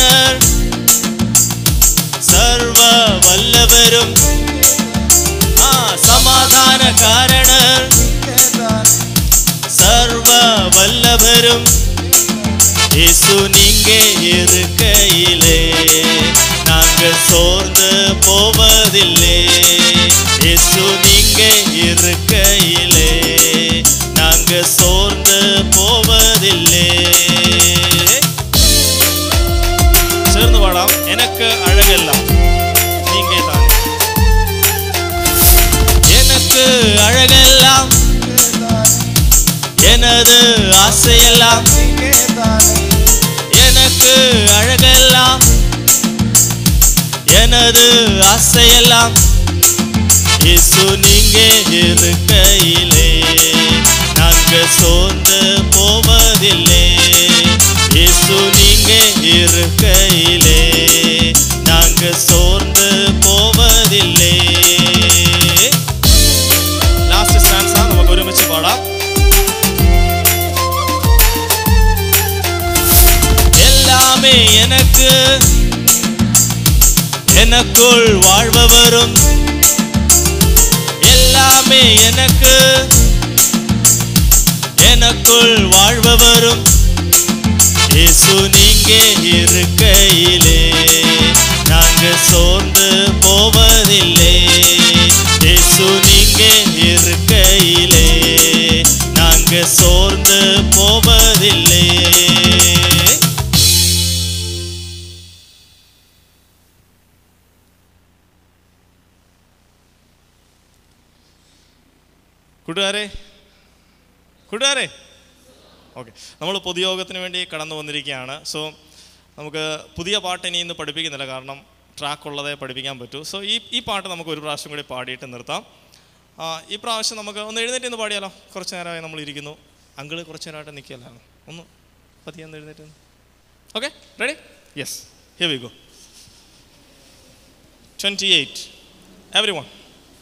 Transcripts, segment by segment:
காரணர் சர்வ வல்லவரும் ஆ, சமாதான காரணர் சர்வ வல்லவரும் இயேசு நீங்க இருக்கையிலே நாங்க சோர்ந்து போவதில்லை இயேசு நீங்க இருக்கையிலே நாங்க சோர்ந்து போவதில்லை ചേർന്ന് പാടാം എനക്ക് അഴകെല്ലാം നീങ്ക താനെ எனக்கு அழகெல்லாம் எனது ஆசையெல்லாம் எனக்கு அழகெல்லாம் எனது ஆசையெல்லாம் இயேசு நீங்க இருக்கையிலே நாங்க சோர்ந்து போவதில்லை இயேசு நீங்க இருக்கையிலே நாங்க சோர்ந்து போவதில்லை ലാസ്റ്റ് സ്റ്റാൻസ നമുക്ക് ഒരുമിച്ച് പാടാം எல்லாமே எனக்கு எனக்குள் வாழ்பவரும் எல்லாமே எனக்கு எனக்குள் வாழ்பவரும் இயேசு நீங்க இருக்கையிலே நாங்க சோர்ந்து போவதில்லை இயேசு நீங்க இருக்கையிலே நாங்க சோர்ந்து போவதில்லை കൂട്ടുകാരെ കൂട്ടുകാരെ ഓക്കെ നമ്മൾ പൊതുയോഗത്തിന് വേണ്ടി കടന്നു വന്നിരിക്കുകയാണ് സോ നമുക്ക് പുതിയ പാട്ട് ഇനി ഇന്ന് പഠിപ്പിക്കുന്നില്ല കാരണം ട്രാക്ക് ഉള്ളതേ പഠിപ്പിക്കാൻ പറ്റൂ സോ ഈ ഈ പാട്ട് നമുക്ക് ഒരു പ്രാവശ്യം കൂടി പാടിയിട്ട് നിർത്താം ആ, ഈ പ്രാവശ്യം നമുക്ക് ഒന്ന് എഴുന്നേറ്റ് ഒന്ന് പാടിയാലോ കുറച്ച് നേരമായി നമ്മൾ ഇരിക്കുന്നു അങ്കിള് കുറച്ച് നേരമായിട്ട് നിൽക്കുകയല്ലോ ഒന്ന് പതിയെ ഒന്ന് എഴുന്നേറ്റ് okay ready yes here we go twenty eight everyone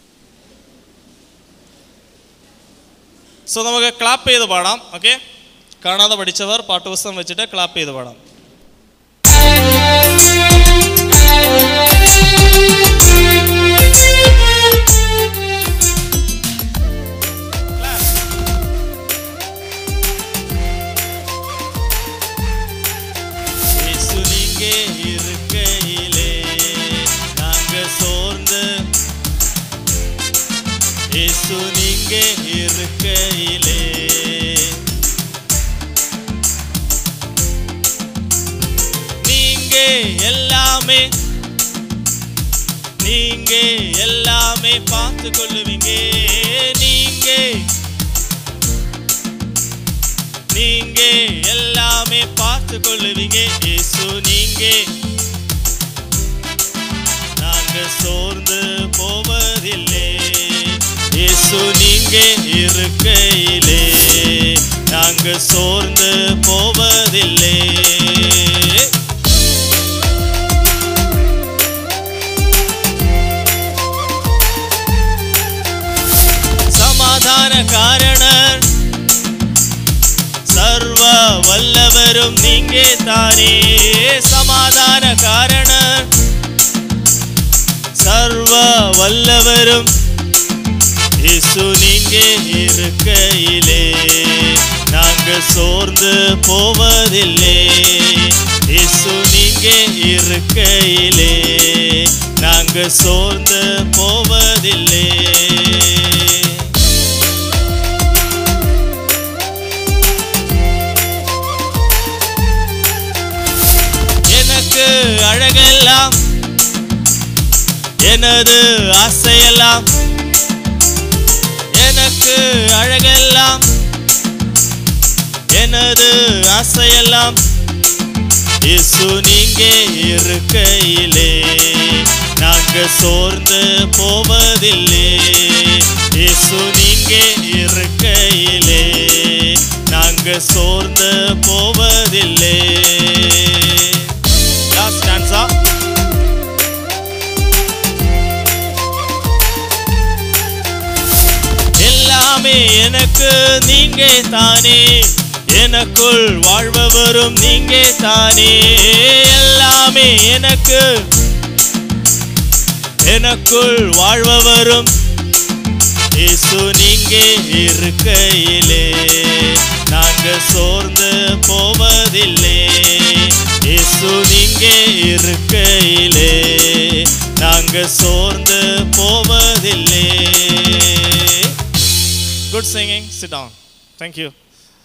so നമുക്ക് ക്ലാപ്പ് ചെയ്ത് പാടാം ഓക്കെ കാണാതെ പഠിച്ചവർ പാട്ടുപുസ്തകം വെച്ചിട്ട് ക്ലാപ്പ് ചെയ്ത് പാടാം இயேசு நீங்க இருக்கையிலே நாங்க சோர்ந்து இயேசு நீங்க இருக்கையிலே நீங்க எல்லாமே நீங்க எல்லாமே பார்த்து கொள்ளுவீங்க நீங்க நீங்க எல்லாமே பார்த்து கொள்ளுவீங்க இயேசு நீங்க நாங்க சோர்ந்து போவதில்லை இயேசு நீங்க இருக்கையிலே நாங்க சோர்ந்து போவதில்லை சமாதான காரணர் சர்வ வல்லவரும் நீங்கே தானே சமாதான காரணர் சர்வ வல்லவரும் இயேசு நீங்க இருக்கையிலே நாங்க சோர்ந்து போவதில்லை இயேசு நீங்க இருக்கையிலே நாங்க சோர்ந்து போவதில்லை எனக்கு அழகெல்லாம் எனது ஆசையெல்லாம் எனக்கு அழகெல்லாம் எனது ஆசையெல்லாம் இயேசு நீங்க இருக்கையிலே நாங்க சோர்ந்து போவதில்லை இயேசு நீங்க இருக்கையிலே நாங்க சோர்ந்து போவதில்லை லாஸ்ட் டான்ஸா எல்லாமே எனக்கு நீங்க தானே எனக்குள் வாழ்பவரும் நீங்க தானே எல்லாமே எனக்கு எனக்குள் வாழ்பவரும் இயேசு நீங்க இருக்கையிலே நாங்க சோர்ந்து போவதில்லை இயேசு நீங்க இருக்கையிலே நாங்க சோர்ந்து போவதில்லை good singing sit down thank you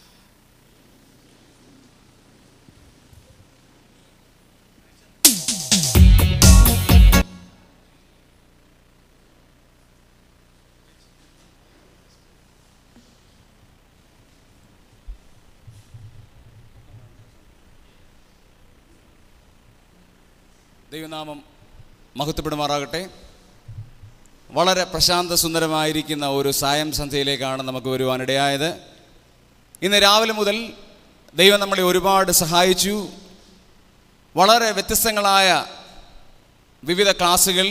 ദൈവനാമം മഹത്വപ്പെടുമാറാകട്ടെ വളരെ പ്രശാന്ത സുന്ദരമായിരിക്കുന്ന ഒരു സായം സന്ധ്യയിലേക്കാണ് നമുക്ക് വരുവാനിടയായത് ഇന്ന് രാവിലെ മുതൽ ദൈവം നമ്മളെ ഒരുപാട് സഹായിച്ചു വളരെ വ്യത്യസ്തങ്ങളായ വിവിധ ക്ലാസ്സുകൾ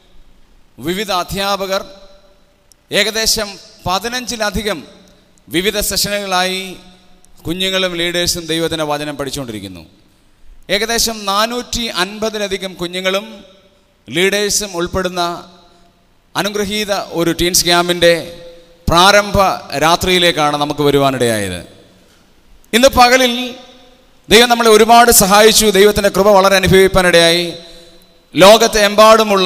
വിവിധ അധ്യാപകർ ഏകദേശം പതിനഞ്ചിലധികം വിവിധ സെഷനുകളായി കുഞ്ഞുങ്ങളും ലീഡേഴ്സും ദൈവത്തിൻ്റെ വചനം പഠിച്ചുകൊണ്ടിരിക്കുന്നു ഏകദേശം നാനൂറ്റി അൻപതിലധികം കുഞ്ഞുങ്ങളും ലീഡേഴ്സും ഉൾപ്പെടുന്ന അനുഗ്രഹീത ഒരു ടീൻസ് ക്യാമ്പിൻ്റെ പ്രാരംഭ രാത്രിയിലേക്കാണ് നമുക്ക് വരുവാനിടയായത് ഇന്ന് പകലിൽ ദൈവം നമ്മളെ ഒരുപാട് സഹായിച്ചു ദൈവത്തിൻ്റെ കൃപ വളരെ അനുഭവിക്കാനിടയായി ലോകത്തെ എമ്പാടുമുള്ള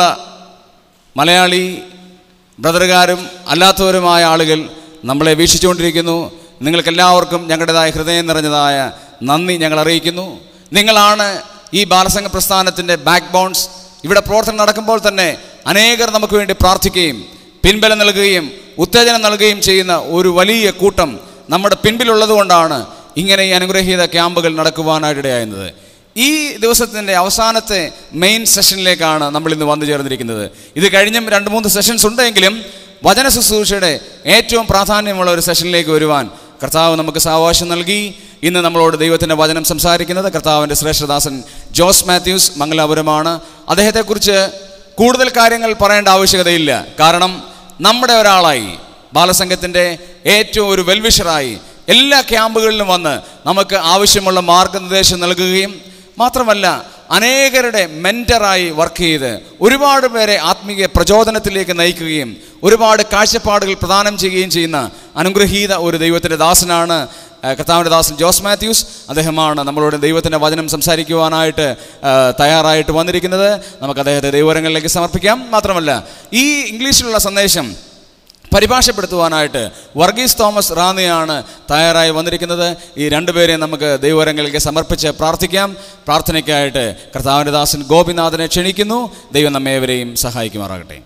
മലയാളി ബ്രദറുകാരും അല്ലാത്തവരുമായ ആളുകൾ നമ്മളെ വീക്ഷിച്ചുകൊണ്ടിരിക്കുന്നു നിങ്ങൾക്കെല്ലാവർക്കും ഞങ്ങളുടേതായ ഹൃദയം നിറഞ്ഞതായ നന്ദി ഞങ്ങൾ അറിയിക്കുന്നു നിങ്ങളാണ് ഈ ബാലസംഘ പ്രസ്ഥാനത്തിൻ്റെ ബാക്ക് ബോൺസ് ഇവിടെ പ്രവർത്തനം നടക്കുമ്പോൾ തന്നെ അനേകർ നമുക്ക് വേണ്ടി പ്രാർത്ഥിക്കുകയും പിൻബലം നൽകുകയും ഉത്തേജനം നൽകുകയും ചെയ്യുന്ന ഒരു വലിയ കൂട്ടം നമ്മുടെ പിൻപിലുള്ളത് കൊണ്ടാണ് ഇങ്ങനെ ഈ അനുഗ്രഹീത ക്യാമ്പുകൾ നടക്കുവാനായിട്ടിടയായിരുന്നത് ഈ ദിവസത്തിൻ്റെ അവസാനത്തെ മെയിൻ സെഷനിലേക്കാണ് നമ്മൾ ഇന്ന് വന്നു ചേർന്നിരിക്കുന്നത് ഇത് കഴിഞ്ഞും രണ്ട് മൂന്ന് സെഷൻസ് ഉണ്ടെങ്കിലും വചന ശുശ്രൂഷയുടെ ഏറ്റവും പ്രാധാന്യമുള്ള ഒരു സെഷനിലേക്ക് വരുവാൻ കർത്താവ് നമുക്ക് സാവകാശം നൽകി ഇന്ന് നമ്മളോട് ദൈവത്തിൻ്റെ വചനം സംസാരിക്കുന്നത് കർത്താവിൻ്റെ ശ്രേഷ്ഠദാസൻ ജോസ് മാത്യൂസ് മംഗലാപുരമാണ് അദ്ദേഹത്തെക്കുറിച്ച് കൂടുതൽ കാര്യങ്ങൾ പറയേണ്ട ആവശ്യകതയില്ല കാരണം നമ്മുടെ ഒരാളായി ബാലസംഘത്തിൻ്റെ ഏറ്റവും ഒരു വെൽവിഷറായി എല്ലാ ക്യാമ്പുകളിലും വന്ന് നമുക്ക് ആവശ്യമുള്ള മാർഗനിർദ്ദേശം നൽകുകയും മാത്രമല്ല അനേകരുടെ മെൻറ്ററായി വർക്ക് ചെയ്ത് ഒരുപാട് പേരെ ആത്മീയ പ്രചോദനത്തിലേക്ക് നയിക്കുകയും ഒരുപാട് കാഴ്ചപ്പാടുകൾ പ്രദാനം ചെയ്യുകയും ചെയ്യുന്ന അനുഗ്രഹീത ഒരു ദൈവത്തിൻ്റെ ദാസനാണ് ഏഹ്, കർത്താവിൻ്റെ ദാസൻ ജോസ് മാത്യൂസ് അദ്ദേഹമാണ് നമ്മളോട് ദൈവത്തിൻ്റെ വചനം സംസാരിക്കുവാനായിട്ട് ഏഹ്, തയ്യാറായിട്ട് വന്നിരിക്കുന്നത് നമുക്ക് അദ്ദേഹത്തെ ദൈവരങ്ങളിലേക്ക് സമർപ്പിക്കാം മാത്രമല്ല ഈ ഇംഗ്ലീഷിലുള്ള സന്ദേശം പരിഭാഷപ്പെടുത്തുവാനായിട്ട് വർഗീസ് തോമസ് റാന്നിയാണ് തയ്യാറായി വന്നിരിക്കുന്നത് ഈ രണ്ടുപേരെയും നമുക്ക് ദൈവരങ്ങളിലേക്ക് സമർപ്പിച്ച് പ്രാർത്ഥിക്കാം പ്രാർത്ഥനയ്ക്കായിട്ട് കർത്താവിൻ്റെ ദാസൻ ഗോപിനാഥനെ ക്ഷണിക്കുന്നു ദൈവം നമ്മേവരെയും സഹായിക്കുമാറാകട്ടെ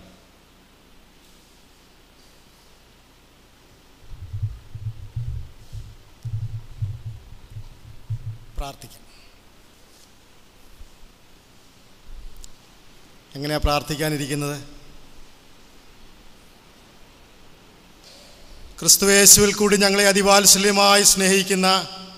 പ്രാർത്ഥിക്കാം എങ്ങനെയാ പ്രാർത്ഥിക്കാനിരിക്കുന്നത് ക്രിസ്തുവേശുവിൽ കൂടി ഞങ്ങളെ അതിവാത്സല്യമായി സ്നേഹിക്കുന്ന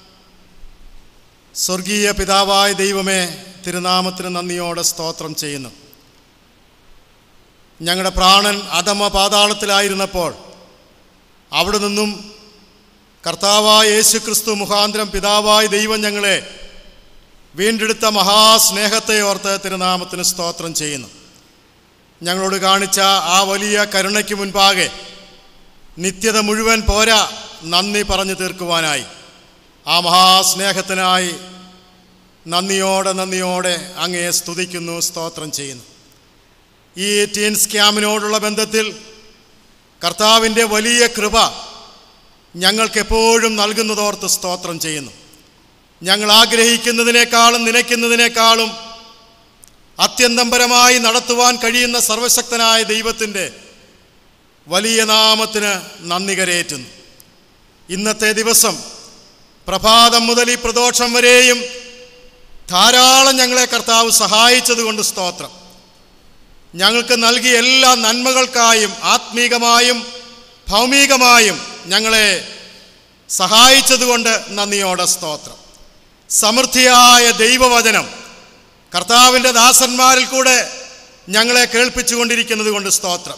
സ്വർഗീയ പിതാവായ ദൈവമേ തിരുനാമത്തിന് നന്ദിയോടെ സ്തോത്രം ചെയ്യുന്നു ഞങ്ങളുടെ പ്രാണൻ അധമ പാതാളത്തിലായിരുന്നപ്പോൾ അവിടെ നിന്നും കർത്താവായ യേശു ക്രിസ്തു മുഖാന്തരം പിതാവായ ദൈവം ഞങ്ങളെ വീണ്ടെടുത്ത മഹാസ്നേഹത്തെ ഓർത്ത് തിരുനാമത്തിന് സ്തോത്രം ചെയ്യുന്നു ഞങ്ങളോട് കാണിച്ച ആ വലിയ കരുണയ്ക്ക് മുൻപാകെ നിത്യത മുഴുവൻ പോരാ നന്ദി പറഞ്ഞു തീർക്കുവാനായി ആ മഹാസ്നേഹത്തിനായി നന്ദിയോടെ നന്ദിയോടെ അങ്ങയെ സ്തുതിക്കുന്നു സ്തോത്രം ചെയ്യുന്നു ഈ ടീൻസ് ക്യാമ്പിനോടുള്ള ബന്ധത്തിൽ കർത്താവിൻ്റെ വലിയ കൃപ ഞങ്ങൾക്കെപ്പോഴും നൽകുന്നതോർത്ത് സ്തോത്രം ചെയ്യുന്നു ഞങ്ങൾ ആഗ്രഹിക്കുന്നതിനേക്കാളും നനയ്ക്കുന്നതിനേക്കാളും അത്യന്തംപരമായി നടത്തുവാൻ കഴിയുന്ന സർവശക്തനായ ദൈവത്തിൻ്റെ വലിയ നാമത്തിന് നന്ദി കരയേറ്റുന്നു ഇന്നത്തെ ദിവസം പ്രഭാതം മുതൽ ഈ പ്രദോഷം വരെയും ധാരാളം ഞങ്ങളെ കർത്താവ് സഹായിച്ചതുകൊണ്ട് സ്തോത്രം ഞങ്ങൾക്ക് നൽകിയ എല്ലാ നന്മകൾക്കായും ആത്മീകമായും ഭൗമികമായും ഞങ്ങളെ സഹായിച്ചതുകൊണ്ട് നന്ദിയോടെ സ്തോത്രം സമൃദ്ധിയായ ദൈവവചനം കർത്താവിൻ്റെ ദാസന്മാരിൽ കൂടെ ഞങ്ങളെ കേൾപ്പിച്ചുകൊണ്ടിരിക്കുന്നത് കൊണ്ട് സ്തോത്രം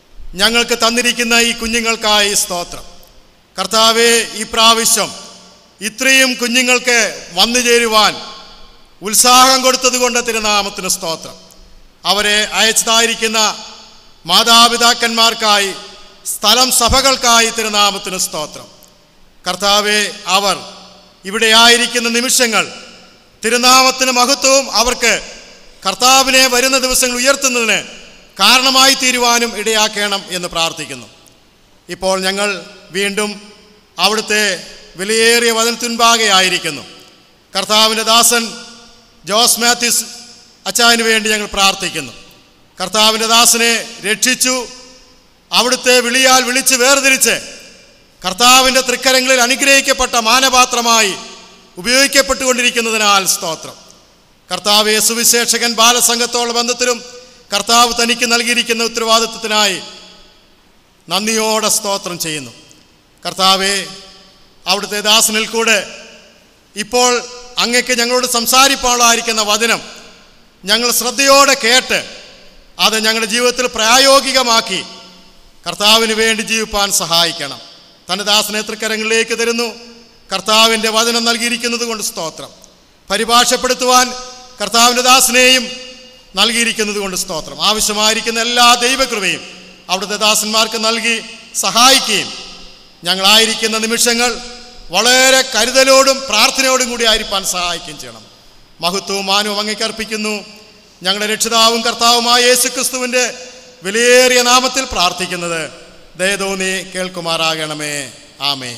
ഞങ്ങൾക്ക് തന്നിരിക്കുന്ന ഈ കുഞ്ഞുങ്ങൾക്കായി സ്തോത്രം കർത്താവെ ഈ പ്രാവശ്യം ഇത്രയും കുഞ്ഞുങ്ങൾക്ക് വന്നു ചേരുവാൻ ഉത്സാഹം കൊടുത്തതുകൊണ്ട് തിരുനാമത്തിന് സ്തോത്രം അവരെ അയച്ചതായിരിക്കുന്ന മാതാപിതാക്കന്മാർക്കായി സ്ഥലം സഭകൾക്കായി തിരുനാമത്തിന് സ്തോത്രം കർത്താവെ അവർ ഇവിടെ ആയിരിക്കുന്ന നിമിഷങ്ങൾ തിരുനാമത്തിന് മഹത്വവും അവർക്ക് കർത്താവിനെ വരുന്ന ദിവസങ്ങൾ ഉയർത്തുന്നതിന് കാരണമായി തീരുവാനും ഇടയാക്കണം എന്ന് പ്രാർത്ഥിക്കുന്നു ഇപ്പോൾ ഞങ്ങൾ വീണ്ടും അവിടുത്തെ വിലയേറിയ വചനത്തിൻപാകെ ആയിരിക്കുന്നു കർത്താവിൻ്റെ ദാസൻ ജോസ് മാത്യുസ് അച്ചാവിന് വേണ്ടി ഞങ്ങൾ പ്രാർത്ഥിക്കുന്നു കർത്താവിൻ്റെ ദാസനെ രക്ഷിച്ചു അവിടുത്തെ വിളിയാൽ വിളിച്ച് വേർതിരിച്ച് കർത്താവിൻ്റെ തൃക്കരങ്ങളിൽ അനുഗ്രഹിക്കപ്പെട്ട മാനപാത്രമായി ഉപയോഗിക്കപ്പെട്ടുകൊണ്ടിരിക്കുന്നതിനാൽ സ്തോത്രം കർത്താവ് സുവിശേഷകൻ ബാലസംഘത്തോളം ബന്ധത്തിലും കർത്താവ് തനിക്ക് നൽകിയിരിക്കുന്ന ഉത്തരവാദിത്വത്തിനായി നന്ദിയോടെ സ്തോത്രം ചെയ്യുന്നു കർത്താവെ അവിടുത്തെ ദാസനിൽ കൂടെ ഇപ്പോൾ അങ്ങക്ക് ഞങ്ങളോട് സംസാരിപ്പാളായിരിക്കുന്ന വചനം ഞങ്ങൾ ശ്രദ്ധയോടെ കേട്ട് അത് ഞങ്ങളുടെ ജീവിതത്തിൽ പ്രായോഗികമാക്കി കർത്താവിന് വേണ്ടി ജീവിപ്പാൻ സഹായിക്കണം തൻ്റെ ദാസനെ തൃക്കരങ്ങളിലേക്ക് തരുന്നു കർത്താവിൻ്റെ വചനം നൽകിയിരിക്കുന്നത് കൊണ്ട് സ്തോത്രം പരിഭാഷപ്പെടുത്തുവാൻ കർത്താവിൻ്റെ ദാസനെയും നൽകിയിരിക്കുന്നത് കൊണ്ട് സ്തോത്രം ആവശ്യമായിരിക്കുന്ന എല്ലാ ദൈവകൃപയും അവിടുത്തെ ദാസന്മാർക്ക് നൽകി സഹായിക്കുകയും ഞങ്ങളായിരിക്കുന്ന നിമിഷങ്ങൾ വളരെ കരുതലോടും പ്രാർത്ഥനയോടും കൂടി ആയിരിക്കാൻ സഹായിക്കുകയും ചെയ്യണം മഹത്വവും മാനവും അങ്ങേക്ക് അർപ്പിക്കുന്നു ഞങ്ങളുടെ രക്ഷിതാവും കർത്താവുമായ യേശുക്രിസ്തുവിൻ്റെ വിലയേറിയ നാമത്തിൽ പ്രാർത്ഥിക്കുന്നത് ദയതോന്നി കേൾക്കുമാറാകണമേ ആമേ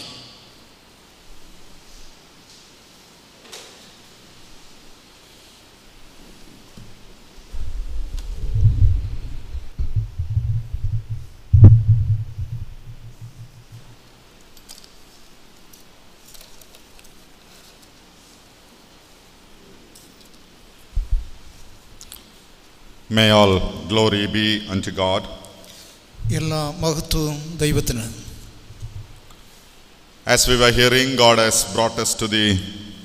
May all glory be unto God. എല്ലാ മഹത്വവും ദൈവത്തിന് As we were hearing, God has brought us to the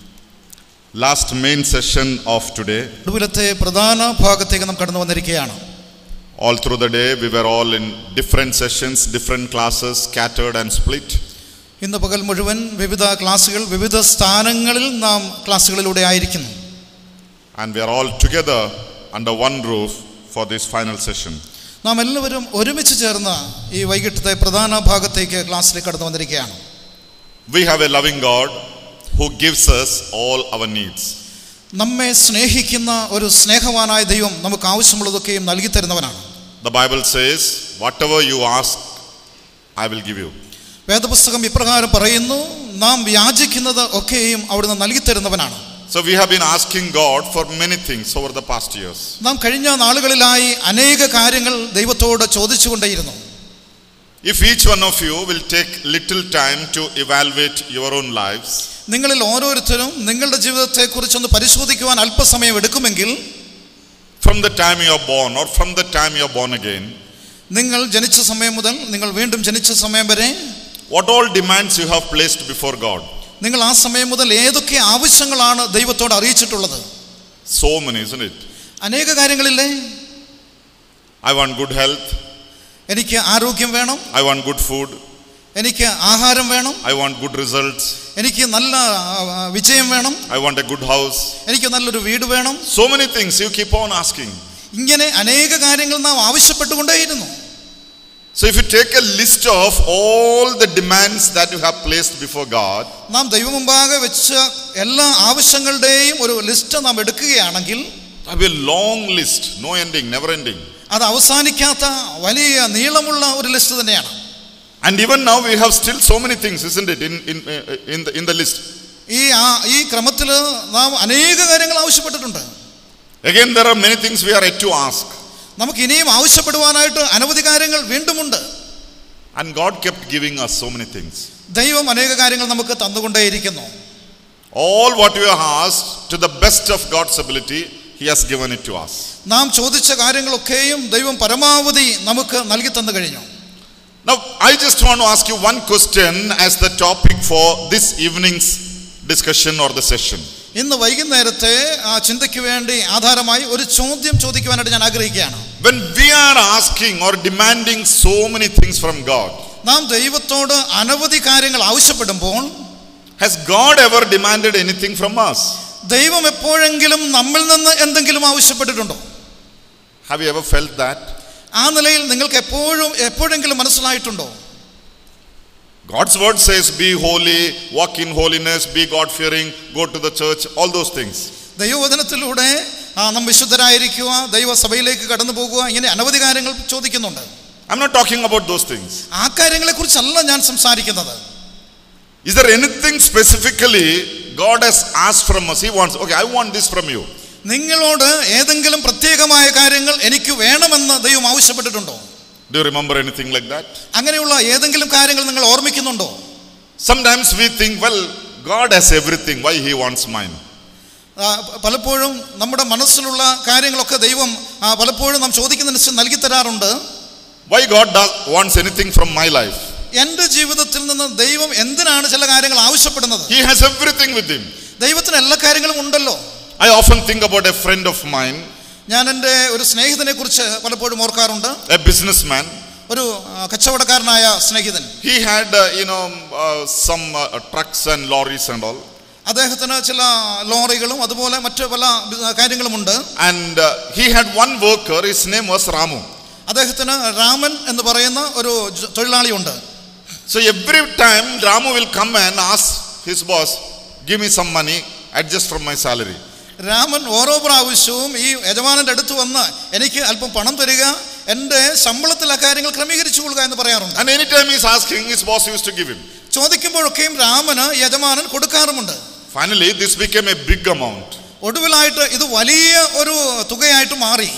last main session of today. ഒടുവിലത്തെ പ്രധാന ഭാഗത്തേക്ക് നാം കടന്നു വന്നിരിക്കുകയാണ് All through the day, we were all in different sessions, different classes, scattered and split. ഇന്ന് പകൽ മുഴുവൻ വിവിധ ക്ലാസ്സുകൾ വിവിധ സ്ഥാനങ്ങളിൽ നാം ക്ലാസ്സുകളിലൂടെ ആയിരിക്കുന്നു And we are all together under one roof for this final session. നാം എല്ലാവരും ഒരുമിച്ച് ചേർന്ന് ഈ വൈകിട്ടത്തെ പ്രധാന ഭാഗത്തേക്ക് ക്ലാസ്സിലേക്ക് കടന്നു വന്നിരിക്കുകയാണ് We have a loving God who gives us all our needs. നമ്മെ സ്നേഹിക്കുന്ന ഒരു സ്നേഹവാനായ ദൈവം നമുക്ക് ആവശ്യമുള്ളതൊക്കെയും നൽകി തരുന്നവനാണ് The Bible says, Whatever you ask, I will give you. വേദപുസ്തകം ഇപ്രകാരം പറയുന്നു നാം യാചിക്കുന്നത് ഒക്കെയും അവിടുന്ന് നൽകി തരുന്നവനാണ് So we have been asking God for many things over the past years. നാം കഴിഞ്ഞ നാളുകളിലായി അനേക കാര്യങ്ങൾ ദൈവത്തോട് ചോദിച്ചുകൊണ്ടേയിരുന്നു If each one of you will take little time to evaluate your own lives, നിങ്ങളിൽ ഓരോരുത്തരും നിങ്ങളുടെ ജീവിതത്തെക്കുറിച്ചൊന്ന് പരിശോധിക്കുവാൻ അല്പസമയം എടുക്കുമെങ്കിൽ from the time you are born or from the time you are born again, നിങ്ങൾ ജനിച്ച സമയം മുതൽ നിങ്ങൾ വീണ്ടും ജനിച്ച സമയം വരെ what all demands you have placed before God? നിങ്ങൾ ആ സമയം മുതൽ ഏതൊക്കെ ആവശ്യങ്ങളാണ് ദൈവത്തോട് അറിയിച്ചിട്ടുള്ളത് So many, isn't it? അനേക കാര്യങ്ങളില്ലേ I want good health, എനിക്ക് ആരോഗ്യം വേണം I want good food, എനിക്ക് ആഹാരം വേണം I want good results, എനിക്ക് നല്ല ആ, ആ, വിജയം വേണം I want a good house. എനിക്ക് നല്ലൊരു വീട് വേണം So many things you keep on asking. ഇങ്ങനെ അനേക കാര്യങ്ങൾ നാം ആവശ്യപ്പെട്ടുകൊണ്ടേയിരുന്നു So if you take a list of all the demands that you have placed before God, നാം ദൈവമുമ്പാകെ വെച്ച എല്ലാ ആവശ്യങ്ങളുടെയും ഒരു ലിസ്റ്റ് നാം എടുക്കുകയാണെങ്കിൽ that will be a long list, no ending, never ending. അത് അവസാനിക്കാത്ത വലിയ നീളമുള്ള ഒരു ലിസ്റ്റ് തന്നെയാണ് And even now we have still so many things, isn't it, in, in, uh, in, the, in the list. ഈ ആ- ഈ ക്രമത്തിൽ നാം അനേക കാര്യങ്ങൾ ആവശ്യപ്പെട്ടിട്ടുണ്ട് Again, there are many things we are yet to ask. നമുക്ക് ഇനിയും ആവശ്യപ്പെടുവാനായിട്ട് അനവധി കാര്യങ്ങൾ വീണ്ടുമുണ്ട് And God kept giving us so many things. ദൈവം അനേക കാര്യങ്ങൾ നമുക്ക് തന്നുകൊണ്ടേയിരിക്കുന്നു All what we have asked, to the best of God's ability, He has given it to us. നാം ചോദിച്ച കാര്യങ്ങളൊക്കെയും ദൈവം പരമാവധി നമുക്ക് നൽകി തന്നു കഴിഞ്ഞു Now, I just want to ask you one question as the topic for this evening's discussion or the session. ഇന്ന് വൈകുന്നേരത്തെ ആ ചിന്തയ്ക്ക് വേണ്ടി ആധാരമായി ഒരു ചോദ്യം ചോദിക്കുവാനായിട്ട് ഞാൻ ആഗ്രഹിക്കുകയാണ് When we are asking or demanding so many things from God, നാം ദൈവത്തോട് അനവധി കാര്യങ്ങൾ ആവശ്യപ്പെടുമ്പോൾ Has God ever demanded anything from us? ദൈവം എപ്പോഴെങ്കിലും നമ്മിൽ നിന്ന് എന്തെങ്കിലും ആവശ്യപ്പെട്ടിട്ടുണ്ടോ Have you ever felt that? ആ നിലയിൽ നിങ്ങൾക്ക് എപ്പോഴും എപ്പോഴെങ്കിലും മനസ്സിലായിട്ടുണ്ടോ God's word says, Be holy, walk in holiness, be God fearing, go to the church, all those things. ദൈവവചനത്തിലൂടെ ആ, നാം വിശുദ്ധരായിരിക്കുക ദൈവസഭയിലേക്ക് കടന്നു പോകുക ഇങ്ങനെ അനവധി കാര്യങ്ങൾ ചോദിക്കുന്നുണ്ട് I'm not talking about those things. ആ കാര്യങ്ങളെ കുറിച്ചല്ല ഞാൻ സംസാരിക്കുന്നത് Is there anything specifically God has asked from us? He wants, okay, I want this from you. നിങ്ങളോട് ഏതെങ്കിലും പ്രത്യേകമായ കാര്യങ്ങൾ എനിക്ക് വേണമെന്ന് ദൈവം ആവശ്യപ്പെട്ടിട്ടുണ്ടോ Do you remember anything like that? അങ്ങനെയുള്ള ഏതെങ്കിലും കാര്യങ്ങൾ നിങ്ങൾ ഓർമ്മിക്കുന്നുണ്ടോ Sometimes we think, well, God has everything. Why He wants mine? ആ, പ- പലപ്പോഴും നമ്മുടെ മനസ്സിലുള്ള കാര്യങ്ങളൊക്കെ ദൈവം ആ, പലപ്പോഴും നാം ചോദിക്കുന്നതനുസരിച്ച് നൽകി തരാറുണ്ട് Why God does, wants anything from my life? എൻ്റെ ജീവിതത്തിൽ നിന്ന് ദൈവം എന്തിനാണ് ചില കാര്യങ്ങൾ ആവശ്യപ്പെടുന്നത് He has everything with Him. ദൈവത്തിന് എല്ലാ കാര്യങ്ങളും ഉണ്ടല്ലോ I often think about a friend of mine, ഞാൻ എൻ്റെ ഒരു സ്നേഹിതനെ കുറിച്ച് പലപ്പോഴും ഓർക്കാറുണ്ട് a businessman. ഒരു ആ, കച്ചവടക്കാരനായ സ്നേഹിതൻ He had, uh, you know, uh, some uh, trucks and lorries and all. അദ്ദേഹത്തിന് ചില ലോറികളും അതുപോലെ മറ്റ് പല ബി- കാര്യങ്ങളുമുണ്ട് And uh, he had one worker, his name was Ramu. അദ്ദേഹത്തിന് രാമൻ എന്ന് പറയുന്ന ഒരു ജ- തൊഴിലാളിയുണ്ട് So every time Ramu will come and ask his boss, give me some money, adjust from my salary. Raman ഓരോ പ്രാവശ്യവും ഈ യജമാനന്റെ അടുത്ത് വന്ന് എനിക്ക് അല്പം പണം തരിക എൻ്റെ ശമ്പളത്തിൽ ആ കാര്യങ്ങൾ ക്രമീകരിച്ചു കൊള്ളുക എന്ന് പറയാറുണ്ട് And anytime he's asking, his boss used to give him. ചോദിക്കുമ്പോഴൊക്കെയും രാമന് യജമാനൻ കൊടുക്കാറുമുണ്ട് Finally, this became a big amount. ഒടുവിലായിട്ട് ഇത് വലിയ ഒരു തുകയായിട്ട് മാറി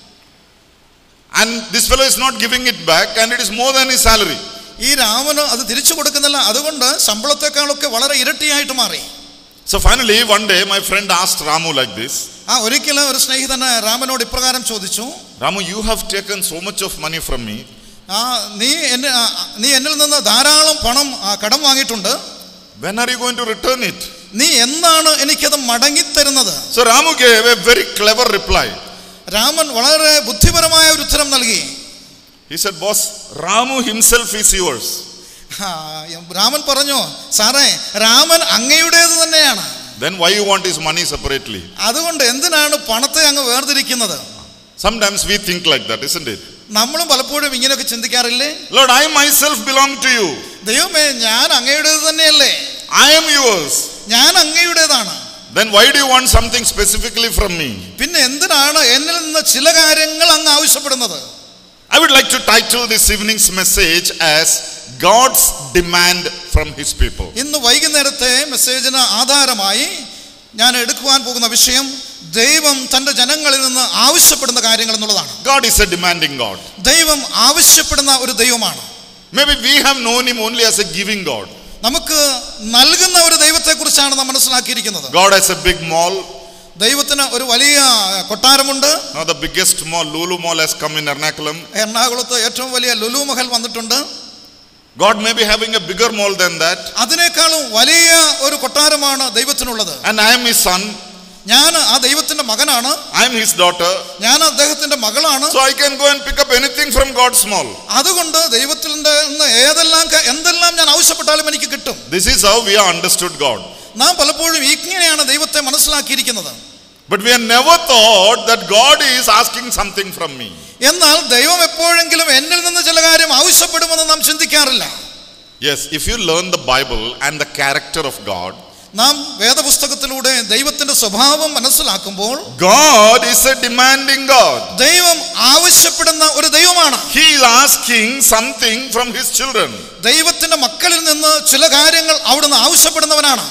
And this fellow is not giving it back, and it is more than his salary. ഈ രാമന് അത് തിരിച്ചു കൊടുക്കുന്നില്ല അതുകൊണ്ട് ശമ്പളത്തെക്കാളൊക്കെ വളരെ ഇരട്ടിയായിട്ട് മാറി So finally, one day, my friend asked Ramu like this ആ ഒരിക്കലും ഒരു സ്നേഹിതന് രാമനോട് ഇപ്രകാരം ചോദിച്ചു Ramu, you have taken so much of money from me. ആ നീ എന്നെ ആ, നീ എന്നിൽ നിന്ന് ധാരാളം പണം ആ, കടം വാങ്ങിയിട്ടുണ്ട് When are you going to return it? നീ എന്നാണ് എനിക്കത് മടങ്ങിത്തരുന്നത് So Ramu gave a very clever reply. Raman വളരെ ബുദ്ധിപരമായ ഒരു ഉത്തരം നൽകി He said, Boss, Ramu himself is yours. ആ, രാമൻ പറഞ്ഞു സാറേ രാമൻ അങ്ങയുടേത് തന്നെയാണ് Then why you want his money separately? അതുകൊണ്ട് എന്തിനാണ് പണത്തെ അങ്ങ് വേർതിരിക്കുന്നത് Sometimes we think like that, isn't it? നമ്മളും പലപ്പോഴും ഇങ്ങനെയൊക്കെ ചിന്തിക്കാറില്ലേ Lord, I myself belong to you. ദൈവമേ ഞാൻ അങ്ങയുടേത് തന്നെയല്ലേ I am yours. ഞാൻ അങ്ങയുടേതാണ് Then why do you want something specifically from me? പിന്നെ എന്തിനാണ് എന്നിൽ നിന്ന് ചില കാര്യങ്ങൾ അങ്ങ് ആവശ്യപ്പെടുന്നത് I would like to title this evening's message as God's demand from his people. ഇന്ന് വൈകുന്നേരത്തെ മെസ്സേജിന് ആധാരമായി ഞാൻ എടുക്കുവാൻ പോകുന്ന വിഷയം ദൈവം തൻ്റെ ജനങ്ങളിൽ നിന്ന് ആവശ്യപ്പെടുന്ന കാര്യങ്ങൾ എന്നുള്ളതാണ് God is a demanding God. ദൈവം ആവശ്യപ്പെടുന്ന ഒരു ദൈവമാണ് Maybe we have known him only as a giving God. നമുക്ക് നൽകുന്ന ഒരു ദൈവത്തെക്കുറിച്ചാണ് നാം മനസ്സിലാക്കിയിരിക്കുന്നത് God has a big mall. ദൈവത്തിന് ഒരു വലിയ കൊട്ടാരമുണ്ട് Now the biggest mall, Lulu Mall, has come in Ernakulam. എറണാകുളത്ത് ഏറ്റവും വലിയ ലുലു മഹൽ വന്നിട്ടുണ്ട് God may be having a bigger mall than that. അതിനേക്കാളും വലിയ ഒരു കൊട്ടാരമാണ് ദൈവത്തിനുള്ളത് And I am his son. ഞാൻ ആ ദൈവത്തിന്റെ മകനാണ് I am his daughter. ഞാൻ അദ്ദേഹത്തിന്റെ മകളാണ് So I can go and pick up anything from God's mall. അതുകൊണ്ട് ദൈവത്തിന്റെ നിന്ന് ഏതെല്ലാം ക- എന്തെല്ലാം ഞാൻ ആവശ്യപ്പെട്ടാലും എനിക്ക് കിട്ടും This is how we have understood God. നാം പലപ്പോഴും ഇങ്ങനെയാണ് ദൈവത്തെ മനസ്സിലാക്കിയിരിക്കുന്നത് But we have never thought that God is asking something from me. എന്നാൽ ദൈവം എപ്പോഴെങ്കിലും എന്നിൽ നിന്ന് ചില കാര്യം ആവശ്യപ്പെടുമെന്ന് നാം ചിന്തിക്കാറില്ല Yes, if you learn the Bible and the character of God, നാം വേദപുസ്തകത്തിലൂടെ ദൈവത്തിന്റെ സ്വഭാവം മനസ്സിലാക്കുമ്പോൾ God is a demanding God. ദൈവം ആവശ്യപ്പെടുന്ന ഒരു ദൈവമാണ് He is asking something from his children. ദൈവത്തിന്റെ മക്കളിൽ നിന്ന് ചില കാര്യങ്ങൾ അവിടുന്ന് ആവശ്യപ്പെടുന്നവനാണ്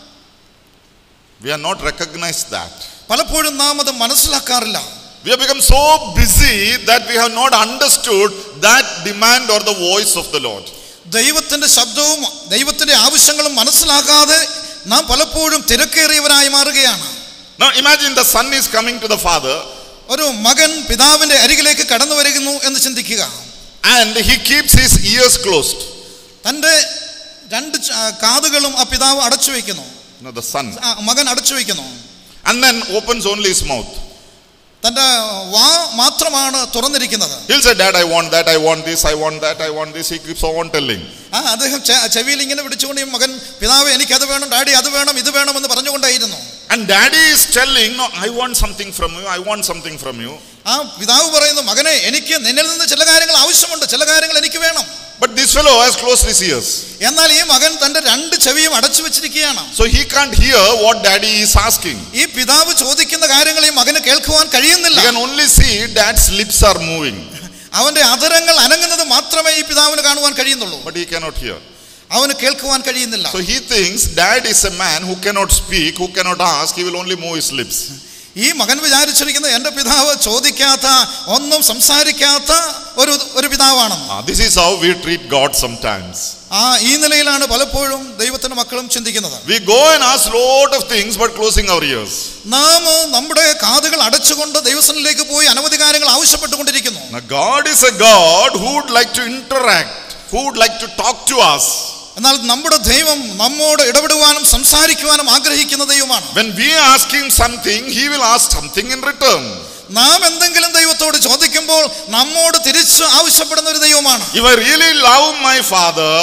We are not recognized that. പലപ്പോഴും നാം അത് മനസ്സിലാക്കാറില്ല We have become so busy that we have not understood that demand or the voice of the Lord. ദൈവത്തിന്റെ ശബ്ദവും ദൈവത്തിന്റെ ആവശ്യങ്ങളും മനസ്സിലാക്കാതെ നാം പലപ്പോഴും തിരക്കേറിയവരായി മാറുകയാണ് Now imagine the son is coming to the father ഒരു മകൻ പിതാവിന്റെ അരികിലേക്ക് കടന്നു വരുന്നു എന്ന് ചിന്തിക്കുക and he keeps his ears closed. തൻ്റെ രണ്ട് ച- ആ, കാതുകളും ആ പിതാവ് അടച്ചു വയ്ക്കുന്നു No, the son. ആ, മകൻ അടച്ചു വയ്ക്കുന്നു And then opens only his mouth. തൻ്റെ വാ മാത്രമാണ് തുറന്നിരിക്കുന്നത് He'll say, Dad, I want that, I want this, I want that, I want this. He keeps on telling. ആ അദ്ദേഹം ചെ- ചെവിയിൽ ഇങ്ങനെ പിടിച്ചുകൊണ്ട് ഈ മകൻ പിതാവ് എനിക്ക് അത് വേണം ഡാഡി അത് വേണം ഇത് വേണം എന്ന് പറഞ്ഞുകൊണ്ടായിരുന്നു And daddy is telling, No, I want something from you, I want something from you. ആ പിതാവ് പറയുന്നു മകനെ എനിക്ക് നിന്നിൽ നിന്ന് ചില കാര്യങ്ങൾ ആവശ്യമുണ്ട് ചില കാര്യങ്ങൾ എനിക്ക് വേണം But this fellow has closed his ears. എന്നാൽ ഈ മകൻ തന്റെ രണ്ട് ചെവിയും അടച്ചു വെച്ചിരിക്കുകയാണ് So he can't hear what daddy is asking. ഈ പിതാവ് ചോദിക്കുന്ന കാര്യങ്ങൾ ഈ മകന് കേൾക്കുവാൻ He കഴിയുന്നില്ല can only see dad's lips are moving, അവന്റെ അതരങ്ങൾ അനങ്ങുന്നത് മാത്രമേ ഈ പിതാവിന് കാണുവാൻ കഴിയുന്നുള്ളൂ but he cannot hear. അവന് കേൾക്കുവാൻ കഴിയുന്നില്ല So he thinks dad is a man who cannot speak, who cannot ask, he will only move his lips. ഈ മകൻ വിചാരിച്ചിരിക്കുന്നത് എന്റെ പിതാവ് ചോദിക്കാത്ത ഒന്നും സംസാരിക്കാത്ത ഒരു ഒരു പിതാവാണെന്ന് Ah, this is how we treat God sometimes. ആ ഈ നിലയിലാണ് പലപ്പോഴും ദൈവത്തിന്റെ മക്കളും ചിന്തിക്കുന്നത് We go and ask lot of things, but closing our ears. നാം നമ്മുടെ കാതുകൾ അടച്ചുകൊണ്ട് ദൈവസനിലേക്ക് പോയി അനവധി കാര്യങ്ങൾ ആവശ്യപ്പെട്ടുകൊണ്ടിരിക്കുന്നു Now, God is a God who would like to interact, who would like to talk to us. എന്നാൽ നമ്മുടെ ദൈവം നമ്മോട് ഇടപെടുവാനും സംസാരിക്കുവാനും ആഗ്രഹിക്കുന്ന ദൈവമാണ് When we ask Him something, He will ask something in return. നാം എന്തെങ്കിലും ദൈവത്തോട് ചോദിക്കുമ്പോൾ നമ്മോട് തിരിച്ച് ആവശ്യപ്പെടുന്ന ഒരു ദൈവമാണ് If I really love my Father,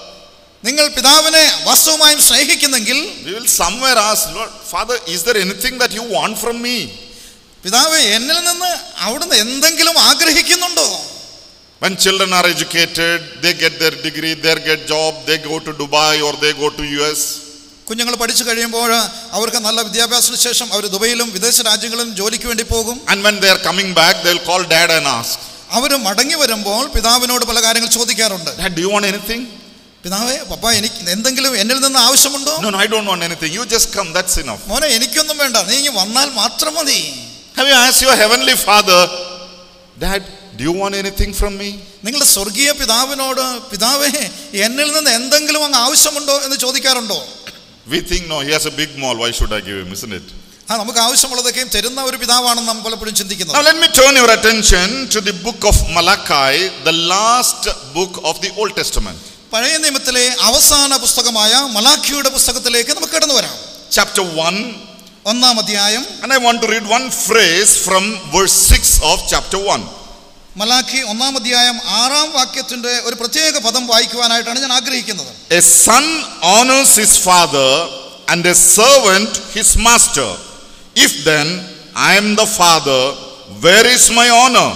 നിങ്ങൾ പിതാവിനെ വാസ്തവമായും സ്നേഹിക്കുന്നെങ്കിൽ we will somewhere ask, Lord, Father, is there anything that you want from me? പിതാവ് എന്നിൽ നിന്ന് അവിടുന്ന് എന്തെങ്കിലും ആഗ്രഹിക്കുന്നുണ്ടോ When children are educated, they get their degree, they get job, they go to Dubai or they go to US. കുഞ്ഞുങ്ങൾ പഠിച്ചു കഴിയുമ്പോൾ അവർക്ക് നല്ല വിദ്യാഭ്യാസത്തിന് ശേഷം അവർ ദുബൈയിലും വിദേശ രാജ്യങ്ങളിലും ജോലിക്ക് വേണ്ടി പോകും And when they are coming back, they'll call dad and ask, അവർ മടങ്ങി വരുമ്പോൾ പിതാവിനോട് പല കാര്യങ്ങൾ ചോദിക്കാറുണ്ട് Dad, do you want anything? പിതാവേ പപ്പ എനിക്ക് എന്തെങ്കിലും എന്നിൽ നിന്ന് ആവശ്യമുണ്ടോ No, no, I don't want anything. You just come, that's enough. മോനെ എനിക്കൊന്നും വേണ്ട നീ ഇങ്ങ് വന്നാൽ മാത്രം മതി Have you asked your heavenly Father, Dad, do you want anything from me? നിങ്ങളുടെ സ്വർഗീയ പിതാവിനോട് പിതാവേ എന്നിൽ നിന്ന് എന്തെങ്കിലും അങ്ങ് ആവശ്യമുണ്ടോ എന്ന് ചോദിക്കാറുണ്ടോ We think, no, he has a big mall. Why should I give him, isn't it? ആ നമുക്ക് ആവശ്യമുള്ളതൊക്കെയും തരുന്ന ഒരു പിതാവാണെന്ന് നാം പലപ്പോഴും Now, ചിന്തിക്കുന്നത് let me turn your attention to the book of Malachi, the last book of the Old Testament, പഴയ നിയമത്തിലെ അവസാന പുസ്തകമായ മലാഖിയുടെ പുസ്തകത്തിലേക്ക് നമുക്ക് കടന്നു വരാം chapter 1. ഒന്നാം അധ്യായം And I want to read one phrase from verse 6 of chapter 1. Malachi ഒന്നാം അധ്യായം ആറാം വാക്യത്തിന്റെ ഒരു പ്രത്യേക പദം വായിക്കുവാനായിട്ടാണ് ഞാൻ ആഗ്രഹിക്കുന്നത് A son honors his father, and a servant his master. If then I am the father, where is my honor?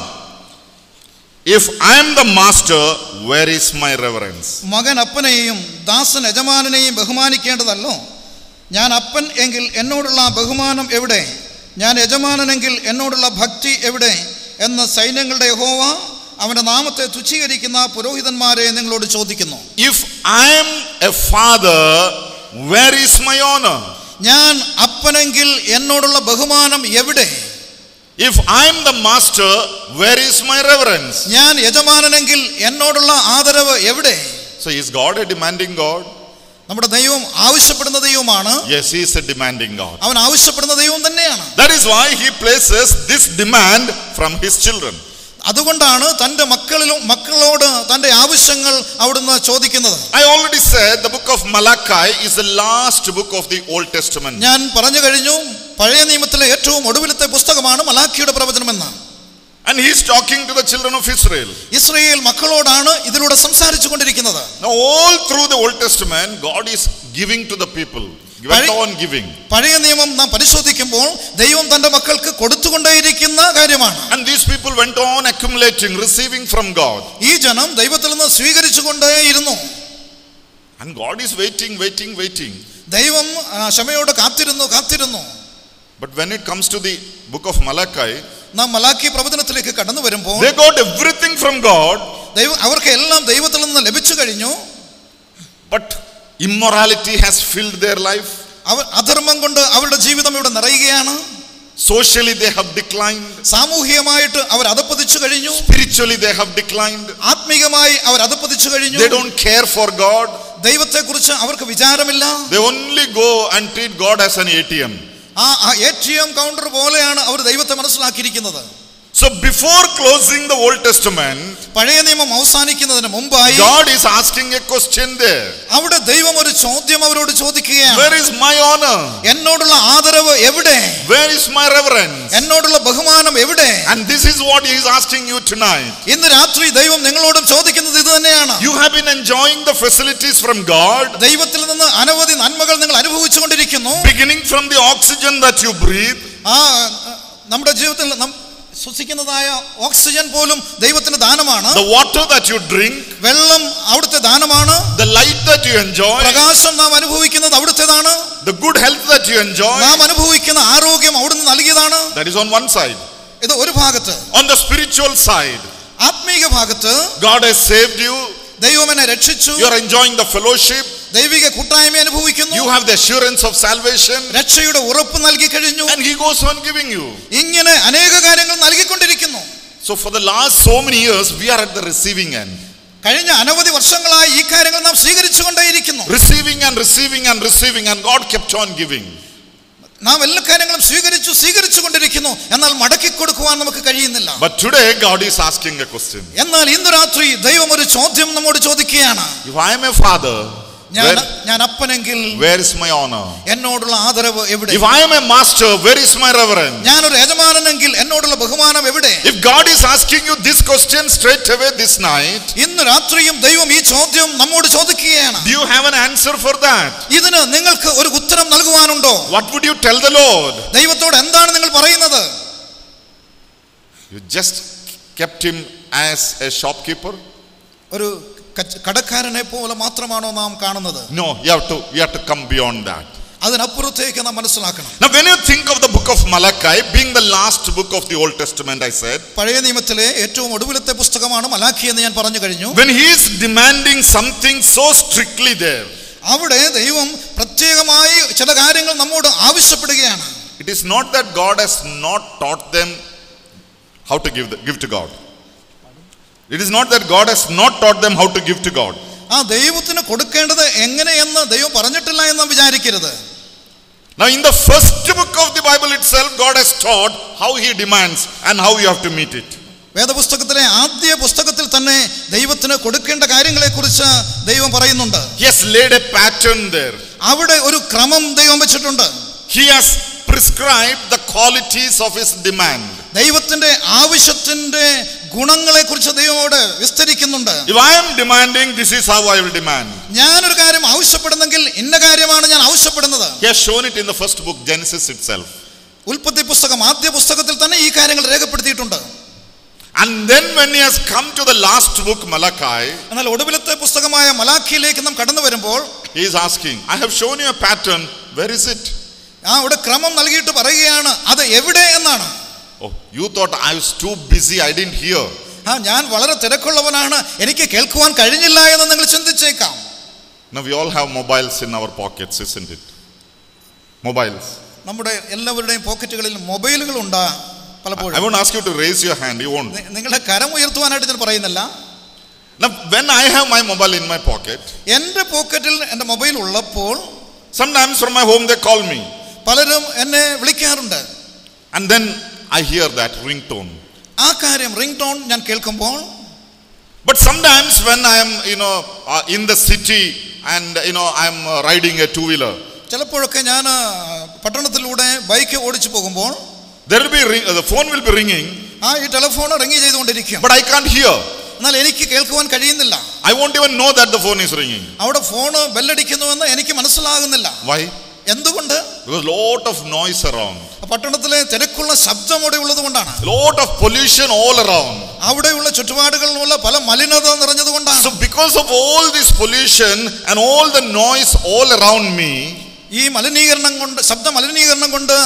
If I am the master, where is my reverence? മകൻ അപ്പനെയും ദാസൻ യജമാനനെയും ബഹുമാനിക്കേണ്ടതല്ലോ ഞാൻ അപ്പൻ എങ്കിൽ എന്നോടുള്ള ബഹുമാനം എവിടെ ഞാൻ യജമാനനെങ്കിൽ എന്നോടുള്ള ഭക്തി എവിടെ എന്ന് സൈന്യങ്ങളുടെ യഹോവ അവന്റെ നാമത്തെ തുച്ഛീകരിക്കുന്ന പുരോഹിതന്മാരെ നിങ്ങളോട് ചോദിക്കുന്നു If I am a father, where is my honor? ഞാൻ അപ്പനെങ്കിൽ എന്നോടുള്ള ബഹുമാനം എവിടെ If I am the master, where is my reverence? ഞാൻ യജമാനനെങ്കിൽ എന്നോടുള്ള ആദരവ് എവിടെ So is God a demanding God? നമ്മുടെ ദൈവം ആവശ്യപ്പെടുന്ന ദൈവമാണ് Yes, he is a demanding God. അവൻ ആവശ്യപ്പെടുന്ന ദൈവം തന്നെയാണ് That is why he places this demand from his children. അതുകൊണ്ടാണ് തൻ്റെ മക്കളിലും മക്കളോട് തൻ്റെ ആവശ്യങ്ങൾ അവിടുന്ന് ചോദിക്കുന്നത് I already said the book of Malachi is the last book of the Old Testament. ഞാൻ പറഞ്ഞു കഴിഞ്ഞു പഴയ നിയമത്തിലെ ഏറ്റവും ഒടുവിലത്തെ പുസ്തകമാണ് മലാഖിയുടെ പ്രവചനമെന്ന് And he is talking to the children of Israel. Israel മക്കളോടാണ് ഇതിലൂടെ സംസാരിച്ചു കൊണ്ടിരിക്കുന്നത് Now, all through the Old Testament, God is giving to the people, went Pari- on giving. പഴയ നിയമം നാം പരിശോധിക്കുമ്പോൾ ദൈവം തന്റെ മക്കൾക്ക് കൊടുത്തുകൊണ്ടേയിരിക്കുന്ന കാര്യമാണ് And these people went on accumulating, receiving from God. ഈ ജനം ദൈവത്തിൽ നിന്ന് സ്വീകരിച്ചുകൊണ്ടേയിരുന്നു And God is waiting, waiting, waiting. ദൈവം ആ, ക്ഷമയോട് കാത്തിരുന്നു കാത്തിരുന്നു But when it comes to the book of Malachi, നാം മലാഖി പ്രവചനത്തിലേക്ക് കടന്നു വരുമ്പോൾ they got everything from God, ദൈവം അവർക്ക് എല്ലാം ദൈവത്തിൽ നിന്ന് ലഭിച്ചു കഴിഞ്ഞു but immorality has filled their life. അവർ അധർമ്മം കൊണ്ട് അവരുടെ ജീവിതം ഇവിടെ നിറയുകയാണ് Socially, they have declined. സാമൂഹികമായിട്ട് അവർ അധപ്പതിച്ചു കഴിഞ്ഞു Spiritually, they have declined. ആത്മീകമായി അവർ അധപ്പതിച്ചു കഴിഞ്ഞു They don't care for God. ദൈവത്തെക്കുറിച്ച് അവർക്ക് വിചാരമില്ല They only go and treat God as an ATM. ആ എ ടി എം കൗണ്ടർ പോലെയാണ് അവർ ദൈവത്തെ മനസ്സിലാക്കിയിരിക്കുന്നത് So before closing the Old Testament, പഴയ നിയമം അവസാനിക്കുന്നതിന് മുമ്പായി God is asking a question there. അവിടെ ദൈവം ഒരു ചോദ്യം അവരോട് ചോദിക്കുകയാണ് Where is my honor? എന്നോടുള്ള ആദരവ് എവിടെ Where is my reverence? എന്നോടുള്ള ബഹുമാനം എവിടെ And this is what he is asking you tonight. ഇന്ന് രാത്രി ദൈവം നിങ്ങളോടും ചോദിക്കുന്നത് ഇത് തന്നെയാണ് You have been enjoying the facilities from God, ദൈവത്തിൽ നിന്ന് അനവധി നന്മകൾ നിങ്ങൾ അനുഭവിച്ചുകൊണ്ടിരിക്കുന്നു beginning from the oxygen that you breathe, ആ നമ്മുടെ ജീവിതത്തിൽ നാം ശ്വസിക്കുന്നതായ ഓക്സിജൻ പോലും ദൈവത്തിന്റെ ദാനമാണ് the water that you drink, വെള്ളം അവിടുത്തെ ദാനമാണ് the light that you enjoy, പ്രകാശം നാം അനുഭവിക്കുന്നത് അവിടുത്തേതാണ് the good health that you enjoy. നാം അനുഭവിക്കുന്ന ആരോഗ്യം അവിടുന്ന് നൽകിയതാണ് That is on one side. ഇത് ഒരു ഭാഗത്ത് On the spiritual side, ആത്മീക ഭാഗത്ത് God has saved you. ദൈവം എന്നെ രക്ഷിച്ചു You are enjoying the fellowship. ദൈവിക കൂട്ടായ്മ അനുഭവിക്കുന്നു You have the assurance of salvation. രക്ഷയുടെ ഉറപ്പ് നൽകി കഴിഞ്ഞു And He goes on giving you. ഇങ്ങനെ അനേക കാര്യങ്ങൾ നൽകിക്കൊണ്ടിരിക്കുന്നു So for the last so many years, we are at the receiving end. കഴിഞ്ഞ അനവധി വർഷങ്ങളായി ഈ കാര്യങ്ങൾ നാം സ്വീകരിച്ചുകൊണ്ടേയിരിക്കുന്നു Receiving and receiving and receiving, and God kept on giving. നാം എല്ലാ കാര്യങ്ങളും സ്വീകരിച്ചു സ്വീകരിച്ചു കൊണ്ടിരിക്കുന്നു എന്നാൽ മടക്കി കൊടുക്കുവാൻ നമുക്ക് കഴിയുന്നില്ല But today, God is asking a question. എന്നാൽ ഇന്ന് രാത്രി ദൈവം ഒരു ചോദ്യം നമ്മോട് ചോദിക്കുകയാണ് If I am a father, ഞാൻ where, ഞാൻ അപ്പനെങ്കിൽ where is my honor? എന്നോടുള്ള ആദരവ് എവിടെ If I am a master, where is my reverence? ഞാനൊരു യജമാനനെങ്കിൽ എന്നോടുള്ള ബഹുമാനം എവിടെ If God is asking you this question straight away this night, ഇന്ന് രാത്രിയും ദൈവം ഈ ചോദ്യം നമ്മോട് ചോദിക്കുകയാണ് do you have an answer for that? ഇതിന് നിങ്ങൾക്ക് ഒരു ഉത്തരം നൽകുവാനുണ്ടോ What would you tell the Lord? ദൈവത്തോട് എന്താണ് നിങ്ങൾ പറയുന്നത് You just kept him as a shopkeeper? ഒരു കച്ച- കടക്കാരനെ പോലെ മാത്രമാണോ നാം കാണുന്നത് No, you have to you have to come beyond that. അതിനപ്പുറത്തേക്ക് നാം മനസ്സിലാക്കണം Now, when you think of the book of Malachi, being the last book of the Old Testament, I said, പഴയ നിയമത്തിലെ ഏറ്റവും ഒടുവിലത്തെ പുസ്തകമാണ് മലാഖി എന്ന് ഞാൻ പറഞ്ഞു കഴിഞ്ഞു when he is demanding something so strictly there, അവിടെ ദൈവം പ്രത്യേകമായി ചില കാര്യങ്ങൾ നമ്മോട് ആവശ്യപ്പെടുകയാണ് it is not that God has not taught them how to give, the, give to God. It is not that God has not taught them how to give to God. ആ ദൈവത്തിന് കൊടുക്കേണ്ടത് എങ്ങനെയെന്ന് ദൈവം പറഞ്ഞിട്ടില്ല എന്ന് നാം വിചാരിക്കരുത് Now, in the first book of the Bible itself, God has taught how He demands and how you have to meet it. വേദപുസ്തകത്തിലെ ആദ്യ പുസ്തകത്തിൽ തന്നെ ദൈവത്തിന് കൊടുക്കേണ്ട കാര്യങ്ങളെക്കുറിച്ച് ദൈവം പറയുന്നുണ്ട് He has laid a pattern there. അവിടെ ഒരു ക്രമം ദൈവം വെച്ചിട്ടുണ്ട് He has prescribed the qualities of His demand. ദൈവത്തിന്റെ ആവശ്യത്തിന്റെ ഗുണങ്ങളെ കുറിച്ച് ദൈവമോട് വിസ്തരിക്കുന്നുണ്ട് If I am demanding, this is how I will demand. ഞാനൊരു കാര്യം ആവശ്യപ്പെടുന്നെങ്കിൽ ഇന്ന കാര്യമാണ് ഞാൻ ആവശ്യപ്പെടുന്നത് He has shown it in the first book, Genesis itself. ഉൽപ്പത്തി പുസ്തകം ആദ്യ പുസ്തകത്തിൽ തന്നെ ഈ കാര്യങ്ങൾ രേഖപ്പെടുത്തിയിട്ടുണ്ട് And then when he has come to the last book, Malachi, എന്നാൽ ഒടുവിലത്തെ പുസ്തകമായ മലാഖിയിലേക്ക് നാം കടന്നു വരുമ്പോൾ he is asking, I have shown you a pattern, where is it? ആ അവിടെ ക്രമം നൽകിയിട്ട് പറയുകയാണ് അത് എവിടെ എന്നാണ് Oh, you thought I was too busy, I didn't hear. ആ ഞാൻ വളരെ തിരക്കുള്ളവനാണ് എനിക്ക് കേൾക്കുവാൻ കഴിഞ്ഞില്ല എന്ന് നിങ്ങൾ ചിന്തിച്ചേക്കാം Now we all have mobiles in our pockets, isn't it? Mobiles. നമ്മുടെ എല്ലാവരുടെയും പോക്കറ്റുകളിൽ മൊബൈലുകൾ ഉണ്ട് I പലപ്പോഴും won't ask you to raise your hand, you won't. നി- നിങ്ങളുടെ കരം ഉയർത്തുവാനായിട്ട് ഞാൻ പറയുന്നില്ല Now, when I have my mobile in my pocket, എൻ്റെ പോക്കറ്റിൽ എൻ്റെ മൊബൈൽ ഉള്ളപ്പോൾ sometimes from my home they call me, പലരും എന്നെ വിളിക്കാറുണ്ട് and then I hear that ringtone. ആ കാര്യം റിംഗ് ടോൺ ഞാൻ കേൾക്കുമ്പോൾ But sometimes when I am, you know, uh, in the city and, you know, I am uh, riding a two wheeler, ചിലപ്പോഴൊക്കെ ഞാൻ ആ, പട്ടണത്തിലൂടെ ബൈക്ക് ഓടിച്ചു പോകുമ്പോൾ there will be, ring, uh, the phone will be ringing, ആ ഈ telephone ring ചെയ്തുകൊണ്ടിരിക്കും but I can't hear. എന്നാൽ എനിക്ക് കേൾക്കുവാൻ കഴിയുന്നില്ല I won't even know that the phone is ringing. അവിടെ ഫോണ് ബെല്ലടിക്കുന്നുവെന്ന് എനിക്ക് മനസ്സിലാകുന്നില്ല Why? എന്തുകൊണ്ട് Because lot of noise around, പട്ടണത്തിലെ തിരക്കുള്ള ശബ്ദം അവിടെ ഉള്ളത് കൊണ്ടാണ് lot of pollution all around. അവിടെയുള്ള ചുറ്റുപാടുകളിലുള്ള പല മലിനത നിറഞ്ഞത് കൊണ്ടാണ് So because of all this pollution and all the noise all around me, ഈ മലിനീകരണം കൊണ്ട് ശബ്ദ മലിനീകരണം കൊണ്ട്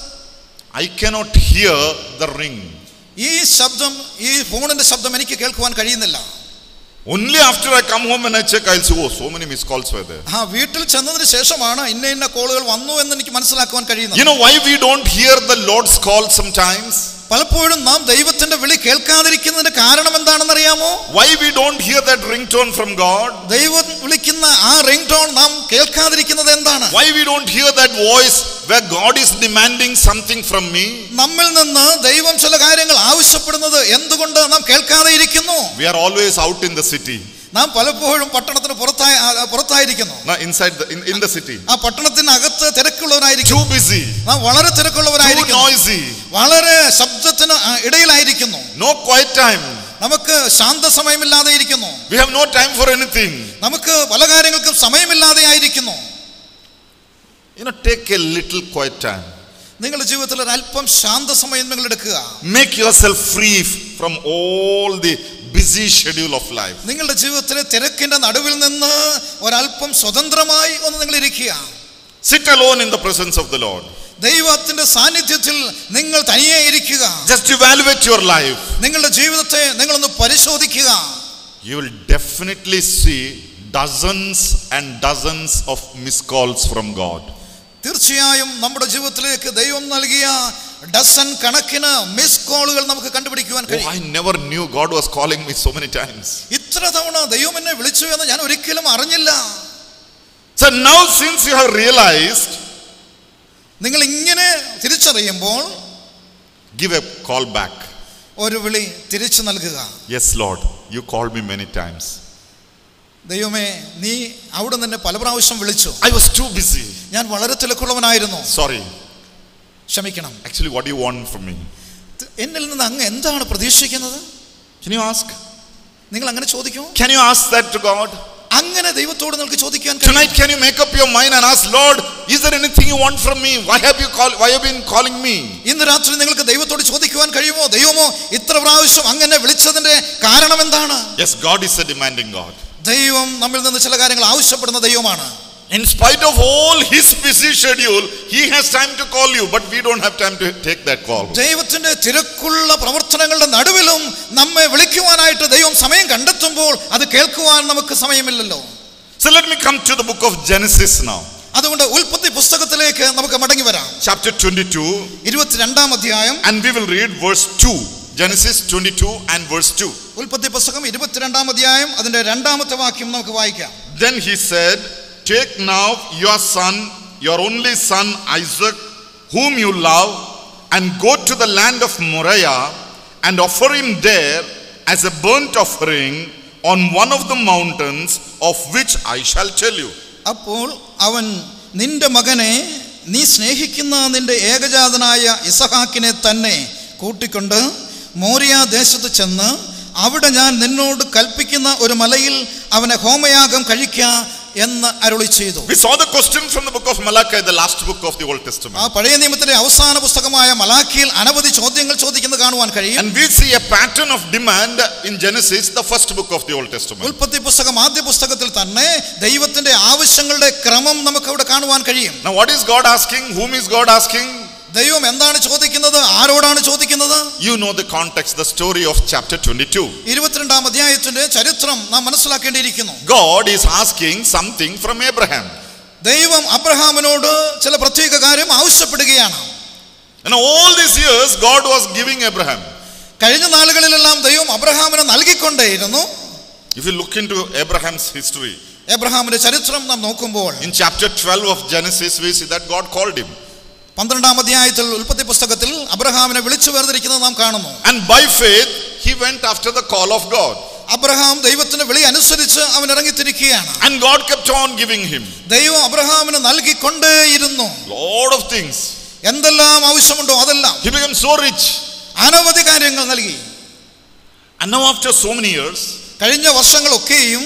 I cannot hear the ring. ഈ ശബ്ദം ഈ ഫോണിന്റെ ശബ്ദം എനിക്ക് കേൾക്കുവാൻ കഴിയുന്നില്ല Only after I come home and I check, I'll say, oh, so many missed calls were there. ആ വീട്ടിൽ ചെന്നതിന് ശേഷമാണ് ഇന്ന ഇന്ന കോളുകൾ വന്നു എന്ന് എനിക്ക് മനസ്സിലാക്കുവാൻ കഴിയുന്നത് You know why we don't hear the Lord's call sometimes? പലപ്പോഴും നാം ദൈവത്തിന്റെ വിളി കേൾക്കാതിരിക്കുന്നതിന്റെ കാരണം എന്താണെന്ന് അറിയാമോ Why we don't hear that ringtone from God? ദൈവം വിളിക്കുന്ന ആ റിംഗ് ടോൺ നാം കേൾക്കാതിരിക്കുന്നത് എന്താണ് Why we don't hear that voice where God is demanding something from me, നമ്മിൽ നിന്ന് ദൈവം ചില കാര്യങ്ങൾ ആവശ്യപ്പെടുന്നത് എന്തുകൊണ്ട് നാം കേൾക്കാതെ ഇരിക്കുന്നു we are always out in the city. നാം പലപ്പോഴും പട്ടണത്തിന് പുറത്തായി ആ, പുറത്തായിരിക്കുന്നു Now inside the in, in the city. ആ പട്ടണത്തിനകത്ത് തിരക്കുള്ളവരായിരിക്കും Too busy, നാം വളരെ too തിരക്കുള്ളവരായിരിക്കുന്നു noisy, വളരെ ശബ്ദത്തിന് ആ, ഇടയിലായിരിക്കുന്നു no quiet time. നമുക്ക് ശാന്ത സമയമില്ലാതെ ഇരിക്കുന്നു We have no time for anything. നമുക്ക് പല കാര്യങ്ങൾക്കും സമയമില്ലാതെ ആയിരിക്കുന്നു You know, take a little quiet time. നിങ്ങളുടെ ജീവിതത്തിൽ ഒരു അല്പം ശാന്ത സമയം നിങ്ങൾ എടുക്കുക Make yourself free from all the busy schedule of life. നിങ്ങളുടെ ജീവിതത്തിലെ തിരക്കിന്റെ നടുവിൽ നിന്ന് ഒരല്പം സ്വതന്ത്രമായി ഒന്ന് നിങ്ങൾ ഇരിക്കുക Sit alone in the presence of the Lord. ദൈവത്തിന്റെ സാന്നിധ്യത്തിൽ നിങ്ങൾ തനിയെ ഇരിക്കുക Just evaluate your life. നിങ്ങളുടെ ജീവിതത്തെ നിങ്ങളൊന്ന് പരിശോധിക്കുക You will definitely see dozens and dozens of missed calls from God. തീർച്ചയായും നമ്മുടെ ജീവിതത്തിലേക്ക് ദൈവം നൽകിയ ഡസൻ കണക്കിന് മിസ് കോളുകൾ നമുക്ക് കണ്ടുപിടിക്കുവാൻ Oh, കഴിയും I never knew God was calling me so many times. ഇത്ര തവണ ദൈവം എന്നെ വിളിച്ചു എന്ന് ഞാൻ ഒരിക്കലും അറിഞ്ഞില്ല So now, since you have realized, നിങ്ങൾ ഇങ്ങനെ തിരിച്ചറിയുമ്പോൾ give a call back. ഒരു വിളി തിരിച്ചു നൽകുക Yes, Lord, you called me many times. ദൈവമേ നീ അവിടെ തന്നെ പല പ്രാവശ്യം വിളിച്ചു I was too busy. ഞാൻ വളരെ തിരക്കുള്ളവനായിരുന്നു Sorry. ക്ഷമിക്കണം Actually, what do you want from me? ത് എന്നിൽ നിന്ന് അങ്ങ് എന്താണ് പ്രതീക്ഷിക്കുന്നത് Can you ask? നിങ്ങൾ അങ്ങനെ ചോദിക്കുമോ Can you ask that to God? അങ്ങനെ ദൈവത്തോട് നിങ്ങൾക്ക് ചോദിക്കാൻ കഴിയും Tonight, can you make up your mind and ask, Lord, is there anything you want from me? Why have you called? Why have you been calling me? ഇന്ന് രാത്രി നിങ്ങൾക്ക് ദൈവത്തോട് ചോദിക്കുവാൻ കഴിയുമോ ദൈവമോ ഇത്ര പ്രാവശ്യം അങ്ങനെ വിളിച്ചതിന്റെ കാരണം എന്താണ് Yes, God is a demanding God. ദൈവം നമ്മിൽ നിന്ന് ചില കാര്യങ്ങൾ ആവശ്യപ്പെടുന്ന ദൈവമാണ് In spite of all his busy schedule, he has time to call you, but we don't have time to take that call. ദൈവത്തിന്റെ തിരക്കുള്ള പ്രവർത്തനങ്ങളുടെ നടുവിലും നമ്മെ വിളിക്കുവാനായിട്ട് ദൈവം സമയം കണ്ടെത്തുമ്പോൾ അത് കേൾക്കുവാൻ നമുക്ക് സമയമില്ലല്ലോ So let me come to the book of Genesis now, അതുകൊണ്ട് ഉൽപ്പത്തി പുസ്തകത്തിലേക്ക് നമുക്ക് മടങ്ങി വരാം chapter 22, ഇരുപത്തിരണ്ടാം അധ്യായം and we will read verse 2. Genesis 22 and verse 2. ഉൽപ്പത്തി പുസ്തകം ഇരുപത്തിരണ്ടാം അധ്യായം അതിന്റെ രണ്ടാമത്തെ വാക്യം നമുക്ക് വായിക്കാം Then he said, Take now your son, your only son Isaac, whom you love, and go to the land of Moriah and offer him there as a burnt offering on one of the mountains of which I shall tell you. അപ്പോൾ അവൻ നിന്റെ മകനെ നീ സ്നേഹിക്കുന്ന നിന്റെ ഏകജാതനായ ഇസഹാക്കിനെ തന്നെ കൂട്ടിക്കൊണ്ട് മോറിയ ദേശത്ത് ചെന്ന് അവിടെ ഞാൻ നിന്നോട് കൽപ്പിക്കുന്ന ഒരു മലയിൽ അവനെ ഹോമയാഗം കഴിക്ക എന്ന് അരുളി ചെയ്തു We saw the question from the book of Malachi, the last book of the Old ആ Testament. പഴയ നിയമത്തിലെ അവസാന പുസ്തകമായ മലാഖിയിൽ അനവധി ചോദ്യങ്ങൾ ചോദിക്കുന്നത് കാണുവാൻ കഴിയും And we see a pattern of demand in Genesis, the first book of the Old Testament. ഉൽപ്പത്തി പുസ്തകം ആദ്യ പുസ്തകത്തിൽ തന്നെ ദൈവത്തിന്റെ ആവശ്യങ്ങളുടെ ക്രമം നമുക്ക് അവിടെ കാണുവാൻ കഴിയും Now, what is God asking? Whom is God asking? ദൈവം എന്താണ് ചോദിക്കുന്നത് ആരോടാണ് ചോദിക്കുന്നത് You know the context, the story of chapter 22. ഇരുപത്തിരണ്ടാം അധ്യായത്തിന്റെ ചരിത്രം നാം മനസ്സിലാക്കേണ്ടിയിരിക്കുന്നു God is asking something from Abraham. ദൈവം അബ്രഹാമിനോട് ചില പ്രത്യേക കാര്യം ആവശ്യപ്പെടുകയാണ് And all these years, God was giving Abraham. കഴിഞ്ഞ നാളുകളിലെല്ലാം ദൈവം അബ്രഹാമിന് നൽകിക്കൊണ്ടേയിരുന്നു If you look into Abraham's history, എബ്രഹാമിന്റെ ചരിത്രം നാം നോക്കുമ്പോൾ in chapter 12 of Genesis, we see that God called him. പന്ത്രണ്ടാം അധ്യായത്തിൽ ഉൽപ്പത്തി പുസ്തകത്തിൽ അബ്രഹാമിനെ വിളിച്ചു വേർതിരിക്കുന്നത് നാം കാണുന്നു And by faith, he went after the call of God. Abraham ദൈവത്തിന്റെ വിളി അനുസരിച്ച് അവൻ ഇറങ്ങിത്തിരിക്കുകയാണ് And God kept on giving him ദൈവം അബ്രഹാമിന് നൽകിക്കൊണ്ടേയിരുന്നു lot of things. എന്തെല്ലാം ആവശ്യമുണ്ടോ അതെല്ലാം He became so rich. അനവധി കാര്യങ്ങൾ നൽകി And now, after so many years, കഴിഞ്ഞ വർഷങ്ങളൊക്കെയും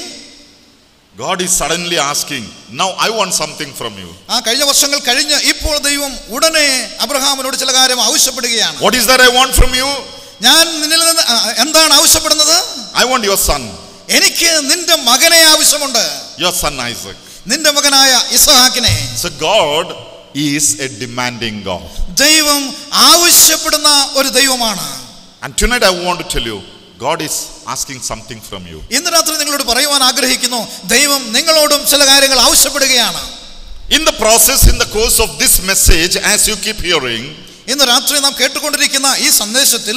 God is suddenly asking, Now I want something from you. ആ കഴിഞ്ഞ വർഷങ്ങൾ കഴിഞ്ഞ് ഇപ്പോൾ ദൈവം ഉടനെ അബ്രഹാമിനോട് ചില കാര്യം ആവശ്യപ്പെടുകയാണ് What is that I want from you? ഞാൻ നിന്നിൽ നിന്ന് ആ, എന്താണ് ആവശ്യപ്പെടുന്നത് I want your son, എനിക്ക് നിന്റെ മകനെ ആവശ്യമുണ്ട് your son Isaac. നിന്റെ മകനായ ഇസഹാക്കിനെ So God is a demanding God. ദൈവം ആവശ്യപ്പെടുന്ന ഒരു ദൈവമാണ് And tonight I want to tell you, God is asking something from you. ഇന്ന് രാത്രി നിങ്ങളോട് പറയുവാൻ ആഗ്രഹിക്കുന്നു ദൈവം നിങ്ങളോടും ചില കാര്യങ്ങൾ ആവശ്യപ്പെടുകയാണ് In the process, in the course of this message, as you keep hearing, ഇന്ന് രാത്രി നാം കേട്ടുകൊണ്ടിരിക്കുന്ന ഈ സന്ദേശത്തിൽ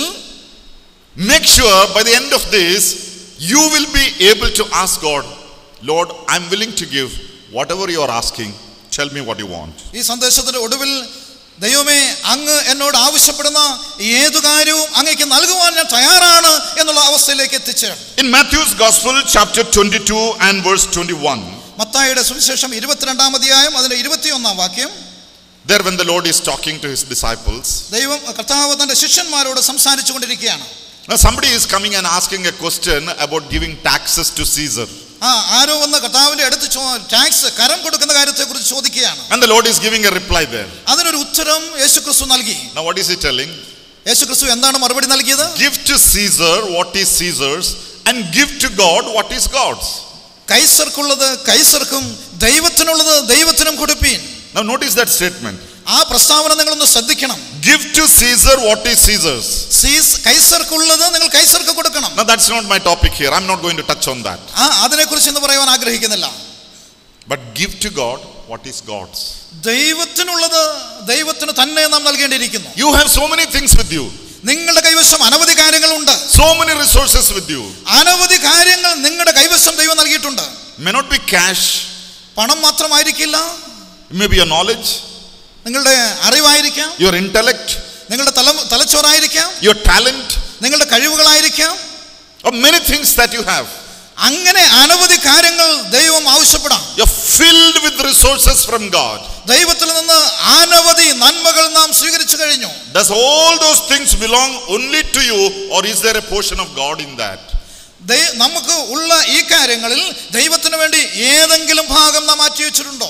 make sure by the end of this, you will be able to ask God, Lord, I'm willing to give whatever you are asking Tell me what you want. ഈ സന്ദേശത്തിന്റെ ഒടുവിൽ ദൈവമേ അങ്ങ് എന്നോട് ആവശ്യപ്പെടുന്ന ഏതു കാര്യവും അങ്ങേക്ക് നൽകുവാൻ ഞാൻ തയ്യാറാണ് എന്നുള്ള അവസ്ഥയിലേക്ക് എത്തിച്ചേരണം In Matthew's Gospel, chapter 22 and verse 21, മത്തായിയുടെ സുവിശേഷം ഇരുപത്തിരണ്ടാം അധ്യായം അതിന്റെ ഇരുപത്തിയൊന്നാം വാക്യം there when the Lord is talking to his disciples, ദൈവം കർത്താവ് തന്റെ ശിഷ്യന്മാരോട് സംസാരിച്ചു കൊണ്ടിരിക്കുകയാണ് now somebody is coming and asking a question about giving taxes to Caesar. ആ ആരോ വന്ന് കർത്താവിന്റെ അടുത്ത് ടാക്സ് കരം കൊടുക്കുന്ന കാര്യത്തെ കുറിച്ച് ചോദിക്കുകയാണ് And the Lord is giving a reply there. അതിനൊരു ഉത്തരം യേശുക്രിസ്തു നൽകി Now, what is he telling? യേശുക്രിസ്തു എന്താണ് മറുപടി നൽകിയത് Give to Caesar what is Caesar's, and give to God what is God's. കൈസർക്കുള്ളത് കൈസർക്കും ദൈവത്തിനുള്ളത് ദൈവത്തിനും കൊടുപ്പീൻ Now, notice that statement. ആ പ്രസ്താവന നിങ്ങളൊന്ന് ശ്രദ്ധിക്കണം Give to Caesar what is Caesar's. സീസ് കൈസർക്കുള്ളത് നിങ്ങൾ കൈസർക്ക് കൊടുക്കണം Now, that's not my topic here. I'm not going to touch on that. ആ അതിനെക്കുറിച്ച് ഇന്ന് പറയുവാൻ ആഗ്രഹിക്കുന്നില്ല But give to God what is God's. ദൈവത്തിനുള്ളത് ദൈവത്തിന് തന്നെ നാം നൽകേണ്ടിയിരിക്കുന്നു You have so many things with you, നിങ്ങളുടെ കൈവശം അനവധി കാര്യങ്ങളുണ്ട് so many resources with you. അനവധി കാര്യങ്ങൾ നിങ്ങളുടെ കൈവശം ദൈവം നൽകിയിട്ടുണ്ട് May not be cash, പണം മാത്രമായിരിക്കില്ല it may be your knowledge, നിങ്ങളുടെ അറിവായിരിക്കാം your intellect, നിങ്ങളുടെ തല തലച്ചോറായിരിക്കാം your talent, നിങ്ങളുടെ കഴിവുകളായിരിക്കാം or many things that you have. അങ്ങനെ അനവധി കാര്യങ്ങൾ ദൈവം ആവശ്യപ്പെടാം You're filled with resources from God. ദൈവത്തിൽ നിന്ന് അനവധി നന്മകൾ നാം സ്വീകരിച്ചു കഴിഞ്ഞു Does all those things belong only to you, or is there a portion of God in that? ദൈ- നമുക്ക് ഉള്ള ഈ കാര്യങ്ങളിൽ ദൈവത്തിന് വേണ്ടി ഏതെങ്കിലും ഭാഗം നാം മാറ്റി വെച്ചിട്ടുണ്ടോ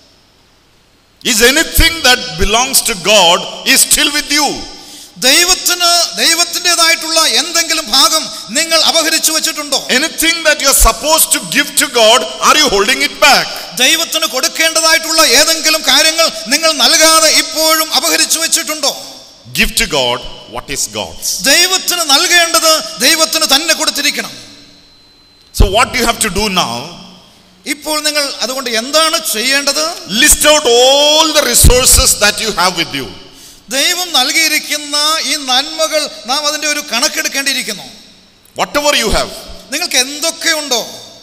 Is anything that belongs to God is still with you? ദൈവത്തിന് ദൈവത്തിൻ്റെതായിട്ടുള്ള എന്തെങ്കിലും ഭാഗം നിങ്ങൾ അപഹരിച്ചു വെച്ചിട്ടുണ്ടോ Anything that you're supposed to give to God, are you holding it back? ദൈവത്തിന് കൊടുക്കേണ്ടതായിട്ടുള്ള ഏതെങ്കിലും കാര്യങ്ങൾ നിങ്ങൾ നൽകാതെ ഇപ്പോഴും അപഹരിച്ചു വെച്ചിട്ടുണ്ടോ Give to God what is God's. ദൈവത്തിന് നൽകേണ്ടത് ദൈവത്തിന് തന്നെ കൊടുത്തിരിക്കണം So, what you have to do now, ഇപ്പോൾ നിങ്ങൾ അതുകൊണ്ട് എന്താണ് ചെയ്യേണ്ടത് list out all the resources that you have with you. ദൈവം നൽകിയിരിക്കുന്ന ഈ നന്മകൾ നാം അതിന്റെ ഒരു കണക്കെടുക്കേണ്ടിയിരിക്കുന്നു Whatever you have. നിങ്ങൾക്ക് എന്തൊക്കെയുണ്ടോ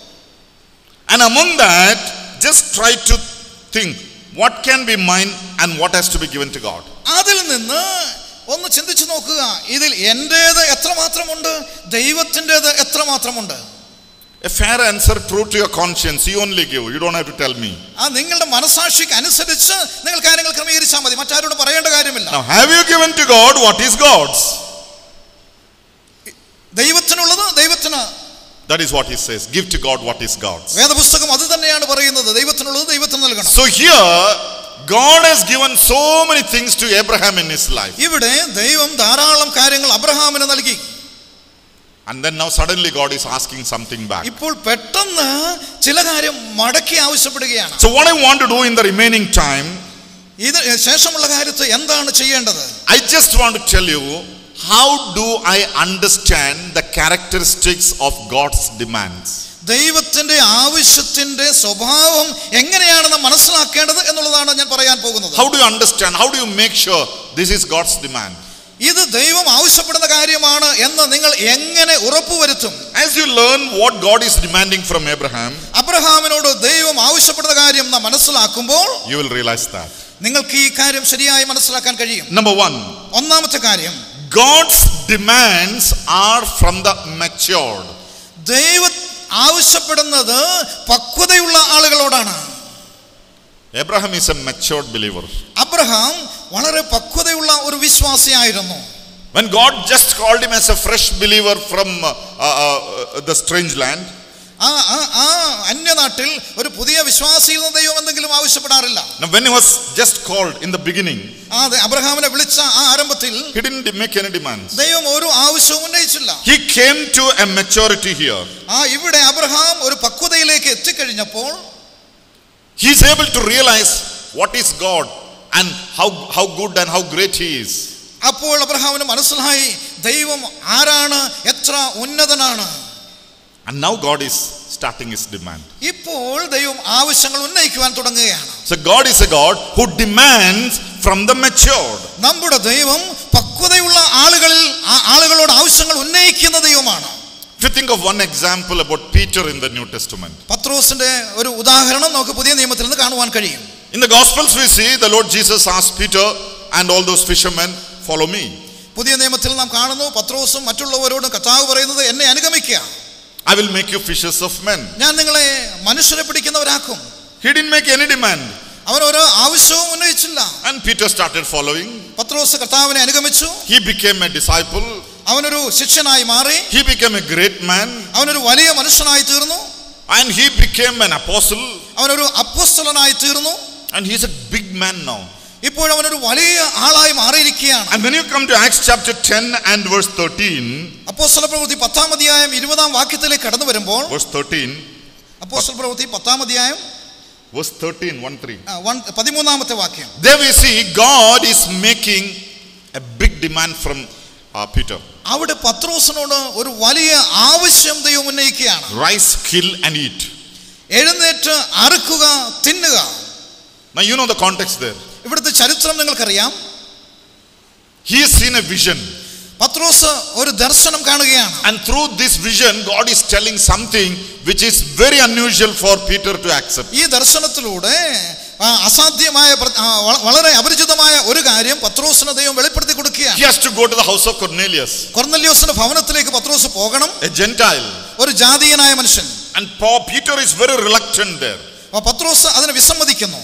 And among that, just try to think what can be mine and what has to be given to God. അതിൽ നിന്ന് ഒന്ന് ചിന്തിച്ചു നോക്കുക ഇതിൽ എൻ്റേത് എത്രമാത്രമുണ്ട് ദൈവത്തിൻ്റെത് എത്രമാത്രമുണ്ട് A fair answer, true to your conscience, you only give. You don't have to tell me. ആ നിങ്ങളുടെ മനസാക്ഷിക്ക് അനുസരിച്ച് നിങ്ങൾ കാര്യങ്ങൾ ക്രമീകരിച്ചാൽ മതി മറ്റാരോട് പറയേണ്ട കാര്യമില്ല Now, have you given to God what is God's? ദൈവത്തിനുള്ളത് ദൈവത്തിന് That is what he says. Give to God what is God's. വേദപുസ്തകം അത് തന്നെയാണ് പറയുന്നത് ദൈവത്തിനുള്ളത് ദൈവത്തിന് നൽകണം So here, God has given so many things to Abraham in his life. ഇവിടെ ദൈവം ധാരാളം കാര്യങ്ങൾ അബ്രഹാമിന് നൽകി And then now suddenly God is asking something back. ഇപ്പോൾ പെട്ടെന്ന് ചില കാര്യം മടക്കി ആവശ്യപ്പെടുകയാണ് So what I want to do in the remaining time, ഇത് ശേഷമുള്ള കാര്യത്ത് എന്താണ് ചെയ്യേണ്ടത് I just want to tell you how do I understand the characteristics of God's demands. ദൈവത്തിന്റെ ആവശ്യത്തിന്റെ സ്വഭാവം എങ്ങനെയാണ് നാം മനസ്സിലാക്കേണ്ടത് എന്നുള്ളതാണ് ഞാൻ പറയാൻ പോകുന്നത് How do you understand? How do you make sure this is God's demand? ഇത് ദൈവം ആവശ്യപ്പെടുന്ന കാര്യമാണ് എന്ന് നിങ്ങൾ എങ്ങനെ ഉറപ്പുവരുത്തും As you learn what God is demanding from Abraham, അബ്രഹാമിനോട് ദൈവം ആവശ്യപ്പെടുന്ന കാര്യം നാം മനസ്സിലാക്കുമ്പോൾ you will realize that. നിങ്ങൾക്ക് ഈ കാര്യം ശരിയായി മനസ്സിലാക്കാൻ കഴിയും Number one, ഒന്നാമത്തെ കാര്യം God's demands are from the matured. ദൈവ ആവശ്യപ്പെടുന്നത് പക്വതയുള്ള ആളുകളോടാണ് Abraham is a matured believer. Abraham വളരെ പക്വതയുള്ള ഒരു വിശ്വാസിയായിരുന്നു When God just called him as a fresh believer from uh, uh, uh, the strange land, ആ ആ ആ അന്യനാട്ടിൽ ഒരു പുതിയ വിശ്വാസിയിൽ നിന്ന് ദൈവം എന്തെങ്കിലും ആവശ്യപ്പെടാറില്ല now when he was just called in the beginning, ആ ദ- അബ്രഹാമിനെ വിളിച്ച ആ ആരംഭത്തിൽ he didn't make any demands. ദൈവം ഒരു ആവശ്യവും ഉന്നയിച്ചില്ല He came to a maturity here. ആ ഇവിടെ അബ്രഹാം ഒരു പക്വതയിലേക്ക് എത്തിക്കഴിഞ്ഞപ്പോൾ He is able to realize what is God and how, how good and how great he is. അപ്പോൾ അബ്രഹാമിന് മനസ്സിലായി ദൈവം ആരാണ് എത്ര ഉന്നതനാണ് And now God is starting his demand. ഇപ്പോൾ ദൈവം ആവശ്യങ്ങൾ ഉന്നയിക്കുവാൻ തുടങ്ങുകയാണ് So God is a God who demands from the matured. നമ്മുടെ ദൈവം പക്വതയുള്ള ആളുകളിൽ ആ ആളുകളോട് ആവശ്യങ്ങൾ ഉന്നയിക്കുന്ന ദൈവമാണ് If you think of one example about Peter in the New Testament, പത്രോസിന്റെ ഒരു ഉദാഹരണം നമുക്ക് പുതിയ നിയമത്തിൽ നിന്ന് കാണുവാൻ കഴിയും In the Gospels, we see the Lord Jesus asked Peter and all those fishermen, Follow me. പുതിയ നിയമത്തിൽ നാം കാണുന്നു പത്രോസും മറ്റുള്ളവരോടും കർത്താവ് പറയുന്നത് എന്നെ അനുഗമിക്കുക I will make you fishers of men. ഞാൻ നിങ്ങളെ മനുഷ്യരെ പിടിക്കുന്നവരാക്കും He didn't make any demand. അവൻ ഓരോ ആവശ്യവും ഉന്നയിച്ചില്ല And Peter started following. പത്രോസ് കർത്താവിനെ അനുഗമിച്ചു He became a disciple. അവനൊരു ശിഷ്യനായി മാറി He became a great man. അവനൊരു വലിയ മനുഷ്യനായി തീർന്നു And he became an apostle. അവനൊരു അപ്പോസ്തലനായി തീർന്നു And he's a big man now. ഇപ്പോഴവനൊരു വലിയ ആളായി മാറിയിരിക്കുകയാണ് And when you come to Acts chapter 10 and verse 13, അപ്പോസ്തല പ്രവൃത്തി പത്താം അധ്യായം ഇരുപതാം വാക്യത്തിലേക്ക് കടന്നു വരുമ്പോൾ verse 13, അപ്പോസ്തല പ്രവൃത്തി പത്താം അധ്യായം verse 13, 1 3. ആ, വൺ- പതിമൂന്നാമത്തെ വാക്യം There we see God is making a big demand from uh, Peter. അവിടെ പത്രോസിനോട് ഒരു വലിയ ആവശ്യം ദൈവം ഉന്നയിക്കുകയാണ് Rise, kill, and eat. എഴുന്നേറ്റ് അറുക്കുക തിന്നുക Now you know the context there. ഇവിടുത്തെ ചരിത്രം നിങ്ങൾക്കറിയാം He has seen a vision. പത്രോസ് ഒരു ദർശനം കാണുകയാണ് And through this vision, God is telling something which is very unusual for Peter to accept. ഈ ദർശനത്തിലൂടെ ആ, അസാധ്യമായ പ്ര- ആ, വള- വളരെ അപരിചിതമായ ഒരു കാര്യം പത്രോസിന് ദൈവം വെളിപ്പെടുത്തി He കൊടുക്കുകയാണ് has to go to the house of Cornelius, കൊർന്നല്യോസിന്റെ ഭവനത്തിലേക്ക് പത്രോസ് പോകണം a Gentile. ഒരു ജാതീയനായ മനുഷ്യൻ And Paul, Peter is very reluctant there. അപ്പൊ പത്രോസ് അതിന് വിസമ്മതിക്കുന്നു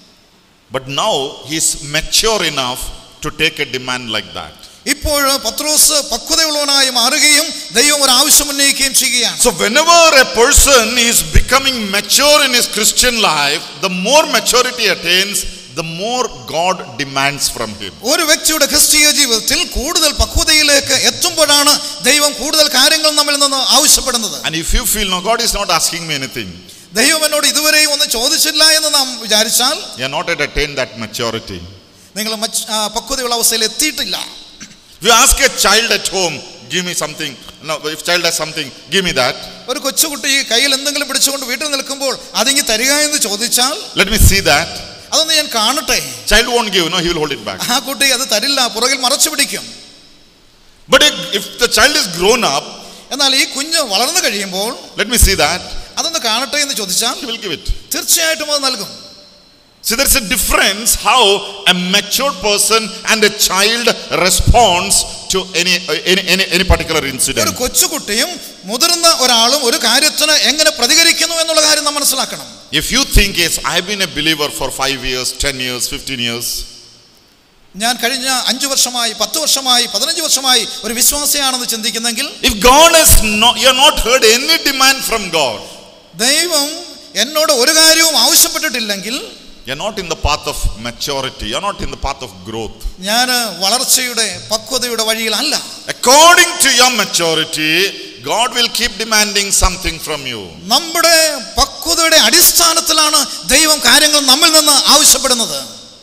But now he is mature enough to take a demand like that. ഇപ്പോൾ പത്രോസ് പക്വതയുള്ളവനായി മാറുകയും ദൈവം ഒരു ആവശ്യം ഉന്നയിക്കുകയും ചെയ്യുകയാണ് So, whenever a person is becoming mature in his Christian life, the more maturity attains, the more God demands from him. ഒരു വ്യക്തിയുടെ ക്രിസ്തീയ ജീവിതത്തിൽ കൂടുതൽ പക്വതയിലേക്ക് എത്തുമ്പോഴാണ് ദൈവം കൂടുതൽ കാര്യങ്ങൾ നമ്മിൽ നിന്ന് ആവശ്യപ്പെടുന്നത് And if you feel, no, God is not asking me anything, ദൈവം എന്നോട് ഇതുവരെയും ഒന്നും ചോദിച്ചില്ല എന്ന് നാം വിചാരിച്ചാൽ you are not yet attained that maturity. നിങ്ങൾ മച്ച്- ആ, പക്വതയുള്ള അവസ്ഥയിൽ എത്തിയിട്ടില്ല If you ask a child at home, give me something, no, if child has something, give me that, ഒരു കൊച്ചുകുട്ടി കയ്യിൽ എന്തെങ്കിലും പിടിച്ചുകൊണ്ട് വീട്ടിൽ നിൽക്കുമ്പോൾ അതിങ്ങി തരിക എന്ന് ചോദിച്ചാൽ let me see that. അതൊന്ന് ഞാൻ കാണട്ടെ Child won't give, no, he will hold it back. ആ കുട്ടി അത് തരില്ല പുറകിൽ മറച്ചു പിടിക്കും But if, if the child is grown up, എന്നാൽ ഈ കുഞ്ഞ് വളർന്നു കഴിയുമ്പോൾ let me see that, അതൊന്ന് കാണട്ടെ എന്ന് ചോദിച്ചാൽ he will give it. തീർച്ചയായിട്ടും അത് നൽകും See, there's a difference how a mature person and a child responds to any, any, any, any particular ഒരു incident. കൊച്ചുകുട്ടിയും മുതിർന്ന ഒരാളും ഒരു കാര്യത്തിന് എങ്ങനെ പ്രതികരിക്കുന്നു എന്നുള്ള കാര്യം നാം മനസ്സിലാക്കണം If you think, yes, I've been a believer for five years, 10 years, 15 years, ഞാൻ കഴിഞ്ഞ അഞ്ചു വർഷമായി പത്ത് വർഷമായി പതിനഞ്ച് വർഷമായി ഒരു വിശ്വാസിയാണെന്ന് ചിന്തിക്കുന്നെങ്കിൽ if God has not, you have not heard any demand from God, ദൈവം എന്നോട് ഒരു കാര്യവും ആവശ്യപ്പെട്ടിട്ടില്ലെങ്കിൽ you're not in the path of maturity, you're not in the path of growth. ഞാൻ വളർച്ചയുടെ പക്വതയുടെ വഴിയിലല്ല According to your maturity, God will keep demanding something from you. നമ്മുടെ പക്വതയുടെ അടിസ്ഥാനത്തിലാണ് ദൈവം കാര്യങ്ങൾ നമ്മിൽ നിന്ന് ആവശ്യപ്പെടുന്നത്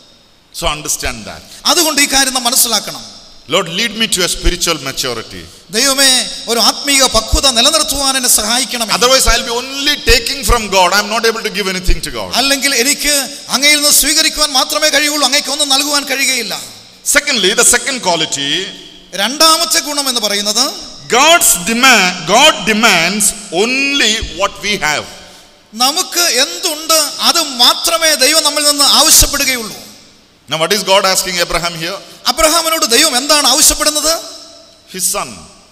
So understand that. അതുകൊണ്ട് ഈ കാര്യം നാം മനസ്സിലാക്കണം Lord, lead me to a spiritual maturity. ദൈവമേ ഒരു ആത്മീയ പക്വത നിലനിർത്തുവാൻ എന്നെ സഹായിക്കണം Otherwise, I'll be only taking from God. I'm not able to give anything to God. അല്ലെങ്കിൽ എനിക്ക് അങ്ങയിൽ നിന്ന് സ്വീകരിക്കുവാൻ മാത്രമേ കഴിയുള്ളൂ അങ്ങേക്ക് ഒന്നും നൽകുവാൻ കഴിയുകയില്ല Secondly, the second quality, രണ്ടാമത്തെ ഗുണം എന്ന് പറയുന്നത് God's demand, God demands only what we have. നമുക്ക് എന്തുണ്ട് അത് മാത്രമേ ദൈവം നമ്മിൽ നിന്ന് ആവശ്യപ്പെടുകയുള്ളൂ Now, what is God asking Abraham here? അബ്രഹാമിനോട് ദൈവം എന്താണ് ആവശ്യപ്പെടുന്നത് His son.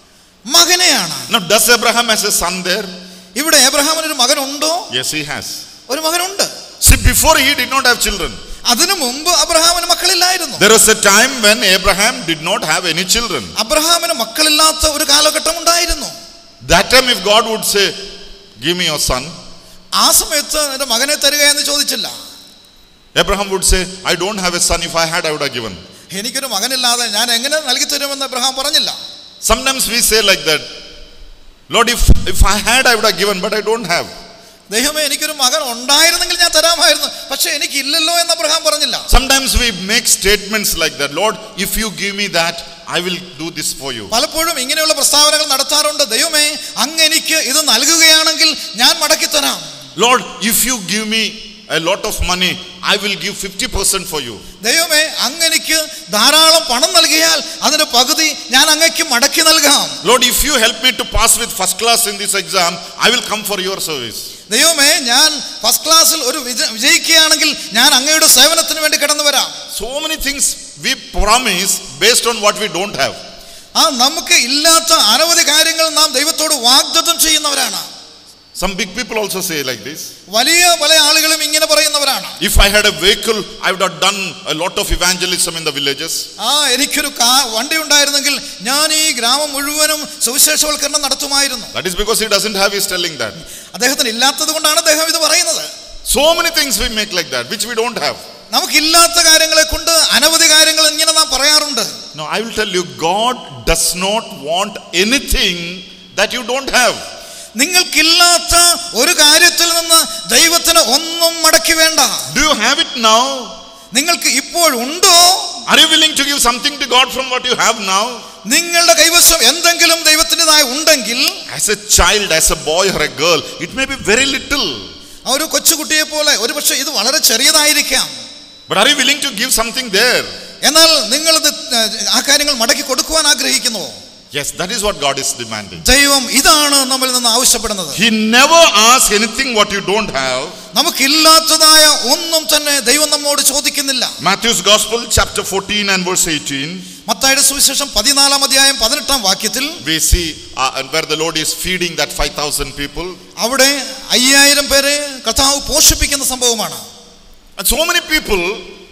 മകനെയാണ് Now, does Abraham has a son there? ഇവിടെ എബ്രഹാമിന് ഒരു മകനുണ്ടോ Yes, he has. ഒരു മകനുണ്ട് See, before he did not have children. അതിനു മുമ്പ് അബ്രഹാമിന് മക്കളില്ലായിരുന്നു There was a time when Abraham did not have any children. അബ്രഹാമിന് മക്കളില്ലാത്ത ഒരു കാലഘട്ടം ഉണ്ടായിരുന്നു That time, if God would say, Give me your son, ആ സമയത്ത് എന്റെ മകനെ തരിക എന്ന് ചോദിച്ചില്ല Abraham would say, I don't have a son. If I had, I would have given. എനിക്കൊരു മകനില്ലാതെ ഞാൻ എങ്ങനെ നൽകി തരുമെന്ന് അബ്രഹാം പറഞ്ഞില്ല Sometimes we say like that, Lord, if, if I had, I would have given, but I don't have. ദൈവമേ എനിക്കൊരു മകൻ ഉണ്ടായിരുന്നെങ്കിൽ ഞാൻ തരാമായിരുന്നു പക്ഷെ എനിക്കില്ലല്ലോ എന്ന് അബ്രഹാം പറഞ്ഞില്ല Sometimes we make statements like that, Lord, if you give me that, I will do this for you. പലപ്പോഴും ഇങ്ങനെയുള്ള പ്രസ്താവനകൾ നടത്താറുണ്ട് ദൈവമേ അങ്ങ് എനിക്ക് ഇത് നൽകുകയാണെങ്കിൽ ഞാൻ മടക്കി തരാം Lord, if you give me a lot of money, I will give 50% for you. ദൈവമേ അങ്ങ് എനിക്ക് ധാരാളം പണം നൽകിയാൽ അതിന്റെ പകുതി ഞാൻ അങ്ങയ്ക്ക് മടക്കി നൽകാം Lord, if you help me to pass with first class in this exam, I will come for your service. ദൈവമേ ഞാൻ ഫസ്റ്റ് ക്ലാസ്സിൽ ഒരു വിജ- വിജയിക്കുകയാണെങ്കിൽ ഞാൻ അങ്ങയുടെ സേവനത്തിന് വേണ്ടി കടന്നു വരാം So many things we promise based on what we don't have. ആ നമുക്ക് ഇല്ലാത്ത അനവധി കാര്യങ്ങൾ നാം ദൈവത്തോട് വാഗ്ദത്തം ചെയ്യുന്നവരാണ് Some big people also say like this. വലിയ പല ആളുകളും ഇങ്ങനെ പറയുന്നവരാണ് If I had a vehicle, I would have done a lot of evangelism in the villages. ആ എനിക്കൊരു കാ വണ്ടി ഉണ്ടായിരുന്നെങ്കിൽ ഞാൻ ഈ ഗ്രാമം മുഴുവനും സുവിശേഷവൽക്കരണം നടത്തുമായിരുന്നു That is because he doesn't have, he's telling that. അദ്ദേഹത്തിന് ഇല്ലാത്തത് കൊണ്ടാണ് അദ്ദേഹം ഇത് പറയുന്നത് So many things we make like that, which we don't have. നമുക്കില്ലാത്ത കാര്യങ്ങളെ കൊണ്ട് അനവധി കാര്യങ്ങൾ ഇങ്ങനെ നാം പറയാറുണ്ട് No, I will tell you, God does not want anything that you don't have. നിങ്ങൾക്കില്ലാത്ത ഒരു കാര്യത്തിൽ നിന്ന് ദൈവത്തിന് ഒന്നും മടക്കി വേണ്ട Do you have it now? നിങ്ങൾക്ക് ഇപ്പോൾ ഉണ്ടോ Are you willing to give something to God from what you have now? നിങ്ങളുടെ കൈവശം എന്തെങ്കിലും ദൈവത്തിൻ്റെതായി ഉണ്ടെങ്കിൽ As a child, as a boy or a girl, it may be very little. ആ ഒരു കൊച്ചുകുട്ടിയെ പോലെ ഒരുപക്ഷെ ഇത് വളരെ ചെറിയതായിരിക്കാം But are you willing to give something there? എന്നാൽ നിങ്ങളിത് ആ കാര്യങ്ങൾ മടക്കി കൊടുക്കുവാൻ ആഗ്രഹിക്കുന്നുവോ Yes, that is what God is demanding. ദൈവം ഇതാണ് നമ്മിൽ നിന്ന് ആവശ്യപ്പെടുന്നത് He never asks anything what you don't have. നമുക്കില്ലാത്തതായ ഒന്നും തന്നെ ദൈവം നമ്മോട് ചോദിക്കുന്നില്ല Matthew's Gospel, chapter 14 and verse 18, മത്തായുടെ സുവിശേഷം പതിനാലാം അധ്യായം പതിനെട്ടാം വാക്യത്തിൽ we see uh, and where the Lord is feeding that 5,000 people. അവിടെ അയ്യായിരം പേരെ കർത്താവ് പോഷിപ്പിക്കുന്ന സംഭവമാണ് And so many people,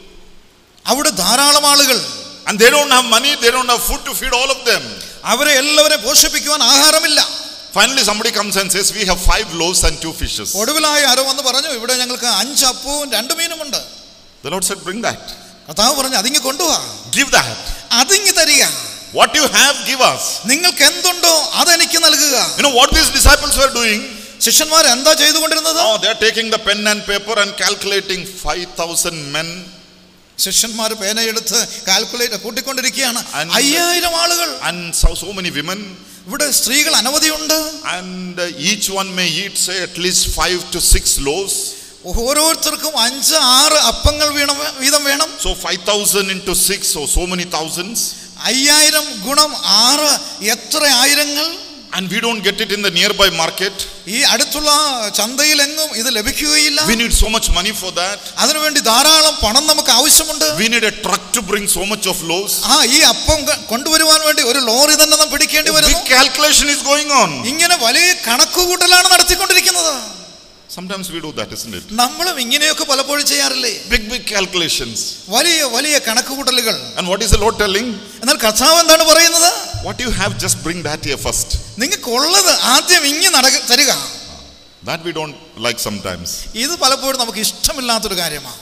അവിടെ ധാരാളം ആളുകൾ and they don't have money, they don't have food to feed all of them. അവരെ എല്ലാവരെ പോഷിപ്പിക്കുവാൻ ആഹാരമില്ല Finally, somebody comes and says, We have five loaves and two fishes. ഒടുവിലായി ആരോ വന്ന് പറഞ്ഞു ഇവിടെ ഞങ്ങൾക്ക് അഞ്ച് അപ്പവും രണ്ട് മീനുമുണ്ട് The Lord said, Bring that. കർത്താവ് പറഞ്ഞു അതിങ്ങ് കൊണ്ടുപോവാ Give that. അതിങ്ങ് തരിക What you have, give us. നിങ്ങൾക്ക് എന്തുണ്ടോ അതെനിക്ക് നൽകുക You know what these disciples were doing? ശിഷ്യന്മാർ എന്താ ചെയ്തുകൊണ്ടിരുന്നത് Oh, they're taking the pen and paper and calculating 5,000 men. ശിഷ്യന്മാർ പേനയെടുത്ത് കാൽക്കുലേറ്റ് കൂട്ടിക്കൊണ്ടിരിക്കുകയാണ് And- അയ്യായിരം ആളുകൾ and so, so many women ഇവിടെ സ്ത്രീകൾ അനവധിയുണ്ട് and uh, each one may eat say at least five to six loaves ഓരോരുത്തർക്കും അഞ്ച് ആറ് അപ്പങ്ങൾ വീണം വീതം വേണം so 5000 into 6 so so many thousands അയ്യായിരം ഗുണം ആറ് എത്ര ആയിരങ്ങൾ and we don't get it in the nearby market ഈ അടുത്തുള്ള ചന്തയിലെങ്ങും ഇത് ലഭിക്കുകയില്ല we need so much money for that അതിനുവേണ്ടി ധാരാളം പണം നമുക്ക് ആവശ്യമുണ്ട് we need a truck to bring so much of loaves ആ ഈ അപ്പം ക- കൊണ്ടുവരുവാൻ വേണ്ടി ഒരു ലോറി തന്നെ നാം പിടിക്കേണ്ടി A വരുന്നു big calculation is going on ഇങ്ങനെ വലിയ കണക്കുകൂട്ടലാണ് നടത്തിക്കൊണ്ടിരിക്കുന്നത് sometimes we do that isn't it നമ്മളും ഇങ്ങനെയൊക്കെ പലപ്പോഴും ചെയ്യാറില്ലേ big big calculations വലിയ വലിയ കണക്കുകൂട്ടലുകൾ and what is the lord telling എന്നാൽ കർത്താവ് എന്താണ് പറയുന്നത് what you have just bring that here first നിങ്ങൾക്കുള്ളത് ആദ്യം ഇങ്ങ് നടക തരിക that we don't like sometimes ഇത് പലപ്പോഴും നമുക്ക് ഇഷ്ടമില്ലാത്തൊരു കാര്യമാണ്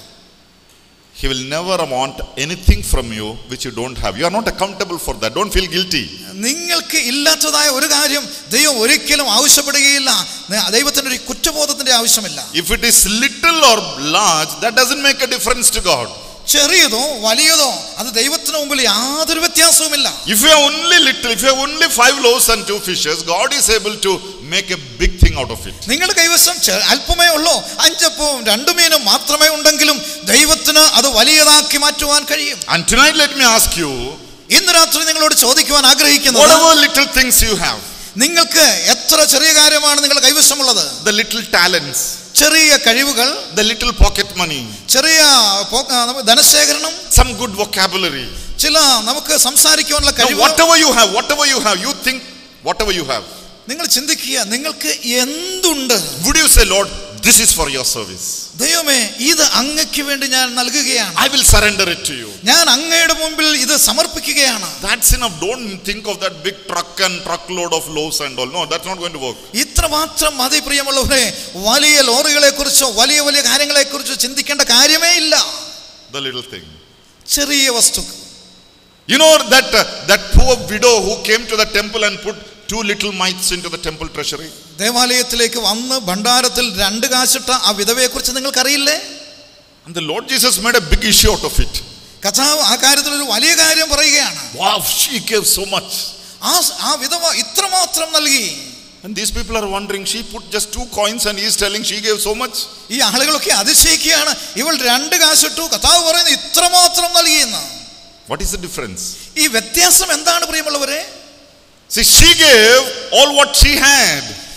he will never want anything from you which you don't have you are not accountable for that don't feel guilty നിങ്ങൾക്ക് ഇല്ലാത്തതായ ഒരു കാര്യം ദൈവം ഒരിക്കലും ആവശ്യപ്പെടുകയില്ല ന- ദൈവത്തിന് ഒരു കുറ്റബോധത്തിന്റെ ആവശ്യമില്ല If it is little or large, that doesn't make a difference to God. ചെറിയതോ വലിയതോ അത് ദൈവത്തിന് മുമ്പിൽ യാതൊരു വ്യത്യാസവുമില്ല If you have only little, if you have only five loaves and two fishes, God is able to make a big thing out of it. നിങ്ങളുടെ കൈവശം ചെ- അല്പമേ ഉള്ളൂ അഞ്ചപ്പവും രണ്ടു മീനും മാത്രമേ ഉണ്ടെങ്കിലും ദൈവത്തിന് അത് വലിയതാക്കി മാറ്റുവാൻ കഴിയും And tonight, let me ask you ഇന്ന് രാത്രി നിങ്ങളോട് ചോദിക്കുവാൻ ആഗ്രഹിക്കുന്നത് whatever little things you have, നിങ്ങൾക്ക് എത്ര ചെറിയ കാര്യമാണ് നിങ്ങളുടെ കൈവശമുള്ളത് the little talents, ചെറിയ കഴിവുകൾ the little pocket money, ചെറിയ പോ- ആ, നമുക്ക് ധനശേഖരണം some good vocabulary, ചില നമുക്ക് സംസാരിക്കുവാനുള്ള now, കഴിവ് whatever you have, whatever you have, you think whatever you have. നിങ്ങൾ ചിന്തിക്കുക നിങ്ങൾക്ക് എന്തുണ്ട് Would you say, Lord, this is for your service? ദൈവമേ ഇത് അങ്ങയ്ക്ക് വേണ്ടി ഞാൻ നൽകുകയാണ് I will surrender it to you. ഞാൻ അങ്ങയുടെ മുമ്പിൽ ഇത് സമർപ്പിക്കുകയാണ് That's enough. Don't think of that big truck and truckload of loaves and all. No, that's not going to work. ഇത്ര മാത്രം മതി പ്രിയമുള്ളവരെ വലിയ ലോറികളെ കുറിച്ചോ വലിയ വലിയ കാര്യങ്ങളെ കുറിച്ചോ ചിന്തിക്കേണ്ട കാര്യമേ ഇല്ല The little thing. ചെറിയ വസ്തു You know that uh, that poor widow who came to the temple and put two little mites into the temple treasury. ദേവാലയത്തിലേക്ക് വന്ന് ഭണ്ഡാരത്തിൽ രണ്ട് കാശിട്ട ആ വിധവയെ കുറിച്ച് നിങ്ങൾക്കറിയില്ലേ And the Lord Jesus made a big issue out of it. കഥാവ് ആ കാര്യത്തിൽ ഒരു വലിയ കാര്യം പറയുകയാണ് Wow, she gave so much. ആ ആ വിധവ ഇത്രമാത്രം നൽകി And these people are wondering, she put just two coins and he is telling she gave so much. ഈ ആളുകളൊക്കെ അതിശയിക്കുകയാണ് ഇവൾ രണ്ട് കാശിട്ടു കഥാവ് പറയുന്നത് ഇത്രമാത്രം നൽകിയെന്ന് What is the difference? ഈ വ്യത്യാസം എന്താണ് പ്രിയമുള്ളവരെ See, she gave all what she had.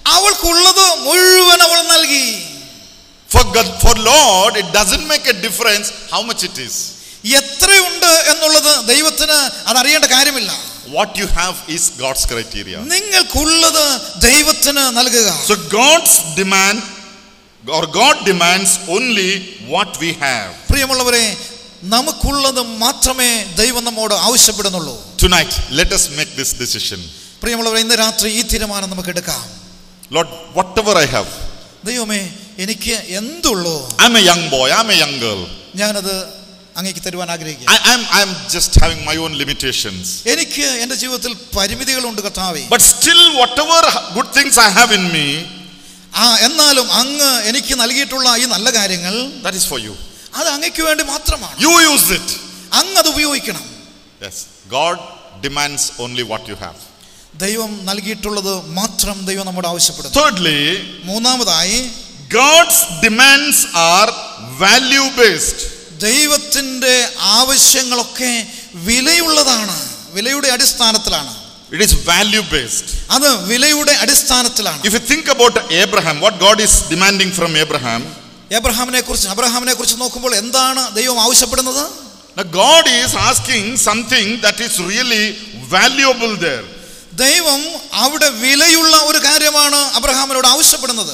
അവൾക്കുള്ളത് മുഴുവൻ അവൾ നൽകി For God, for Lord, it doesn't make a difference how much it is. എത്രയുണ്ട് എന്നുള്ളത് ദൈവത്തിന് അതറിയേണ്ട കാര്യമില്ല What you have is God's criteria. നിങ്ങൾക്കുള്ളത് ദൈവത്തിന് നൽകുക So God's demand or God demands only what we have. പ്രിയമുള്ളവരെ നമുക്കുള്ളത് മാത്രമേ ദൈവം നമ്മോട് ആവശ്യപ്പെടുന്നുള്ളൂ Tonight, let us make this decision. പ്രിയമുള്ളവരെ ഇന്ന് രാത്രി ഈ തീരുമാനം നമുക്ക് എടുക്കാം Lord, whatever I have, ദൈവമേ എനിക്ക് എന്തുള്ളൂ I'm a young boy, I'm a young girl. ഞാനത് അങ്ങേക്ക് തരുവാൻ ആഗ്രഹിക്കുക I, I'm, I'm just having my own limitations. എനിക്ക് എൻ്റെ ജീവിതത്തിൽ പരിമിതികളുണ്ട് കർത്താവേ But still, whatever good things I have in me, ആ എന്നാലും അങ്ങ് എനിക്ക് നൽകിയിട്ടുള്ള ഈ നല്ല കാര്യങ്ങൾ that is for you. അത് അങ്ങയ്ക്ക് വേണ്ടി മാത്രമാണ് You use it. അങ്ങ് അത് ഉപയോഗിക്കണം Yes. God demands only what you have. ദൈവം നൽകിയിട്ടുള്ളത് മാത്രം ദൈവം നമ്മോട് ആവശ്യപ്പെടുന്നു Thirdly, മൂന്നാമതായി God's demands are value based. ദൈവത്തിൻ്റെ ആവശ്യങ്ങളൊക്കെ വിലയുള്ളതാണ് വിലയുടെ അടിസ്ഥാനത്തിലാണ് It is value based. അത് വിലയുടെ അടിസ്ഥാനത്തിലാണ് If you think about Abraham, what God is demanding from Abraham, എബ്രഹാമിനെ കുറിച്ച് അബ്രഹാമിനെ കുറിച്ച് നോക്കുമ്പോൾ എന്താണ് ദൈവം ആവശ്യപ്പെടുന്നത് now God is asking something that is really valuable there. ദൈവം അവിടെ വിലയുള്ള ഒരു കാര്യമാണ് അബ്രഹാമിനോട് ആവശ്യപ്പെടുന്നത്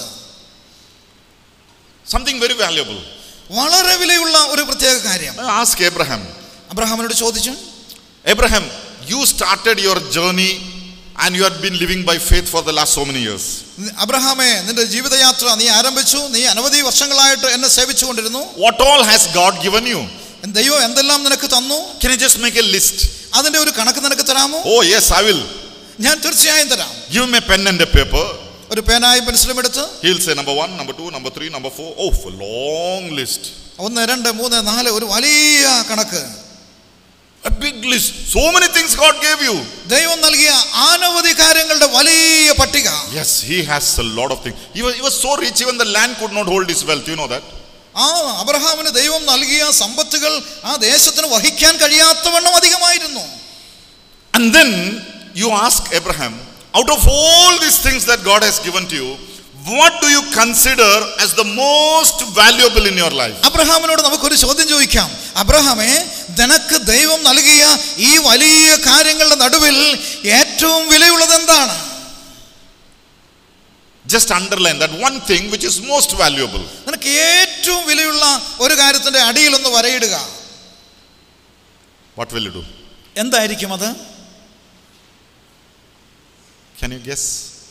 Something very valuable. വളരെ വിലയുള്ള ഒരു പ്രത്യേക കാര്യം Ask Abraham. അബ്രഹാമിനോട് ചോദിച്ചു Abraham, you started your journey and you have been living by faith for the last so many years. അബ്രഹാമേ നിന്റെ ജീവിതയാത്ര നീ ആരംഭിച്ചു നീ അനവധി വർഷങ്ങളായിട്ട് എന്നെ സേവിച്ചുകൊണ്ടിരുന്നു What all has God given you? ദൈവം എന്തെല്ലാം നിനക്ക് തന്നു Can you just make a list? അതിന്റെ ഒരു കണക്ക് നിനക്ക് തരാമോ Oh, yes, I will. ഞാൻ തീർച്ചയായും തരാം Give him a pen and a paper. ഒരു പേനായും പെൻസിലും എടുത്ത് He'll say number one, number two, number three, number four. Oh, for long list. ഒന്ന് രണ്ട് മൂന്ന് നാല് ഒരു വലിയ കണക്ക് A big list. So many things God gave you. ദൈവം നൽകിയ അനവധി കാര്യങ്ങളുടെ വലിയ പട്ടിക Yes, he has a lot of things. He was, he was so rich, even the land could not hold his wealth. You know that? ആ അബ്രഹാമിന് ദൈവം നൽകിയ സമ്പത്തുകൾ ആ ദേശത്തിന് വഹിക്കാൻ കഴിയാത്തവണ്ണം അധികമായിരുന്നു And then you ask Abraham, out of all these things that God has given to you, what do you consider as the most valuable in your life? അബ്രഹാമിനോട് നമുക്കൊരു ചോദ്യം ചോദിക്കാം അബ്രഹാമേ നിനക്ക് ദൈവം നൽകിയ ഈ വലിയ കാര്യങ്ങളുടെ നടുവിൽ ഏറ്റവും വിലയുള്ളത് എന്താണ് Just underline that one thing which is most valuable. നിനക്ക് ഏറ്റവും വിലയുള്ള ഒരു കാര്യത്തിന്റെ അടിയിലൊന്ന് വരയിടുക What will you do? എന്തായിരിക്കും അത് Can you guess?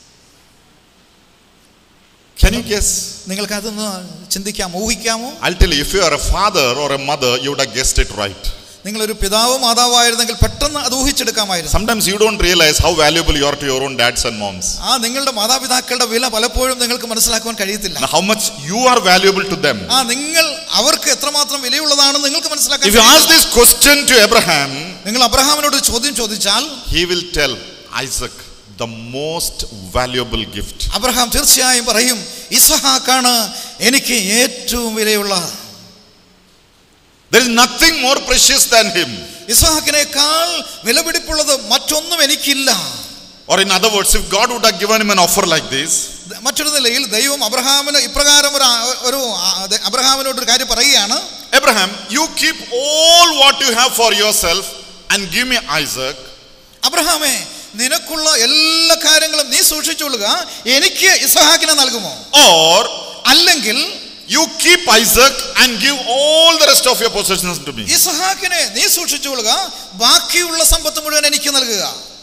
Can you guess? നിങ്ങൾക്ക് അതൊന്ന് ചിന്തിക്കാം ഊഹിക്കാമോ I'll tell you, if you are a father or a mother, you would have guessed it right. നിങ്ങളൊരു പിതാവോ മാതാവായിരുന്നെങ്കിൽ പെട്ടെന്ന് അത് ഊഹിച്ചെടുക്കാമായിരുന്നു Sometimes you don't realize how valuable you are to your own dads and moms. ആ നിങ്ങളുടെ മാതാപിതാക്കളുടെ വില പലപ്പോഴും നിങ്ങൾക്ക് മനസ്സിലാക്കുവാൻ കഴിയത്തില്ല And how much you are valuable to them. ആ നിങ്ങൾ അവർക്ക് എത്രമാത്രം വിലയുള്ളതാണെന്ന് നിങ്ങൾക്ക് മനസ്സിലാക്കാൻ If you ask കഴിയില്ല. this question to Abraham, നിങ്ങൾ അബ്രഹാമിനോട് ഒരു ചോദ്യം ചോദിച്ചാൽ he will tell Isaac the most valuable gift. Abraham തീർച്ചയായും പറയും ഇസഹാക്കാണ് എനിക്ക് ഏറ്റവും വിലയുള്ള There is nothing more precious than him. ഇസഹാക്കിനേക്കാൾ വിലപിടിപ്പുള്ളത് മറ്റൊന്നും എനിക്കില്ല Or in other words, if God would have given him an offer like this, മറ്റൊരു നിലയിൽ ദൈവം അബ്രഹാമിന് ഇപ്രകാരം ഒരു ആ- ഒരു ആ- ദ- അബ്രഹാമിനോട് ഒരു കാര്യം പറയുകയാണ് Abraham, you keep all what you have for yourself and give me Isaac. അബ്രഹാമേ നിനക്കുള്ള എല്ലാ കാര്യങ്ങളും നീ സൂക്ഷിച്ചുകൊള്ളുക എനിക്ക് ഇസഹാക്കിനെ നൽകുമോ Or അല്ലെങ്കിൽ you keep Isaac and give all the rest of your possessions to me. ഇസഹാക്കിനെ നീ സൂക്ഷിച്ചുകൊള്ളുക ബാക്കിയുള്ള സമ്പത്ത് മുഴുവൻ എനിക്ക് നൽകുക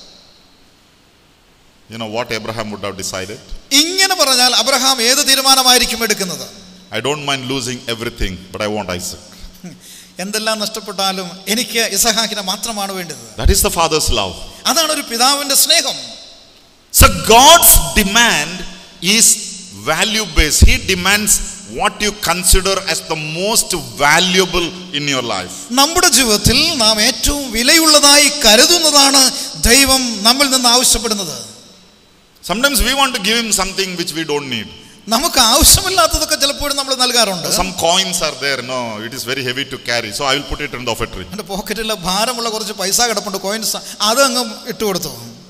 You know what Abraham would have decided? ഇങ്ങനെ പറഞ്ഞാൽ അബ്രഹാം ഏത് തീരുമാനമായിരിക്കും എടുക്കുന്നത് I don't mind losing everything, but I want Isaac. എന്തെല്ലാം നഷ്ടപ്പെട്ടാലും എനിക്ക് ഇസഹാക്കിനെ മാത്രമാണ് വേണ്ടത് That is the father's love. അതാണ് ഒരു പിതാവിന്റെ സ്നേഹം So God's demand is value based. He demands what you consider as the most valuable in your life. നമ്മുടെ ജീവിതത്തിൽ നാം ഏറ്റവും വിലയുള്ളതായി കരുതുന്നതാണ് ദൈവം നമ്മിൽ നിന്ന് ആവശ്യപ്പെടുന്നത് Sometimes we want to give him something which we don't need. നമുക്ക് ആവശ്യമില്ലാത്തതൊക്കെ ചിലപ്പോഴും നമ്മൾ നൽകാറുണ്ട് Some coins are there. No, it is very heavy to carry. So I will put it in the offertory. എൻ്റെ പോക്കറ്റിൽ ഭാരമുള്ള കുറച്ച് പൈസ കിടപ്പുണ്ട് കോയിൻസ് അത് അങ്ങ് ഇട്ട് കൊടുത്തു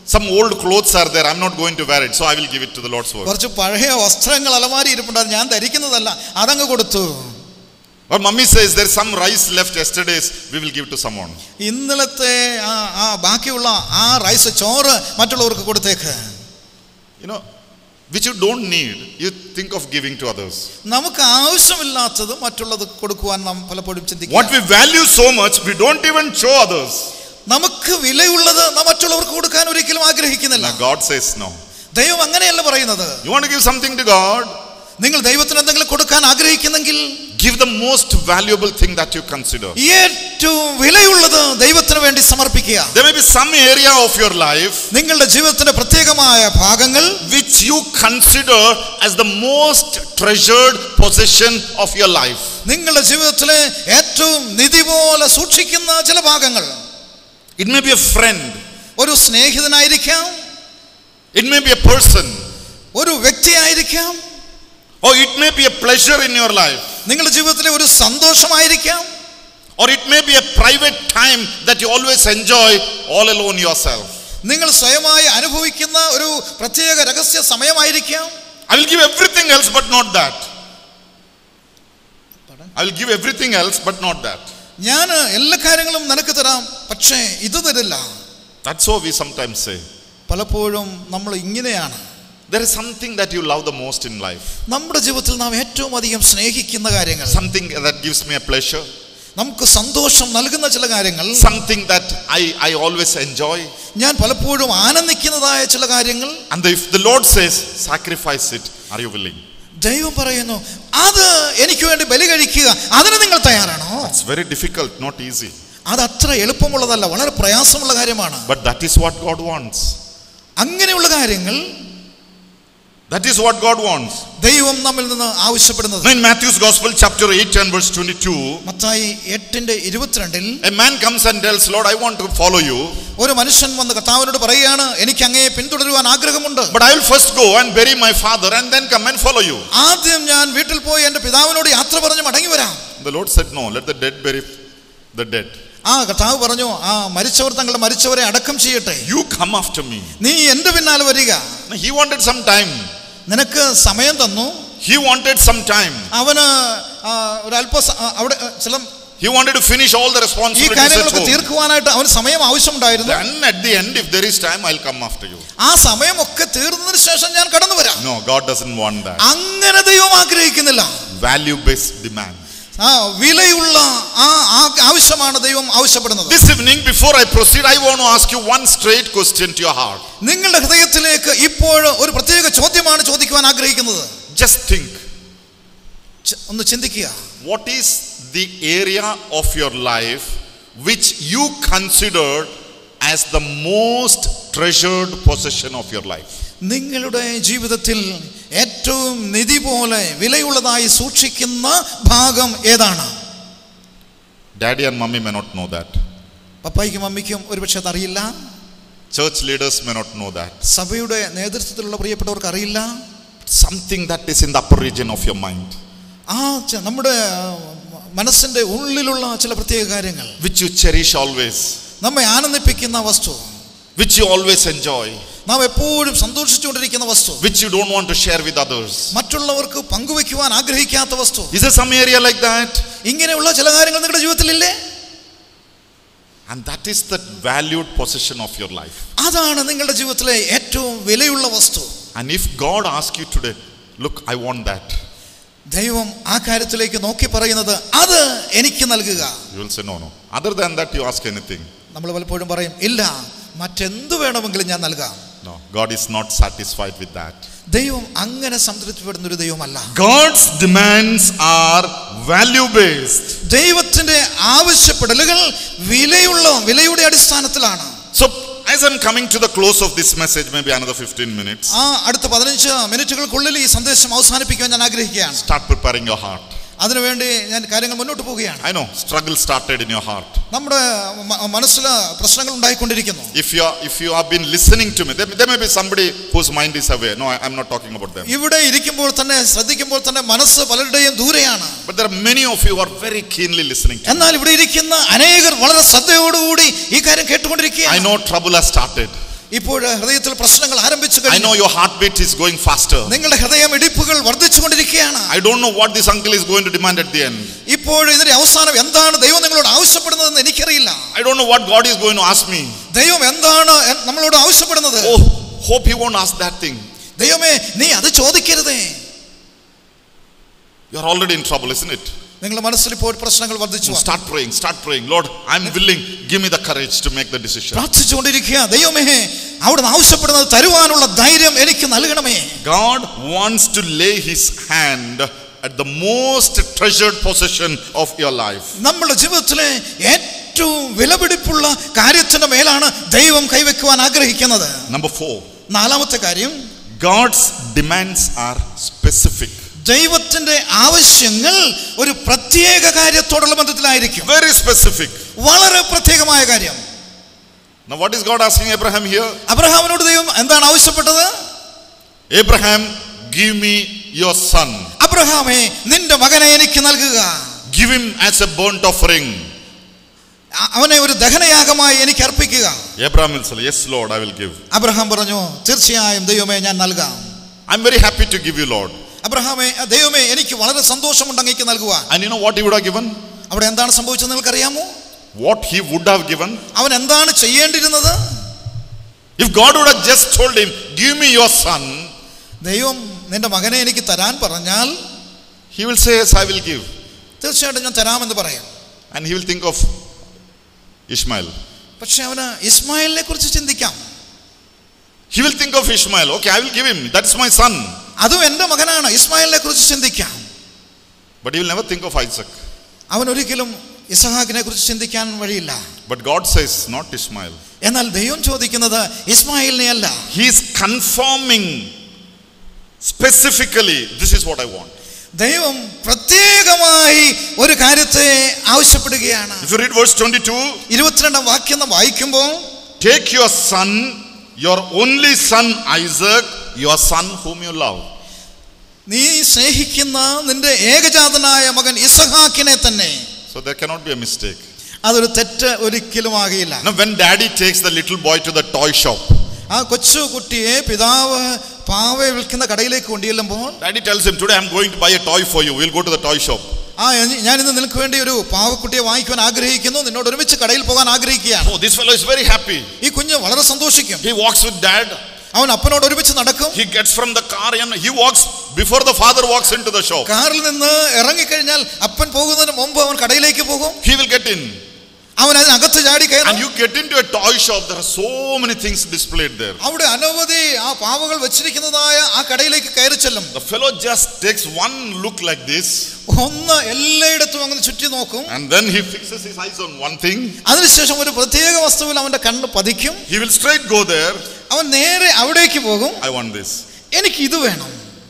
Some old clothes are there. I'm not going to wear it, so I will give it to the Lord's work. കുറച്ച് പഴയ വസ്ത്രങ്ങൾ അലമാരി ഇരിപ്പുണ്ട് അത് ഞാൻ ധരിക്കുന്നതല്ല അതങ്ങ് കൊടുത്തു Or mummy says there's some rice left yesterday's, we will give to someone. ഇന്നലത്തെ ആ ആ ബാക്കിയുള്ള ആ റൈസ് ചോറ് മറ്റുള്ളവർക്ക് കൊടുത്തേക്ക് You know, which you don't need, you think of giving to others. നമുക്ക് ആവശ്യമില്ലാത്തത് മറ്റുള്ളത് കൊടുക്കുവാൻ നാം പലപ്പോഴും What ചിന്തിക്കും we value so much, we don't even show others. നമുക്ക് വിലയുള്ളത് നാം മറ്റുള്ളവർക്ക് കൊടുക്കാൻ ഒരിക്കലും ആഗ്രഹിക്കുന്നില്ല Now God says no. ദൈവം അങ്ങനെയല്ല പറയുന്നത് You want to give something to God? നിങ്ങൾ ദൈവത്തിന് എന്തെങ്കിലും കൊടുക്കാൻ ആഗ്രഹിക്കുന്നെങ്കിൽ Give the most valuable thing that you consider. ഏറ്റവും വിലയുള്ളത് ദൈവത്തിന് വേണ്ടി സമർപ്പിക്കുക There may be some area of your life നിങ്ങളുടെ ജീവിതത്തിന്റെ പ്രത്യേകമായ ഭാഗങ്ങൾ which you consider as the most treasured possession of your life. നിങ്ങളുടെ ജീവിതത്തിലെ ഏറ്റവും നിധി പോലെ സൂക്ഷിക്കുന്ന ചില ഭാഗങ്ങൾ It may be a friend, ഒരു സ്നേഹിതനായിരിക്കാം it may be a person, ഒരു വ്യക്തിയായിരിക്കാം or it may be a pleasure in your life, നിങ്ങളുടെ ജീവിതത്തിലെ ഒരു സന്തോഷമായിരിക്കാം or it may be a private time that you always enjoy all alone yourself. നിങ്ങൾ സ്വയമായി അനുഭവിക്കുന്ന ഒരു പ്രത്യേക രഹസ്യ സമയമായിരിക്കാം I will give everything else but not that. I will give everything else but not that. ഞാൻ എല്ലാ കാര്യങ്ങളും നിനക്ക് തരാം പക്ഷേ ഇത് തരില്ല That's how we sometimes say. പലപ്പോഴും നമ്മൾ ഇങ്ങനെയാണ് There is something that you love the most in life, നമ്മുടെ ജീവിതത്തിൽ നാം ഏറ്റവും അധികം സ്നേഹിക്കുന്ന കാര്യങ്ങൾ something that gives me a pleasure, നമുക്ക് സന്തോഷം നൽകുന്ന ചില കാര്യങ്ങൾ something that I, I always enjoy. ഞാൻ പലപ്പോഴും ആനന്ദിക്കുന്നതായ ചില കാര്യങ്ങൾ And if the Lord says, sacrifice it, are you willing? ദൈവം പറയുന്നു അത് എനിക്ക് വേണ്ടി ബലി കഴിക്കുക അതിന് നിങ്ങൾ തയ്യാറാണോ It's very difficult, not easy. അത് അത്ര എളുപ്പമുള്ളതല്ല വളരെ പ്രയാസമുള്ള കാര്യമാണ് But that is what God wants. അങ്ങനെയുള്ള കാര്യങ്ങൾ That is what God wants. ദൈവം നമ്മിൽ നിന്ന് ആവശ്യപ്പെടുന്നത് Now in Matthew's Gospel, chapter 8 and verse 22, Mathai എട്ടിന്റെ ഇരുപത്തിരണ്ടിൽ a man comes and tells, Lord, I want to follow you, ഒരു മനുഷ്യൻ വന്ന് കർത്താവിനോട് പറയുകയാണ് എനിക്ക് അങ്ങയെ പിന്തുടരുവാൻ ആഗ്രഹമുണ്ട് but I will first go and bury my father and then come and follow you. ആദ്യം ഞാൻ വീട്ടിൽ പോയി എൻ്റെ പിതാവിനോട് യാത്ര പറഞ്ഞ് മടങ്ങി വരാം The Lord said, No, let the dead bury the dead. ആ കർത്താവ് പറഞ്ഞു ആ മരിച്ചവർ തങ്ങളുടെ മരിച്ചവരെ അടക്കം ചെയ്യട്ടെ You come after me. നീ എൻ്റെ പിന്നാലെ വരിക Now, he wanted some time. നിനക്ക് സമയം തന്നു He wanted some time. അവന് ആ, ഒരല്പ സ- ആ, അവിടെ ആ, ചില He wanted to finish all the ഈ responsibilities at കാര്യങ്ങളൊക്കെ home. തീർക്കുവാനായിട്ട് അവന് സമയം ആവശ്യമുണ്ടായിരുന്നു Then at the end, if there is time, I'll come after you. ആ സമയമൊക്കെ തീർന്നതിന് ശേഷം ഞാൻ കടന്നു വരാം No, God doesn't want that. അങ്ങനെ ദൈവം ആഗ്രഹിക്കുന്നില്ല Value based demand. ആ വിലയുള്ള ആ ആ- ആവശ്യമാണ് ദൈവം ആവശ്യപ്പെടുന്നത് This evening, before I proceed, I want to ask you one straight question to your heart. നിങ്ങളുടെ ഹൃദയത്തിലേക്ക് ഇപ്പോൾ ഒരു പ്രത്യേക ചോദ്യമാണ് ചോദിക്കുവാൻ ആഗ്രഹിക്കുന്നത് Just think ച- ഒന്ന് ചിന്തിക്കുക what is the area of your life which you consider as the most treasured possession of your life? നിങ്ങളുടെ ജീവിതത്തിൽ ഏറ്റവും നിധി പോലെ വിലയുള്ളതായി സൂക്ഷിക്കുന്ന ഭാഗം ഏതാണ് Daddy and mommy may not know that. പപ്പായ്ക്കും അമ്മയ്ക്കും ഒരുപക്ഷെ അതറിയില്ല Church leaders may not know that. സഭയുടെ നേതൃത്വത്തിലുള്ള പ്രിയപ്പെട്ടവർക്ക് അറിയില്ല Something that is in the upper region of your mind, ആ ച- നമ്മുടെ ആ, മനസ്സിന്റെ ഉള്ളിലുള്ള ചില പ്രത്യേക കാര്യങ്ങൾ which you cherish always, നമ്മെ ആനന്ദിപ്പിക്കുന്ന വസ്തു which you always enjoy, നാം എപ്പോഴും സന്തോഷിച്ചുകൊണ്ടിരിക്കുന്ന വസ്തു which you don't want to share with others. മറ്റുള്ളവർക്ക് പങ്കുവെക്കുവാൻ ആഗ്രഹിക്കാത്ത വസ്തു Is there some area like that? ഇങ്ങനെയുള്ള ചില കാര്യങ്ങൾ നിങ്ങളുടെ ജീവിതത്തിലില്ലേ And that is the valued possession of your life. അതാണ് നിങ്ങളുടെ ജീവിതത്തിലെ ഏറ്റവും വിലയുള്ള വസ്തു And if God asks you today, look, I want that, ദൈവം ആ കാര്യത്തിലേക്ക് നോക്കി പറയുന്നത് അത് എനിക്ക് നൽകുക you will say, no, no. Other than that, you ask anything. നമ്മൾ പലപ്പോഴും പറയും ഇല്ല മറ്റെന്ത് വേണമെങ്കിലും ഞാൻ നൽകാം No, God is not satisfied with that. ദൈവം അങ്ങനെ സംതൃപ്തിപ്പെടുന്ന ഒരു ദൈവമല്ല God's demands are value based. ദൈവത്തിന്റെ ആവശ്യപ്പെടലുകൾ വിലയുള്ള വിലയുടെ അടിസ്ഥാനത്തിലാണ് So, as I'm coming to the close of this message, maybe another 15 minutes, ആ അടുത്ത പതിനഞ്ച് മിനിറ്റുകൾക്കുള്ളിൽ ഈ സന്ദേശം അവസാനിപ്പിക്കുവാൻ ഞാൻ ആഗ്രഹിക്കുകയാണ് start preparing your heart. അതിനുവേണ്ടി ഞാൻ കാര്യങ്ങൾ മുന്നോട്ട് പോവുകയാണ് I know struggle started in your heart. നമ്മുടെ മ- മനസ്സിൽ പ്രശ്നങ്ങൾ ഉണ്ടായിക്കൊണ്ടിരിക്കുന്നു If you are, if you have been listening to me, there, there may be somebody whose mind is away. No, I, I'm not talking about them. ഇവിടെ ഇരിക്കുമ്പോൾ തന്നെ ശ്രദ്ധിക്കുമ്പോൾ തന്നെ മനസ്സ് പലരുടെയും ദൂരെയാണ് But there are many of you who are very keenly listening to me. എന്നാൽ ഇവിടെ ഇരിക്കുന്ന അനേകർ വളരെ ശ്രദ്ധയോടുകൂടി ഈ കാര്യം I കേട്ടുകൊണ്ടിരിക്കുകയാണ് know trouble has started. ഇപ്പോൾ ഹൃദയത്തിൽ പ്രശ്നങ്ങൾ ആരംഭിച്ചു I know കഴിഞ്ഞു your heartbeat is going faster. നിങ്ങളുടെ ഹൃദയം ഇടിപ്പുകൾ വർദ്ധിച്ചുകൊണ്ടിരിക്കുകയാണ് I don't know what this uncle is going to demand at the end. ഇപ്പോൾ ഇതിന്റെ അവസാനം എന്താണ് ദൈവം നിങ്ങളോട് ആവശ്യപ്പെടുന്നതെന്ന് എനിക്കറിയില്ല I don't know what God is going to ask me. ദൈവം എന്താണ് എ- നമ്മളോട് ആവശ്യപ്പെടുന്നത് Oh, hope he won't ask that thing. ദൈവമേ നീ അത് ചോദിക്കരുതേ You're already in trouble, isn't it? നിങ്ങളുടെ മനസ്സിൽ ഇപ്പോൾ പ്രശ്നങ്ങൾ വർദ്ധിച്ചു So start praying, start praying. Lord, I'm willing. Give me the courage to make the decision. പ്രാർത്ഥിച്ചുകൊണ്ടിരിക്കുക ദൈവമേ അവിടുന്ന് ആവശ്യപ്പെടുന്നത് തരുവാനുള്ള ധൈര്യം എനിക്ക് നൽകണമേ God wants to lay his hand at the most treasured possession of your life. നമ്മുടെ ജീവിതത്തിലെ ഏറ്റവും വിലപിടിപ്പുള്ള കാര്യത്തിന്റെ മേലാണ് ദൈവം കൈവെക്കുവാൻ ആഗ്രഹിക്കുന്നത് Number four, നാലാമത്തെ കാര്യം God's demands are specific. ദൈവത്തിന്റെ ആവശ്യങ്ങൾ ഒരു പ്രത്യേക കാര്യത്തോടുള്ള ബന്ധത്തിലായിരിക്കും Very specific. വളരെ പ്രത്യേകമായ കാര്യം Now, what is God asking Abraham here? അബ്രഹാമിനോട് ദൈവം എന്താണ് ആവശ്യപ്പെട്ടത് Abraham, give me your son. അബ്രഹാമേ നിന്റെ മകനെ എനിക്ക് നൽകുക Give him as a burnt offering. അ- അവനെ ഒരു ദഹനയാഗമായി എനിക്ക് അർപ്പിക്കുക Abraham will say, Yes, Lord, I will give. Abraham പറഞ്ഞു തീർച്ചയായും ദൈവമേ ഞാൻ നൽകാം I'm very happy to give you, Lord. അബ്രഹാമേ ദൈവമേ എനിക്ക് വളരെ സന്തോഷമുണ്ട് അങ്ങേക്ക് നൽകുവാൻ And you know what he would have given? അവിടെ എന്താണ് സംഭവിച്ചത് നിങ്ങൾക്കറിയാമോ What he would have given? അവൻ എന്താണ് ചെയ്യേണ്ടിരുന്നത് If God would have just told him, Give me your son, ദൈവം നിന്റെ മകനെ എനിക്ക് തരാൻ പറഞ്ഞാൽ he will say, Yes, I will give. തീർച്ചയായിട്ടും ഞാൻ തരാമെന്ന് പറയാം And he will think of Ishmael. പക്ഷെ അവന് ഇസ്മായിലിനെ കുറിച്ച് ചിന്തിക്കാം He will think of Ishmael. Okay, I will give him. That's my son. അതും എൻ്റെ മകനാണ് ഇസ്മായിലിനെ കുറിച്ച് ചിന്തിക്കാം But he will never think of Isaac. അവൻ ഒരിക്കലും ഇസഹാക്കിനെ കുറിച്ച് ചിന്തിക്കാൻ വഴിയില്ല But God says, Not Ishmael. എന്നാൽ ദൈവം ചോദിക്കുന്നത് ഇസ്മായിലിനെ അല്ല He is confirming specifically, This is what I want. ദൈവം പ്രത്യേകമായി ഒരു കാര്യത്തെ ആവശ്യപ്പെടുകയാണ് If you read verse 22, ഇരുപത്തിരണ്ടാം വാക്യം നാം വായിക്കുമ്പോൾ Take your son, your only son Isaac, your son whom you love. നീ സ്നേഹിക്കുന്ന നിന്റെ ഏകജാതനായ മകൻ ഇസഹാക്കിനെ തന്നെ So there cannot be a mistake. അതൊരു തെറ്റ് ഒരിക്കലും ആകയില്ല Now, when daddy takes the little boy to the toy shop, ആ കൊച്ചു കുട്ടിയെ പിതാവ് പാവ വിൽക്കുന്ന കടയിലേക്ക് കൊണ്ടുചെല്ലുമ്പോൾ daddy tells him, Today I'm going to buy a toy for you. We'll go to the toy shop. ആ ഞാൻ ഇന്ന് നിനക്ക് വേണ്ടി ഒരു പാവക്കുട്ടിയെ വാങ്ങിക്കുവാൻ ആഗ്രഹിക്കുന്നു നിന്നോട് ഒരുമിച്ച് കടയിൽ പോകാൻ ആഗ്രഹിക്കുകയാണ് Oh, this fellow is very happy. ഈ കുഞ്ഞ് വളരെ സന്തോഷിക്കും He walks with dad. അവൻ അപ്പനോട് ഒരുമിച്ച് നടക്കും He gets from the car and he walks before the father walks into the shop. കാറിൽ നിന്ന് ഇറങ്ങിക്കഴിഞ്ഞാൽ അപ്പൻ പോകുന്നതിന് മുമ്പ് അവൻ കടയിലേക്ക് പോകും He will get in. അവൻ അതിനകത്ത് ചാടി And കയറും you get into a toy shop, there are so many things displayed there. അവിടെ അനവധി ആ പാവകൾ വെച്ചിരിക്കുന്നതായ ആ കടയിലേക്ക് കയറി ചെല്ലും The fellow just takes one look like this ഒന്ന് എല്ലായിടത്തും അങ്ങനെ ചുറ്റി നോക്കും and then he fixes his eyes on one thing. അതിനുശേഷം ഒരു പ്രത്യേക വസ്തുവിൽ അവന്റെ കണ്ണ് പതിക്കും He will straight go there. അവൻ നേരെ അവിടേക്ക് പോകും I want this. എനിക്ക് ഇത് വേണം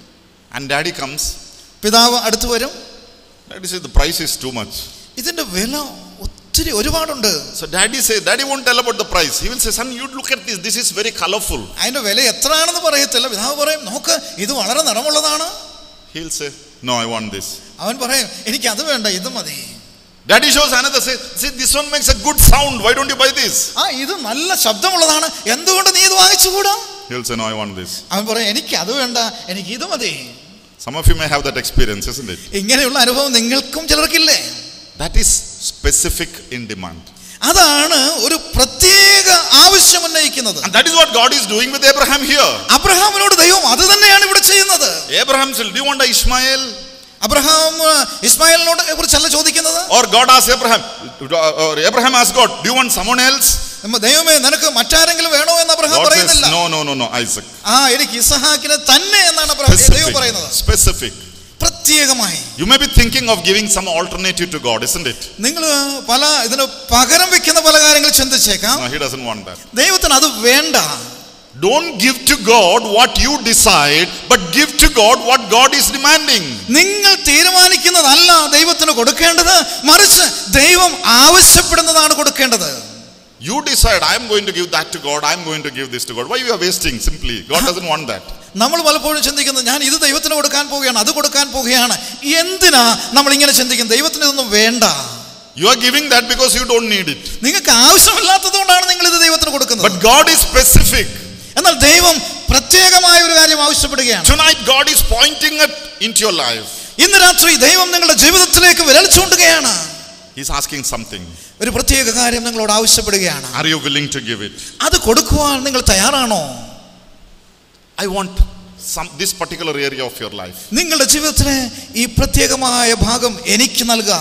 And daddy comes. പിതാവ് അടുത്ത് വരും Daddy says the price is too much. ഇതിന്റെ വില ഒത്തിരി ഒരുപാടുണ്ട് So daddy says, daddy won't tell about the price. He will say, son, you look at this. This is very colorful. അതിന്റെ വില എത്രയാണെന്ന് പറയത്തില്ല പിതാവ് പറയും നോക്ക് ഇത് വളരെ നിറമുള്ളതാണ് He'll say, no, I want this. അവൻ പറയും എനിക്ക് അത് വേണ്ട ഇത് മതി Daddy shows another, say, see, this one makes a good sound. Why don't you buy this? ആ ഇത് നല്ല ശബ്ദമുള്ളതാണ് എന്തുകൊണ്ട് നീ ഇത് വാങ്ങിച്ചുകൂടാ He'll say, no, I want this. അവൻ പറയും എനിക്ക് അത് വേണ്ട എനിക്ക് ഇത് മതി Some of you may have that experience, isn't it? ഇങ്ങനെയുള്ള അനുഭവം നിങ്ങൾക്കും ചിലർക്കില്ലേ That is specific in demand. അതാണ് ഒരു പ്രത്യേക ആവശ്യം ഉന്നയിക്കുന്നത് And that is what God is doing with Abraham here. അബ്രഹാമിനോട് ദൈവം അത് തന്നെയാണ് ഇവിടെ ചെയ്യുന്നത് Abraham said, Do you want a Ishmael? Abraham ആ, ഇസ്മായിലിനോട് കുറിച്ചല്ല ചോദിക്കുന്നത് Or God asked Abraham, or Abraham asked God, Do you want someone else? നമ്മ ദൈവമേ നിനക്ക് മറ്റാരെങ്കിലും വേണോ എന്ന് അബ്രഹാം God says, പറയുന്നില്ല No, no, no, no, Isaac. ആ എനിക്ക് ഇസഹാക്കിനെ തന്നെ എന്നാണ് അബ്രഹാം ദൈവം Specific. പറയുന്നത് Specific. പ്രത്യേകമായി You may be thinking of giving some alternative to God, isn't it? നിങ്ങൾ പല ഇതിന് പകരം വെക്കുന്ന പല കാര്യങ്ങൾ ചിന്തിച്ചേക്കാം No, He doesn't want that. ദൈവത്തിന് അത് വേണ്ട Don't give to God what you decide, but give to God what God is demanding. നിങ്ങൾ തീരുമാനിക്കുന്നതല്ല ദൈവത്തിന് കൊടുക്കേണ്ടത് മറിച്ച് ദൈവം ആവശ്യപ്പെടുന്നതാണ് കൊടുക്കേണ്ടത് You decide, I am going to give that to God, I am going to give this to God. Why you are wasting simply? God doesn't want that. നമ്മൾ പലപ്പോഴും ചിന്തിക്കുന്നത് ഞാൻ ഇത് ദൈവത്തിന് കൊടുക്കാൻ പോവുകയാണ് അത് കൊടുക്കാൻ പോവുകയാണ് എന്തിനാ നമ്മൾ ഇങ്ങനെ ചിന്തിക്കുന്നത് ദൈവത്തിന് ഇതൊന്നും വേണ്ട You are giving that because you don't need it. നിങ്ങൾക്ക് ആവശ്യമില്ലാത്തത് കൊണ്ടാണ് നിങ്ങൾ ഇത് ദൈവത്തിന് ദൈവത്തിന് കൊടുക്കുന്നത് But God is specific. എന്നാൽ ദൈവം പ്രത്യേകമായ ഒരു കാര്യം ആവശ്യപ്പെടുകയാണ് Tonight, God is pointing it into your life. ഇന്ന് രാത്രി ദൈവം നിങ്ങളുടെ ജീവിതത്തിലേക്ക് വിരൽ ചൂണ്ടുകയാണ് He's asking something. ഒരു പ്രത്യേക കാര്യം നിങ്ങളോട് ആവശ്യപ്പെടുകയാണ് Are you willing to give it? അത് കൊടുക്കുവാൻ നിങ്ങൾ തയ്യാറാണോ I want some this particular area of your life. നിങ്ങളുടെ ജീവിതത്തിലെ ഈ പ്രത്യേകമായ ഭാഗം എനിക്ക് നൽകുക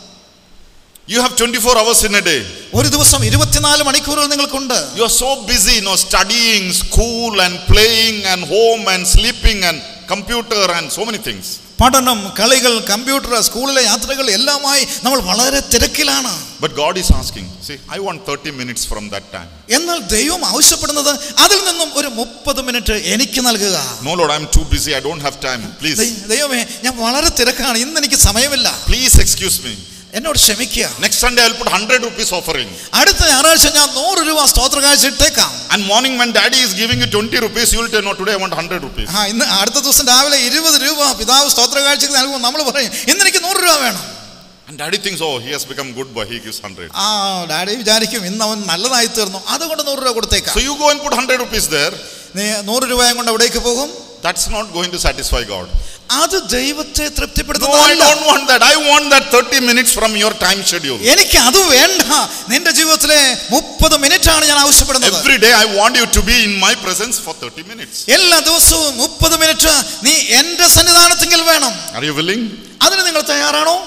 You have 24 hours in a day. ഒരു ദിവസം ഇരുപത്തിനാല് മണിക്കൂറുകൾ നിങ്ങൾക്കുണ്ട് You are so busy, you know, studying, school, and playing, and home, and sleeping, and computer, and so many things. പഠനം കളികൾ കമ്പ്യൂട്ടർ സ്കൂളിലെ യാത്രകൾ എല്ലാമായി നമ്മൾ വളരെ തിരക്കിലാണ് But God is asking, see, I want 30 minutes from that time. എന്നാൽ ദൈവം ആവശ്യപ്പെടുന്നത് അതിൽ നിന്നും ഒരു മുപ്പത് മിനിറ്റ് എനിക്ക് നൽകുക No, Lord, I'm too busy. I don't have time. Please, ദൈ- ദൈവമേ ഞാൻ വളരെ തിരക്കാണ് ഇന്ന് എനിക്ക് സമയമില്ല please excuse me. എന്നോട് ക്ഷമിക്കുക Next Sunday, I'll put 100 rupees offering. അടുത്ത ഞായറാഴ്ച ഞാൻ നൂറ് രൂപ സ്തോത്ര കാഴ്ച ഇട്ടേക്കാം And morning, when daddy is giving you 20 rupees, you will tell, no, today I want 100 rupees. ആ ഇന്ന് അടുത്ത ദിവസം രാവിലെ ഇരുപത് രൂപ പിതാവ് സ്തോത്ര കാഴ്ചക്ക് നൽകുമ്പോൾ നമ്മൾ പറയും ഇന്ന് എനിക്ക് നൂറ് രൂപ വേണം And daddy thinks, oh, he has become good boy. He gives 100. ആ ഡാഡി വിചാരിക്കും ഇന്ന് അവൻ നല്ലതായി തീർന്നു അതുകൊണ്ട് നൂറ് രൂപ കൊടുത്തേക്കാം So you go and put 100 rupees there. നീ നൂറ് രൂപയും കൊണ്ട് എവിടേക്ക് പോകും That's not going to satisfy God. അത് ദൈവത്തെ No, I തൃപ്തിപ്പെടുത്തുന്നതല്ല don't want that. I want that 30 minutes from your time schedule. എനിക്ക് അത് വേണ്ട നിന്റെ ജീവിതത്തിലെ മുപ്പത് മിനിറ്റ് ആണ് ഞാൻ ആവശ്യപ്പെടുന്നത് Every day, I want you to be in my presence for 30 minutes. എല്ലാ ദിവസവും മുപ്പത് മിനിറ്റ് നീ എന്റെ സന്നിധാനത്തെങ്കിൽ വേണം Are you willing? അതിന് നിങ്ങൾ തയ്യാറാണോ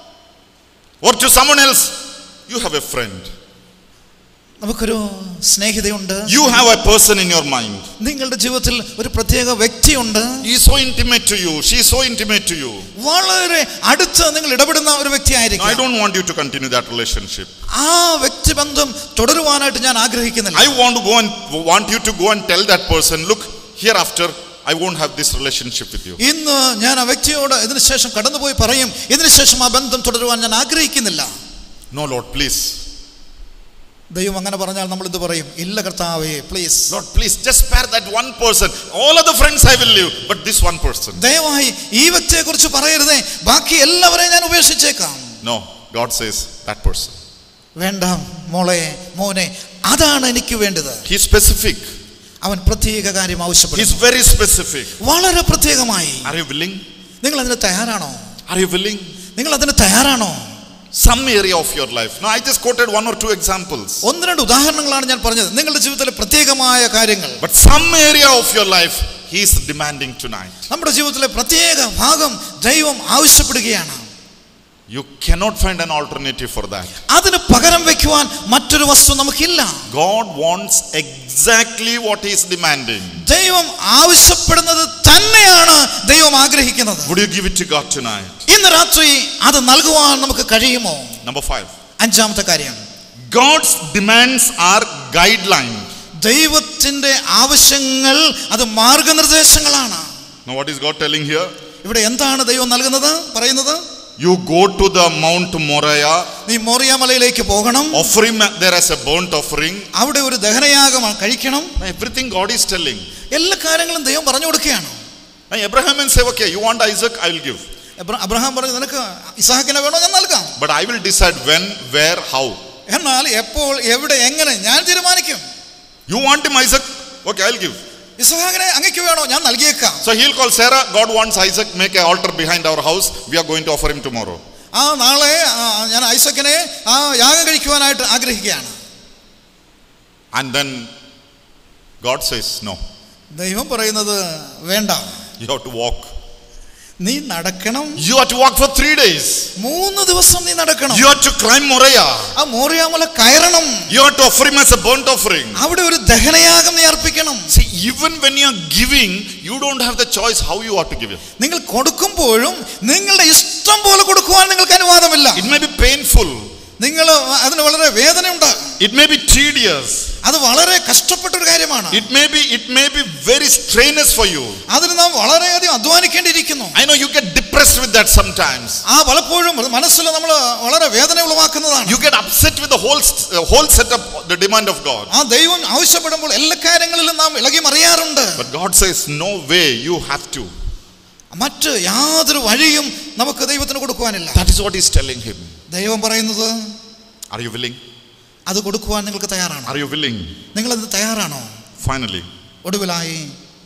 Or to someone else, you have a friend. നമുക്കൊരു സ്നേഹിതയുണ്ട് You have a person in your mind. നിങ്ങളുടെ ജീവിതത്തിൽ ഒരു പ്രത്യേക വ്യക്തിയുണ്ട് He is so intimate to you. She is so intimate to you. വളരെ അടുത്ത് നിങ്ങൾ ഇടപെടുന്ന ഒരു വ്യക്തി No, I ആയിരിക്കും don't want you to continue that relationship. ആ വ്യക്തിബന്ധം തുടരുവാനായിട്ട് ഞാൻ ആഗ്രഹിക്കുന്നില്ല I want to go and want you to go and tell that person, look, hereafter, I won't have this relationship with you. ഇന്ന് ഞാൻ ആ വ്യക്തിയോട് ഇതിനു ശേഷം കടന്നുപോയി പറയും ഇതിനു ശേഷം ആ ബന്ധം തുടരുവാൻ ഞാൻ ആഗ്രഹിക്കുന്നില്ല No, Lord, please. ദൈവം അങ്ങനെ പറഞ്ഞാൽ നമ്മൾ ഇത് പറയും ഇല്ല കർത്താവേ please Lord, please, just spare that one person. All other friends I will leave, but this one person. ദയവായി ഈ വ്യക്തിയെ കുറിച്ച് പറയരുതേ ബാക്കി എല്ലാവരെയും ഞാൻ ഉപേക്ഷിച്ചേക്കാം No, God says that person. വേണ്ട മോളെ മോനെ അതാണ് എനിക്ക് വേണ്ടത് He's specific. അവൻ പ്രത്യേക കാര്യം ആവശ്യപ്പെടും He's very specific. വളരെ പ്രത്യേകമായി Are you willing? നിങ്ങൾ അതിന് തയ്യാറാണോ Are you willing? നിങ്ങൾ അതിന് തയ്യാറാണോ Some area of your life. Now, I just quoted one or two examples. ഒന്ന് രണ്ട് ഉദാഹരണങ്ങളാണ് ഞാൻ പറഞ്ഞത് നിങ്ങളുടെ ജീവിതത്തിലെ പ്രത്യേകമായ കാര്യങ്ങൾ But some area of your life, He is demanding tonight. നമ്മുടെ ജീവിതത്തിലെ പ്രത്യേക ഭാഗം ദൈവം ആവശ്യപ്പെടുകയാണ് You cannot find an alternative for that. അതിന് പകരം വെക്കുവാൻ മറ്റൊരു വസ്തു നമുക്കില്ല God wants exactly what He is demanding. ദൈവം ആവശ്യപ്പെടുന്നത് തന്നെയാണ് ദൈവം ആഗ്രഹിക്കുന്നത് Would you give it to God tonight? ഇന്ന് രാത്രി അത് നൽകുവാൻ നമുക്ക് കഴിയുമോ Number five. അഞ്ചാമത്തെ കാര്യം God's demands are guidelines. ദൈവത്തിന്റെ ആവശ്യങ്ങൾ അത് മാർഗനിർദ്ദേശങ്ങളാണ് Now, what is God telling here? ഇവിടെ എന്താണ് ദൈവം നൽകുന്നത് പറയുന്നത് You go to the Mount Moriah, നീ മോറിയ മലയിലേക്ക് പോകണം offer Him there as a burnt offering. അവിടെ ഒരു ദഹനയാഗം കഴിക്കണം Now, everything God is telling. എല്ലാ കാര്യങ്ങളും ദൈവം പറഞ്ഞു കൊടുക്കുകയാണ് Now, Abraham and say, okay, you want Isaac, I will give. എബ്ര- അബ്രഹാം പറഞ്ഞു നിനക്ക് ഇസാഹക്കിനെ വേണോ ഞാൻ നൽകാം But I will decide when, where, how. എന്നാൽ എപ്പോൾ എവിടെ എങ്ങനെ ഞാൻ തീരുമാനിക്കും You want him, Isaac? Okay, I'll give. ഇസഹാക്കിനെ അങ്ങക്ക് വേണോ ഞാൻ നൽകിയേക്കാം So he'll call Sarah, God wants Isaac, make an altar behind our house. We are going to offer him tomorrow. ആ നാളെ ആ, ഞാൻ ഐസക്കിനെ ആ യാഗം കഴിക്കുവാനായിട്ട് ആഗ്രഹിക്കുകയാണ് And then God says, No, ദൈവം പറയുന്നത് വേണ്ട you have to walk. നീ നടക്കണം You have to walk for three days. മൂന്ന് ദിവസം നീ നടക്കണം You have to climb Moriah. ആ മോറിയാമല കയറണം You have to offer him as a burnt offering. അവിടെ ഒരു ദഹനയാഗം നീ അർപ്പിക്കണം See, even when you are giving, you don't have the choice how you ought to give it. നിങ്ങൾ കൊടുക്കുമ്പോഴും നിങ്ങളുടെ ഇഷ്ടം പോലെ കൊടുക്കുവാൻ നിങ്ങൾക്ക് അനുവാദമില്ല It may be painful, നിങ്ങൾ അതിന് വളരെ വേദനയുണ്ട് it may be tedious, അത് വളരെ കഷ്ടപ്പെട്ട ഒരു കാര്യമാണ് it may be, it may be very strenuous for you. അതിന് നാം വളരെയധികം അധ്വാനിക്കേണ്ടിയിരിക്കുന്നു I know you get depressed with that sometimes. ആ പലപ്പോഴും അത് മനസ്സിൽ നമ്മൾ വളരെ വേദന ഉളവാക്കുന്നതാണ് You get upset with the whole uh, whole setup, the demand of God. ആ ദൈവം ആവശ്യപ്പെടുമ്പോൾ എല്ലാ കാര്യങ്ങളിലും നാം ഇളകി മറിയാറുണ്ട് But God says, no way, you have to. മറ്റ് യാതൊരു വഴിയും നമുക്ക് ദൈവത്തിന് കൊടുക്കുവാനില്ല That is what He's telling him. ദൈവം പറയുന്നത് Are you willing? അത് കൊടുക്കുവാൻ നിങ്ങൾക്ക് തയ്യാറാണോ Are you willing? നിങ്ങളത് തയ്യാറാണോ Finally, ഒടുവിലായി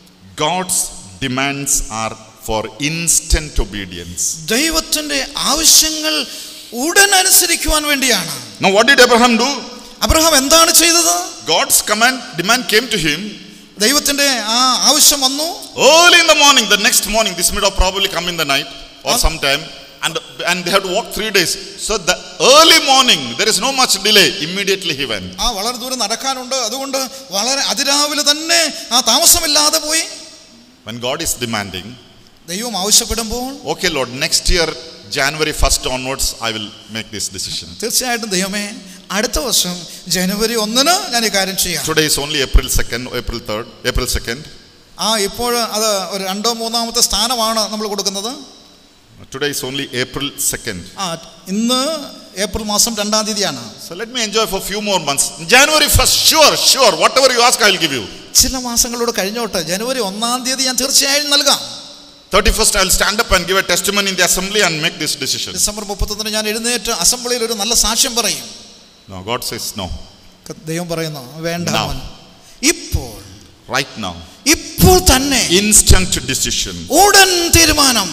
God's demands are for instant obedience. ദൈവത്തിന്റെ ആവശ്യങ്ങൾ ഉടൻ അനുസരിക്കുവാൻ വേണ്ടിയാണ് Now, what did Abraham do? Abraham എന്താണ് ചെയ്തത് God's command, demand came to him ദൈവത്തിന്റെ ആ ആവശ്യം വന്നു early in the morning. The next morning, this may have probably come in the night or Huh? sometime, and and they had to walk three days. So the early morning, there is no much delay. Immediately he went. ആ വളരെ ദൂരം നടക്കാനുണ്ട് അതുകൊണ്ട് വളരെ അതിരാവിലെ തന്നെ ആ താമസമില്ലാതെ പോയി When God is demanding, ദൈവം ആവശ്യപ്പെടുമ്പോൾ okay, Lord, next year January 1st onwards, I will make this decision. തീർച്ചയായിട്ടും ദൈവമേ അടുത്ത വർഷം ജനുവരി ഒന്നിന് ഞാൻ ഈ കാര്യം ചെയ്യാം Today is only April 2nd, April 3rd, April 2nd. ആ ഇപ്പോൾ അത് ഒരു രണ്ടോ മൂന്നാമത്തെ സ്ഥാനമാണ് നമ്മൾ കൊടുക്കുന്നത് Today is only April 2nd. ആ ഇന്ന് ഏപ്രിൽ മാസം രണ്ടാം തീയതിയാണ് So let me enjoy for a few more months. January 1st, sure, sure, whatever you ask, I will give you. ചില മാസങ്ങളോട് കഴിഞ്ഞോട്ടെ ജനുവരി ഒന്നാം തീയതി ഞാൻ തീർച്ചയായും നൽകാം 31st, I will stand up and give a testimony in the assembly and make this decision. December മുപ്പത്തൊന്നിന് ഞാൻ എഴുന്നേറ്റ് അസംബ്ലിയിൽ ഒരു നല്ല സാക്ഷ്യം പറയും No, God says no. ദൈവം പറയുന്നു വേണ്ട Now. മോൻ. ഇപ്പോൾ Right now. ഇപ്പോൾ തന്നെ Instant decision. ഉടൻ തീരുമാനം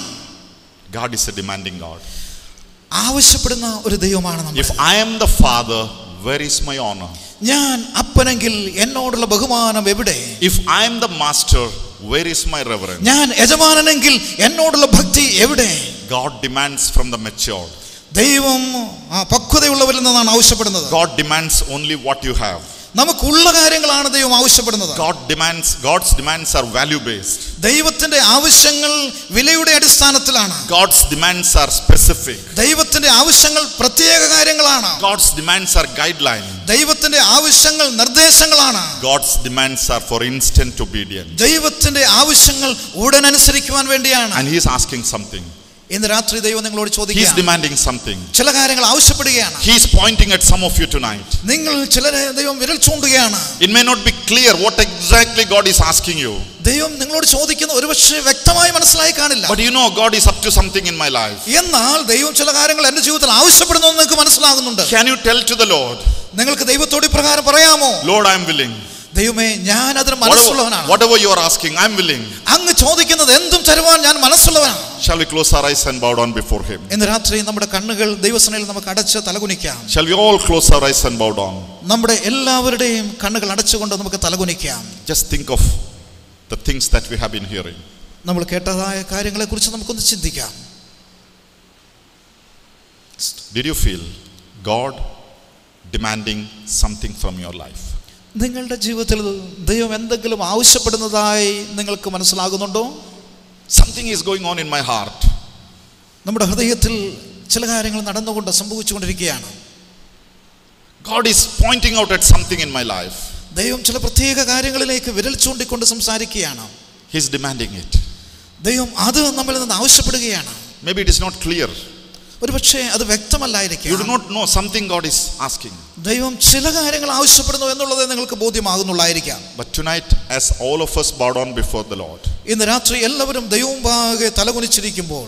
God is a demanding God. ആവശ്യപ്പെടുന്ന ഒരു ദൈവമാണ് നമ്മൾ If I am the father, where is my honor? ഞാൻ അപ്പനെങ്കിൽ എന്നോടുള്ള ബഹുമാനം എവിടെ If I am the master, where is my reverence? ഞാൻ യജമാനനെങ്കിൽ എന്നോടുള്ള ഭക്തി എവിടെ God demands from the matured. ദൈവം ആ പക്വതയുള്ളവരിൽ നിന്നാണ് ആവശ്യപ്പെടുന്നത് God demands only what you have. നമുക്കുള്ള കാര്യങ്ങളാണ് ദൈവം ആവശ്യപ്പെടുന്നത് God demands, God's demands are value based. ദൈവത്തിന്റെ ആവശ്യങ്ങൾ വിലയുടെ അടിസ്ഥാനത്തിലാണ് God's demands are specific. ദൈവത്തിന്റെ ആവശ്യങ്ങൾ പ്രത്യേക കാര്യങ്ങളാണ് God's demands are guideline. ദൈവത്തിന്റെ ആവശ്യങ്ങൾ നിർദ്ദേശങ്ങളാണ് God's demands are for instant obedience. ദൈവത്തിന്റെ ആവശ്യങ്ങൾ ഉടൻ അനുസരിക്കുവാൻ വേണ്ടിയാണ് And He is asking something. ഇന്ന് രാത്രി ദൈവം നിങ്ങളോട് He is ചോദിക്കുക demanding something. ചില കാര്യങ്ങൾ ആവശ്യപ്പെടുകയാണ് He is pointing at some of you tonight. നിങ്ങൾ ചിലരെ ദൈവം വിരൽ ചൂണ്ടുകയാണ് It may not be clear what exactly God is asking you. ദൈവം നിങ്ങളോട് ചോദിക്കുന്ന ഒരുപക്ഷെ വ്യക്തമായി മനസ്സിലായി കാണില്ല But you know, God is up to something in my life. എന്നാൽ ദൈവം ചില കാര്യങ്ങൾ എന്റെ ജീവിതത്തിൽ ആവശ്യപ്പെടുന്നു എന്ന് നിങ്ങൾക്ക് മനസ്സിലാകുന്നുണ്ട് Can you tell to the Lord, നിങ്ങൾക്ക് ദൈവത്തോട് ഇപ്രകാരം പറയാമോ Lord, I am willing. ദൈവമേ ഞാൻ അതിന് Whatever, മനസ്സുള്ളവനാണ് whatever you are asking, I am willing. അങ്ങ് ചോദിക്കുന്നത് എന്തും തരുവാൻ ഞാൻ മനസ്സുള്ളവനാണ് Shall we close our eyes and bow down before Him? ഇന്ന് രാത്രി നമ്മുടെ കണ്ണുകൾ ദൈവസനയിൽ നമുക്ക് അടച്ച് തലകുനിക്കാം Shall we all close our eyes and bow down? നമ്മുടെ എല്ലാവരുടെയും കണ്ണുകൾ അടച്ചുകൊണ്ട് നമുക്ക് തലകുനിക്കാം Just think of the things that we have been hearing. നമ്മൾ കേട്ടതായ കാര്യങ്ങളെക്കുറിച്ച് നമുക്കൊന്ന് ചിന്തിക്കാം Did you feel God demanding something from your life? നിങ്ങളുടെ ജീവിതത്തിൽ ദൈവം എന്തെങ്കിലും ആവശ്യപ്പെടുന്നതായി നിങ്ങൾക്ക് മനസ്സിലാകുന്നുണ്ടോ Something is going on in my heart. നമ്മുടെ ഹൃദയത്തിൽ ചില കാര്യങ്ങൾ നടന്നുകൊണ്ട് സംഭവിച്ചുകൊണ്ടിരിക്കുകയാണ് God is pointing out at something in my life. ദൈവം ചില പ്രത്യേക കാര്യങ്ങളിലേക്ക് വിരൽ ചൂണ്ടിക്കൊണ്ട് സംസാരിക്കുകയാണ് He's demanding it. ദൈവം അത് നമ്മളിൽ നിന്ന് ആവശ്യപ്പെടുകയാണ് Maybe it is not clear. ഒരുപക്ഷെ അത് You do വ്യക്തമല്ലായിരിക്കും not know something God is asking. ദൈവം ചില കാര്യങ്ങൾ ആവശ്യപ്പെടുന്നു എന്നുള്ളത് നിങ്ങൾക്ക് ബോധ്യമാകുന്നുള്ളായിരിക്കാം But tonight, as all of us bow down before the Lord, ഇന്ന് രാത്രി എല്ലാവരും ദൈവമുമ്പാകെ തലകുനിച്ചിരിക്കുമ്പോൾ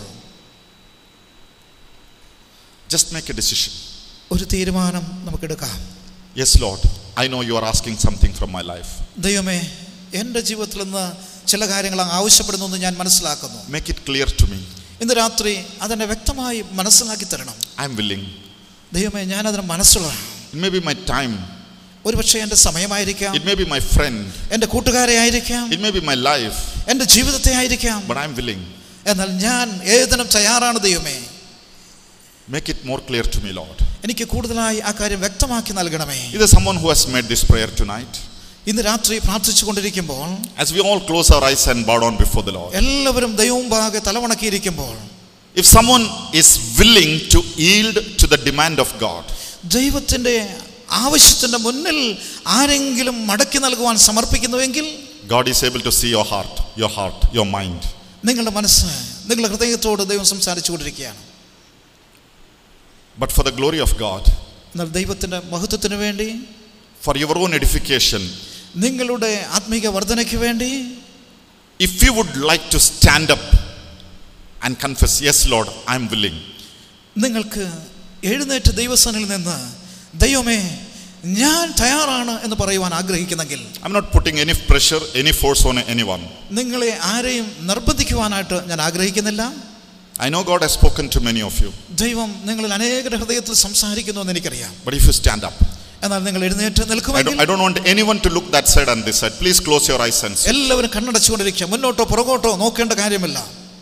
just make a decision. ഒരു തീരുമാനം നമുക്കെടുക്കാം Yes, Lord, I know you are asking something from my life. ദൈവമേ എൻ്റെ ജീവിതത്തിൽ നിന്ന് ചില കാര്യങ്ങൾ അങ്ങ് ആവശ്യപ്പെടുന്നു എന്ന് ഞാൻ മനസ്സിലാക്കുന്നു Make it clear to me. ഇന്ന് രാത്രി അതെന്നെ വ്യക്തമായി മനസ്സിലാക്കി തരണം I'm willing. ദൈവമേ ഞാൻ അതിന് മനസ്സുള്ളതാണ് It may be my time, ഒരുപക്ഷെ എൻ്റെ സമയമായിരിക്കാം it may be my friend, എൻ്റെ കൂട്ടുകാരെ ആയിരിക്കാം it may be my life, എൻ്റെ ജീവിതത്തെ ആയിരിക്കാം but I'm willing. എന്നാൽ ഞാൻ ഏതിനും തയ്യാറാണ് ദൈവമേ Make it more clear to me, Lord. എനിക്ക് കൂടുതലായി ആ കാര്യം വ്യക്തമാക്കി നൽകണമേ Is there someone who has made this prayer tonight? ഇന്ന് രാത്രി പ്രാർത്ഥിച്ചു കൊണ്ടിരിക്കുമ്പോൾ As we all close our eyes and bow down before the Lord. എല്ലാവരും ദൈവമുമ്പാകെ തലവണക്കിയിരിക്കുമ്പോൾ If someone is willing to yield to the demand of God, ദൈവത്തിൻ്റെ ആവശ്യത്തിൻ്റെ മുന്നിൽ ആരെങ്കിലും മടക്കി നൽകുവാൻ സമർപ്പിക്കുന്നുവെങ്കിൽ God is able to see your heart, your heart, your mind. നിങ്ങളുടെ മനസ്സ് നിങ്ങളുടെ ഹൃദയത്തോട് ദൈവം സംസാരിച്ചു കൊണ്ടിരിക്കുകയാണ് But for the glory of God, എന്നാൽ ദൈവത്തിൻ്റെ മഹത്വത്തിന് വേണ്ടി for your own edification, നിങ്ങളുടെ ആത്മീക വർധനയ്ക്ക് വേണ്ടി if you would like to stand up and confess, Yes, Lord, I'm willing. നിങ്ങൾക്ക് എഴുന്നേറ്റ് ദൈവസനിൽ നിന്ന് ദൈവമേ ഞാൻ തയ്യാറാണ് എന്ന് പറയുവാൻ ആഗ്രഹിക്കുന്നെങ്കിൽ I'm not putting any pressure, any force on anyone. നിങ്ങളെ ആരെയും നിർബന്ധിക്കുവാനായിട്ട് ഞാൻ ആഗ്രഹിക്കുന്നില്ല I know God has spoken to many of you. ദൈവം നിങ്ങളിൽ അനേകരുടെ ഹൃദയത്തിൽ സംസാരിക്കുന്നു എന്ന് എനിക്കറിയാം But if you stand up, എന്നാൽ നിങ്ങൾ എഴുന്നേറ്റ് I don't, നിൽക്കുമെങ്കിൽ I don't want anyone to look that side and this side. Please close your eyes and see. എല്ലാവരും കണ്ണടച്ചുകൊണ്ടിരിക്കുക മുന്നോട്ടോ പുറകോട്ടോ നോക്കേണ്ട കാര്യമില്ല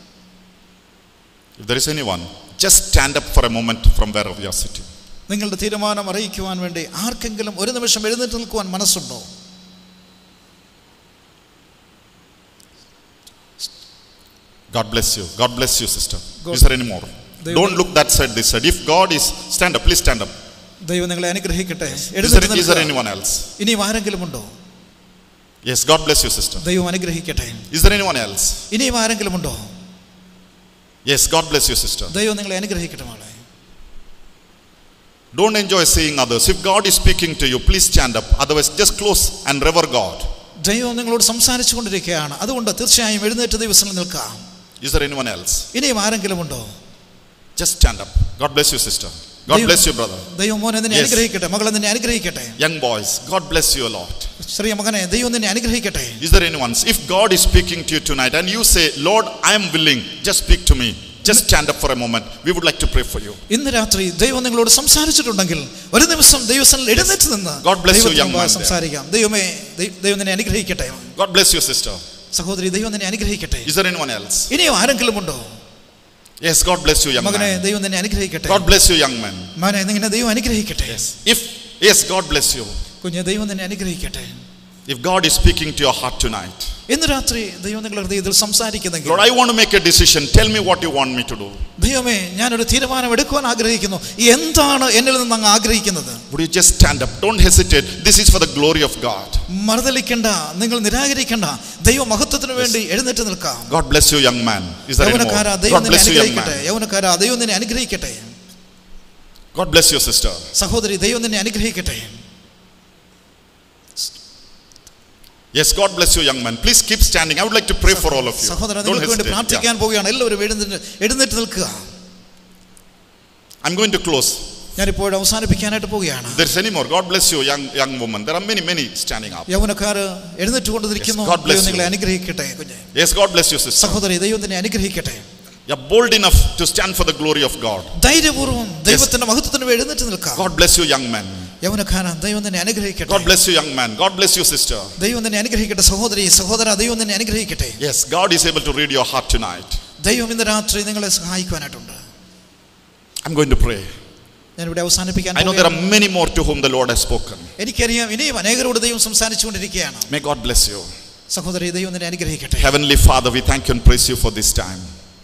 If there is anyone, just stand up for a moment from wherever you are sitting. നിങ്ങളുടെ തീരുമാനം അറിയിക്കുവാൻ വേണ്ടി ആർക്കെങ്കിലും ഒരു നിമിഷം എഴുന്നേറ്റ് നിൽക്കുവാൻ മനസ്സുണ്ടോ God bless you. God bless you, sister. God- Is there any more? They- Don't look that side, this side. If God is, stand up. Please stand up. ദൈവം നിങ്ങളെ അനുഗ്രഹിക്കട്ടെ Is എഴുന്നേറ്റ് there, is there നിൽക്കുക. anyone else? ഇനിയും ആരെങ്കിലും ഉണ്ടോ Yes, God bless you, sister. ദൈവം അനുഗ്രഹിക്കട്ടെ Is there anyone else? ഇനിയും ആരെങ്കിലും ഉണ്ടോ Yes, God bless you, sister. ദൈവം നിങ്ങളെ അനുഗ്രഹിക്കട്ടെ മോളെ Don't enjoy seeing others. If God is speaking to you, please stand up. Otherwise, just close and revere God. ദൈവം നിങ്ങളോട് സംസാരിച്ചു കൊണ്ടിരിക്കുകയാണ് അതുകൊണ്ട് തീർച്ചയായും എഴുന്നേറ്റ് ദിവസം നിൽക്കാം Is there anyone else? ഇനിയും ആരെങ്കിലും ഉണ്ടോ Just stand up. God bless you, sister. God Dave- bless you, brother. ദൈവം മോനെ നിന്നെ Yes. അനുഗ്രഹിക്കട്ടെ മകളെ നിന്നെ അനുഗ്രഹിക്കട്ടെ Young boys, God bless you a lot. ചെറിയ മകനെ ദൈവം നിന്നെ അനുഗ്രഹിക്കട്ടെ Is there anyone? If God is speaking to you tonight and you say, Lord, I am willing, just speak to me. Just stand up for a moment. We would like to pray for you. ഇന്ന് രാത്രി ദൈവം നിങ്ങളോട് സംസാരിച്ചിട്ടുണ്ടെങ്കിൽ ഒരു നിമിഷം ദൈവസം എഴുന്നേറ്റ് നിന്ന് God bless you, ദൈവത്തിന് young man മുമ്പാകെ there. സംസാരിക്കാം ദൈവമേ ദൈ- ദൈവം നിന്നെ അനുഗ്രഹിക്കട്ടെ God bless you, sister. സഹോദരി ദൈവം നിന്നെ അനുഗ്രഹിക്കട്ടെ Is there anyone else? ഇനിയും ആരെങ്കിലും ഉണ്ടോ Yes, God bless you, young മകനെ man. ദൈവം നിന്നെ അനുഗ്രഹിക്കട്ടെ God bless you, young man. മകനെ നിന്നെ ദൈവം അനുഗ്രഹിക്കട്ടെ Yes. If, yes, God bless you. കുഞ്ഞെ ദൈവം നിന്നെ അനുഗ്രഹിക്കട്ടെ If God is speaking to your heart tonight, ഇന്ന് രാത്രി ദൈവം നിങ്ങളുടെ ഹൃദയത്തിൽ സംസാരിക്കുന്നെങ്കിൽ Lord, I want to make a decision. Tell me what you want me to do. ദൈവമേ ഞാനൊരു തീരുമാനം എടുക്കുവാൻ ആഗ്രഹിക്കുന്നു എന്താണ് എന്നിൽ നിന്ന് അങ്ങ് ആഗ്രഹിക്കുന്നത് Would you just stand up? Don't hesitate. This is for the glory of God. മറുതലിക്കണ്ട നിങ്ങൾ നിരാകരിക്കണ്ട ദൈവ മഹത്വത്തിന് വേണ്ടി എഴുന്നേറ്റ് നിൽക്കാം God bless you, young man. Is there any more? യൗവനക്കാരാ ദൈവം God നിന്നെ bless you, young അനുഗ്രഹിക്കട്ടെ man. യൗവനക്കാരാ ദൈവം നിന്നെ അനുഗ്രഹിക്കട്ടെ God bless you, sister. സഹോദരി ദൈവം നിന്നെ അനുഗ്രഹിക്കട്ടെ Yes, God bless you, young man. Please keep standing. I would like to pray for all of you. സഹോദരൻ Don't നിങ്ങൾക്ക് വേണ്ടി hesitate. Yeah. പ്രാർത്ഥിക്കാൻ പോവുകയാണ് എല്ലാവരും എഴുന്നേറ്റ് എഴുന്നേറ്റ് നിൽക്കുക I'm going to close. ഞാനിപ്പോൾ അവസാനിപ്പിക്കാനായിട്ട് പോവുകയാണ് If there's any more, God bless you, young young woman. There are many, many standing up. യൗവനക്കാര് എഴുന്നേറ്റ് കൊണ്ടിരിക്കുന്നു Yes, God bless ദൈവം നിങ്ങളെ you. അനുഗ്രഹിക്കട്ടെ കുഞ്ഞെ Yes, God bless you, sister. സഹോദരി ദൈവം നിന്നെ അനുഗ്രഹിക്കട്ടെ You're bold enough to stand for the glory of God. ധൈര്യപൂർവ്വം ദൈവത്തിന്റെ മഹത്വത്തിന് വേണ്ടി എഴുന്നേറ്റ് നിൽക്കാം God bless you, young man. യൗവനക്കാരൻ ദൈവം നിന്നെ അനുഗ്രഹിക്കട്ടെ God bless you, young man. God bless you, sister. ദൈവം നിന്നെ അനുഗ്രഹിക്കട്ടെ സഹോദരി സഹോദര ദൈവം നിന്നെ അനുഗ്രഹിക്കട്ടെ Yes, God is able to read your heart tonight. ദൈവം ഇന്ന് രാത്രി നിങ്ങളെ സഹായിക്കുവാനായിട്ടുണ്ട് I'm going to pray. ഞാനിവിടെ അവസാനിപ്പിക്കാൻ I know there are പോവുകയാണ്. many more to whom the Lord has spoken. എനിക്കറിയാം ഇനിയും അനേകരോട് ദൈവം സംസാരിച്ചുകൊണ്ടിരിക്കുകയാണ് May God bless you. സഹോദരി ദൈവം നിന്നെ അനുഗ്രഹിക്കട്ടെ Heavenly Father, we thank you and praise you for this time.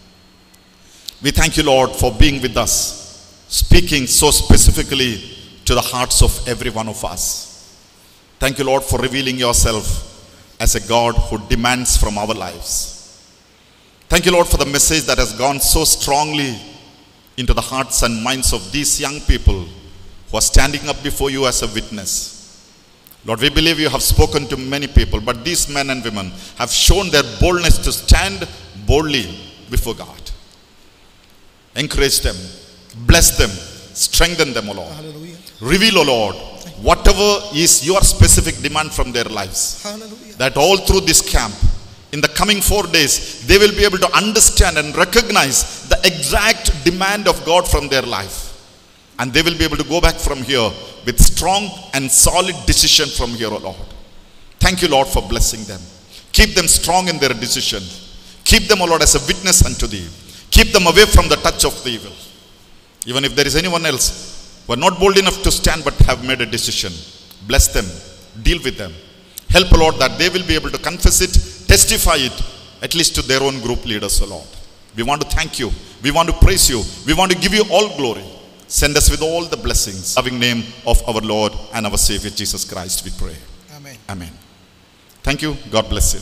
We thank you, Lord, for being with us, speaking so specifically to the hearts of every one of us. Thank you, Lord, for revealing yourself as a God who demands from our lives. Thank you, Lord, for the message that has gone so strongly into the hearts and minds of these young people who are standing up before you as a witness. Lord, we believe you have spoken to many people, but these men and women have shown their boldness to stand boldly before God. Encourage them, bless them, strengthen them, O Lord. Reveal, O Lord, whatever is your specific demand from their lives. That all through this camp, in the coming four days, they will be able to understand and recognize the exact demand of God from their life. And they will be able to go back from here with strong and solid decision from here, O Lord. Thank you, Lord, for blessing them. Keep them strong in their decision. Keep them, O Lord, as a witness unto thee. Keep them away from the touch of the evil. Even if there is anyone else who are not bold enough to stand but have made a decision, bless them, deal with them. Help, O Lord, that they will be able to confess it, testify it, at least to their own group leaders, O Lord. We want to thank you. We want to praise you. We want to give you all glory. Send us with all the blessings. Loving name of our Lord and our Savior Jesus Christ, we pray. Amen. Amen. Thank you. God bless you.